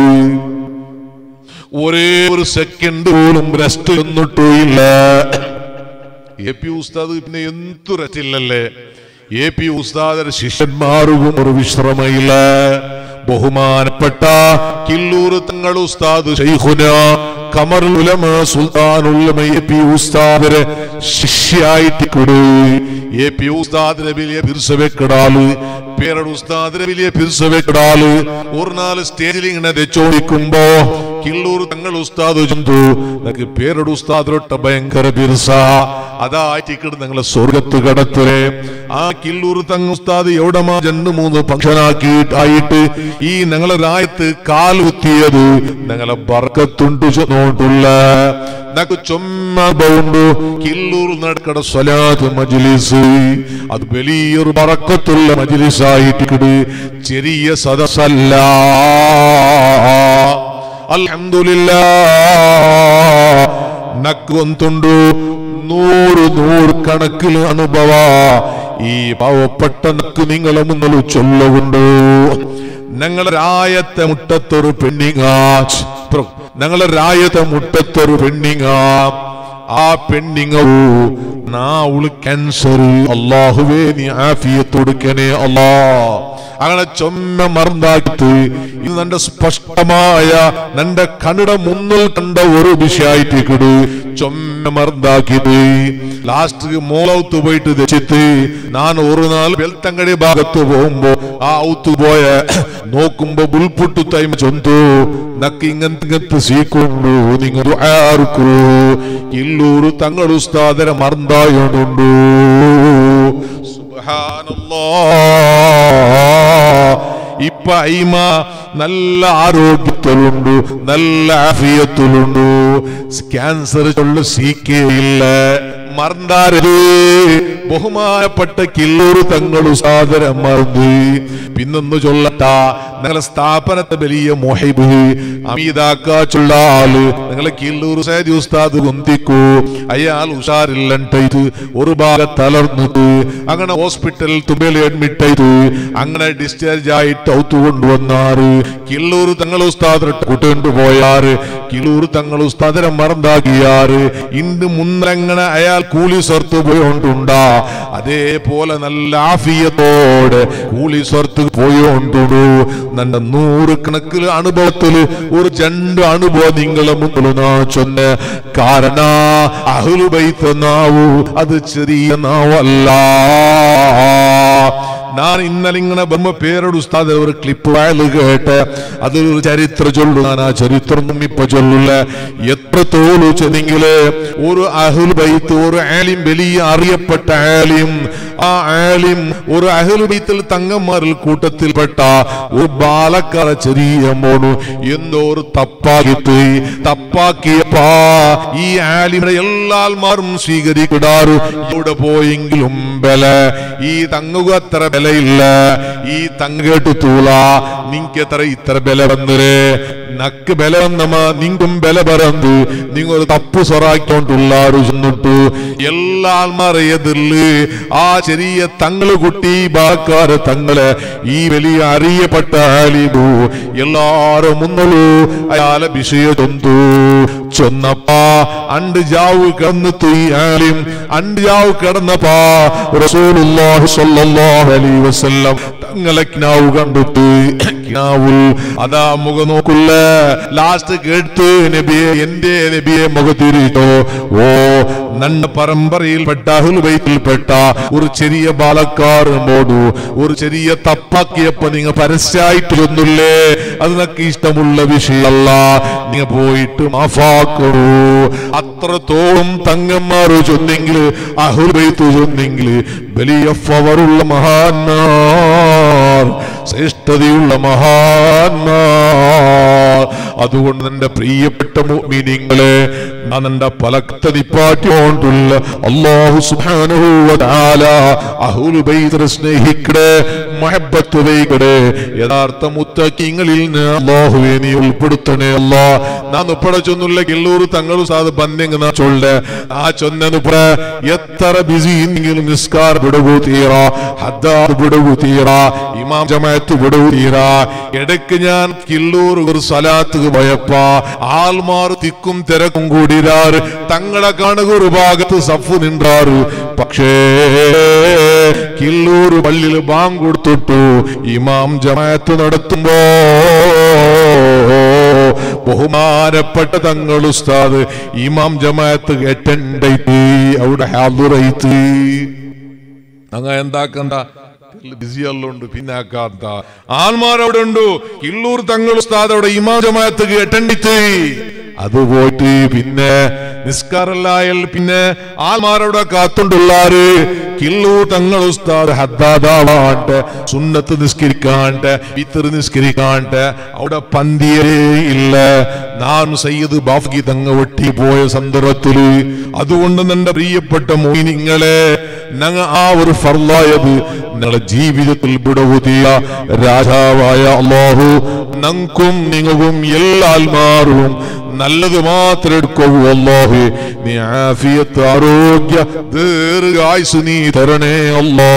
ഒരേ ഒരു സെക്കൻഡ് പോലും റെസ്റ്റ് ഒന്നിട്ടില്ല എ പി ഉസ്താദ് പിന്നെ എന്തു റെസ്റ്റ് ഇല്ലല്ലേ എ പി ഉസ്താദർ ശിഷ്യന്മാർക്കും ഒരു വിശ്രമയില്ല ബഹുമാനപ്പെട്ട കില്ലൂർ തങ്ങൾ ഉസ്താദ് ശൈഖുന കമറുൽ ഉലമ സുൽത്താനുൽ എ പി ഉസ്താദരെ ശിഷ്യായിട്ട് കൊടു എ പി ഉസ്താദിനെ വലിയ പിരിസവെക്കിടാല് പേരുടെ ഉസ്താദിനെ വലിയ പിരിസവെക്കിടാല് ഒരു നാല് സ്റ്റേജിൽ ഇങ്ങനെ തെച്ചോടിക്കുമ്പോ കിള്ളൂർ തങ്ങൾ ഉസ്താദ് ചന്തു നിനക്ക് പേരുടെ ഉസ്താദിലൊട്ട ഭയങ്കര പിരിസ അതായിട്ട് നിങ്ങളെ സ്വർഗത്ത് കടത്തുരെ ആ കിള്ളൂർ തങ്ങ ഉസ്താദ് എവിടമാ രണ്ട് മൂന്ന് ഫംഗ്ഷനാക്കിയിട്ടായിട്ട് ഈ ഞങ്ങളെ രായത്ത് കാൽ കുത്തിയത് ഞങ്ങളെ ബർക്കത്തുണ്ട് ചെന്നോണ്ടുള്ള നക്ക് ചുമ്മ ബൗണ്ടു കില്ലൂർ നടക്കട സ്വലാത്ത് മജ്ലിസ് അത് വലിയൊരു ബറക്കത്തുള്ള മജ്ലിസായിട്ട് ചെറിയ സദസ്സല്ല അൽഹംദുലില്ലാ നക്കൊന്തുണ്ടു നൂറ് നൂറ് കണക്കിൽ അനുഭവ ഈ പാവപ്പെട്ട നക്ക് നിങ്ങളെ മുന്നിൽ ചൊല്ലുകൊണ്ട് ഞങ്ങളെ രായത്തെ മുട്ടത്തൊരു പെണ്ണിങ്ങാ ഞങ്ങളെ രായത്തെ മുട്ടത്തൊരു പെണ്ണിങ്ങാ ആ പെണ്ണിങ്ങ നാ ഉള് ക്യാൻസർ അള്ളാഹുവേ നീ ആഫിയത്ത് കൊടുക്കണേ അല്ലാ അങ്ങനെ ചൊമ്മ മറന്നാക്കിട്ട് ഇത് നിന്റെ സ്പഷ്ടമായ നിന്റെ കണ്ണട മുന്നിൽ കണ്ട ഒരു വിഷയായിട്ട് കിടു ചൊമ്മ മറന്നാക്കിയത് ലാസ്റ്റ് മോളൗത്ത് പോയിട്ട് വെച്ചിട്ട് ഞാൻ ഒരു നാൾ വെൽത്തങ്കടി ഭാഗത്ത് പോകുമ്പോ ആ ഔത്ത് പോയ നോക്കുമ്പോ ബുൾപുട്ടു തൈമ ചൊന്തു നക്ക് ഇങ്ങനത്തെ ഇങ്ങനത്തെ സീക്കൊണ്ടു നിങ്ങൾ ആർക്കു ഇല്ലൂರು തങ്ങൾ ഉസ്താദര മറന്നായോണ്ടുണ്ടു സുബ്ഹാനല്ലാ ഇപ്പ ഐമ നല്ല ആരോഗ്യത്തിലുണ്ട് നല്ല ആഫിയത്തിലുണ്ട് ക്യാൻസർ ചൊല്ല് സീക്കയില്ല മറന്നാരേ ബഹുമാനപ്പെട്ട കില്ലൂർ തങ്ങൾ സാദരം മറന്ന് പിന്നൊന്ന് ചൊല്ലട്ട നിങ്ങളെ സ്ഥാപനത്തെ വലിയ മൊഹിബ് അമീതാക്ക ചൊല്ല ആള് നിങ്ങളെ കില്ലൂർ സേദി ഉസ്താദ് കൊന്തിക്കൂ അയാൾ ഉഷാറില്ലണ്ടത് ഒരു ഭാഗം തളർന്നത് അങ്ങനെ ഹോസ്പിറ്റലിൽ തുമ്പയിൽ അഡ്മിറ്റ് ആയത് അങ്ങനെ ഡിസ്ചാർജ് ആയിട്ട് ഔത്ത് കൊണ്ടുവന്നാറ് കില്ലൂർ തങ്ങൾ ഉസ്താദ് കൂട്ടുകൊണ്ട് പോയാറ് കില്ലൂർ തങ്ങൾ ഉസ്താദിനെ മറന്നാക്കിയാറ് ഇന്ന് മുന്നങ്ങനെ അയാൾ കൂലി സ്വർത്ത് പോയോണ്ടുണ്ടാ അതേപോലെ നല്ല ആഫിയത്തോടെ കൂലി സ്വർത്ത് പോയോണ്ടുടു നല്ല നൂറുകണക്കിൽ അനുഭവത്തിൽ ഒരു രണ്ട് അനുഭവം നിങ്ങളെ മുന്നിൽ നാ ചൊന്ന് കാരണ അഹുലുബൈത്ത് നാവു അത് ചെറിയ നാവല്ല ഞാൻ ഇന്നലെ ഇങ്ങനെ ബ്രഹ്മ പേരോട് ഉസ്താദ് ഒരു ക്ലിപ്പ് വയല് കേട്ട് അതൊരു ചരിത്ര ചൊല്ലു ഞാൻ ആ ചരിത്രം ഇപ്പൊ ചൊല്ലില്ല എത്ര തോലു ചെന്നെങ്കില് ഒരു അഹുൽ ബൈത്ത് ഒരു ആലിം വലിയ അറിയപ്പെട്ട ആലിം ആ ആലിം ഒരു അഹുൽ ബൈത്തിൽ തങ്ങന്മാരിൽ കൂട്ടത്തിൽപ്പെട്ട ഒരു ബാലക്കാര ചെറിയ മോണു എന്തോ ഒരു തപ്പാക്കിപ്പോയി തപ്പാക്കിയപ്പാ ഈ ആലിമിനെ എല്ലാ ആൾമാരും സ്വീകരിക്കിടാറു ഇവിടെ പോയെങ്കിലും ബല ഈ തങ്ങുക അത്ര ബലയില്ല ഈ തങ്ങ കേട്ടു തൂള നിങ്ങക്ക് എത്ര ഇത്ര ബല വന്നരേ നക്ക് ബല വന്നമ നിങ്കും ബല പറന്ത് നിങ്ങ ഒരു തപ്പു സൊറാക്കിക്കൊണ്ടുള്ളാരു ചെന്നിട്ടു എല്ലാ ആൾമാരെ എതിർല് ആ ചെറിയ തങ്ങള് കുട്ടി ബാക്കാര് തങ്ങള് ഈ വലിയ അറിയപ്പെട്ട ആലിബു എല്ലാരും മുന്നോളൂ അയാളെ വിഷയ ചൊന്തു ചൊന്നപ്പാ അണ്ട് ജാവ് കിടന്നു തുയി ആലിം അണ്ട് ജാവ് കിടന്നപ്പാ റസൂലുള്ളാഹി സ്വല്ലല്ലാഹു അലൈഹി വസല്ലം തങ്ങളെ കിനാവ് കണ്ടിട്ട് കിനാവുൽ അതാ മുഖ നോക്കുള്ള ലാസ്റ്റ് കേട്ട് നബിയെ എന്റെ നബിയെ മുഖത്തിരിട്ടോ ഓ നന്ന പരമ്പരയിൽപ്പെട്ട അഹുൽബൈത്തിൽപ്പെട്ട ഒരു ചെറിയ ബാലക്കാരനോടു ഒരു ചെറിയ തപ്പാക്കിയപ്പോ നിങ്ങൾ പരസ്യമായിട്ട് ഒന്നുമില്ലേ അത് നിനക്ക് ഇഷ്ടമുള്ള വിഷയമല്ല നിങ്ങൾ പോയിട്ട് മാഫാക്കണു അത്രത്തോളം തങ്ങന്മാര് ചൊന്നെങ്കിൽ അഹുൽബൈത്ത് ചൊന്നെങ്കിൽ വലിയ ഫവറുള്ള മഹാന്മാർ ശ്രേഷ്ഠതയുള്ള മഹാന്മാർ അതുകൊണ്ട് എന്റെ പ്രിയപ്പെട്ട മുഅ്മിനീങ്ങളെ ഞാൻ എന്റെ പലക്ത നിപ്പാറ്റിക്കൊണ്ടുള്ള അള്ളാഹു സുബ്ഹാനഹു വ തആല അഹ്ലു ബൈത്ത് സ്നേഹിക്കടെ മഹബ്ബത്ത് വൈകടെ യഥാർത്ഥ മുത്തക്കിങ്ങളിൽ അള്ളാഹുവെ നീ ഉൾപ്പെടുത്തണേ അല്ലാ ഞാൻ ഉപ്പട ചൊന്നുള്ള കിള്ളൂർ തങ്ങൾ സാത് ബന്ധിങ് നാ ചൊല്ലെ ആ ചൊന്നു പുറ എത്ര ബിസി എങ്കിലും നിസ്കാർ വിടവു തീറ ഹദ്ദാർ വിടവു തീറ ഇമാം ജമാഅത്ത് വിടവു തീറ ഇടയ്ക്ക് ഞാൻ കിള്ളൂർ ഒരു സലാത്ത് പോയപ്പ ആൾമാർ തിക്കും തിരക്കും കൂടിരാറ് തങ്ങളെ കാണുക ഒരു ഭാഗത്ത് സഫ് നിன்றாറ് പക്ഷേ കിള്ളൂർ പള്ളിയിൽ ബാങ്ക് കൊടുത്തിട്ടു ഇമാം ജമാഅത്ത് നടത്തുമ്പോ ബഹുമാനപ്പെട്ട തങ്ങൾ ഉസ്താദ് ഇമാം ജമാഅത്ത് അറ്റൻഡായിട്ട് അവിടെ ഹാദുറൈത്ത് അങ്ങ എന്താക്കണ്ട ബിസി അല്ലുണ്ട് പിന്നാക്കാത്ത ആൾമാരവിടെ ഉണ്ട് കിള്ളൂർ തങ്ങൾ ഉസ്താദ് അവിടെ ഇമാം ജമാഅത്ത് അറ്റൻഡിത്ത് അത് പോയിട്ട് പിന്നെ നിസ്കാരല്ലായാൽ പിന്നെ ആൾമാരവിടെ കാത്തുണ്ടുള്ളാറ് കിള്ളൂർ തങ്ങൾ ഉസ്താദ് ഹദ്ദാദാവാണ്ട് സുന്നത്ത് നിസ്കരിക്കാണ്ട് വിത്തർ നിസ്കരിക്കാണ്ട് അവിടെ പന്തിയേ ഇല്ല ഞാൻ സയ്യിദ് ബാഫ്കി തങ്ങ വെട്ടി പോയ സന്ദർഭത്തില് അതുകൊണ്ട് എന്റെ പ്രിയപ്പെട്ട മോഹിനിങ്ങളെ ഞങ്ങ ആ ഒരു ഫർലായത് നിങ്ങളുടെ ജീവിതത്തിൽ വിടവുതിയ രാജാവായ അള്ളാഹു നങ്കും നിങ്ങൾക്കും എല്ലാ ആൽമാറും നല്ലത് മാത്രം എടുക്കൂ അല്ലാഹു നീ ആഫിയത്ത് ആരോഗ്യ ദീർഘായുസ് നീ തരണേ അല്ലാ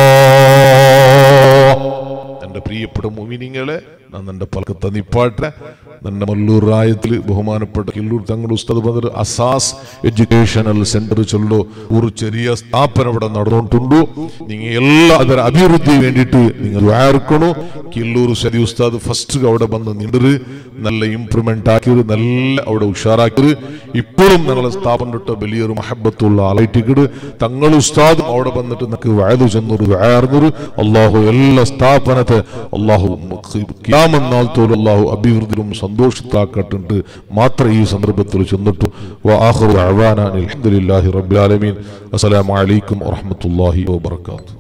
എന്റെ പ്രിയപ്പെട്ട മുമിനിങ്ങളെ ഞാൻ എന്റെ പലക്കത്തെ നിപ്പാട്ടെ ನನ್ನ മല്ലൂർ റായത്തിൽ ബഹുമാനപ്പെട്ട കില്ലൂർ തങ്ങൾ ഉസ്താദ് ബദർ അസാസ് എഡ്യൂക്കേഷണൽ സെന്റർ ചൊല്ലോ ഒരു ചെറിയ സ്ഥാപനം ഇവിടെ നടന്നുകൊണ്ടുണ്ട് നിങ്ങൾ എല്ലാ ಅದರ അഭിവൃദ്ധി വേണ്ടിയിട്ട് നിങ്ങൾ ദ്വാർക്കണു കില്ലൂർ ശരി ഉസ്താദ് ഫസ്റ്റ് അവിടെ വന്ന് നിണ്ടര് നല്ല ഇംപ്രൂവ്മെന്റ് ആക്കിയത് നല്ല അവിടെ ഉഷാറാക്കിയത് ഇപ്പോഴും ഞങ്ങളെ സ്ഥാപനം തൊട്ട് വലിയൊരു മഹബത്തുള്ള ആളായിട്ടിക്കട് തങ്ങൾ ഉസ്താദും അവിടെ വന്നിട്ട് നമുക്ക് വയത് ചെന്നൊരു വയർന്നൊരു അള്ളാഹു എല്ലാ സ്ഥാപനത്തെ അള്ളാഹു ക്യാമെന്നാൽ തോലും അള്ളാഹു അഭിവൃദ്ധിയിലും സന്തോഷത്താക്കട്ടുണ്ട് മാത്രം ഈ സന്ദർഭത്തിൽ ചെന്നിട്ടു വാഹുർ അവാനാൻ അലഹദില്ലാഹി റബ്ബുലാലമീൻ അസ്സലാമു അലൈക്കും വറഹ്മത്തുള്ളാഹി വബറകാതുഹു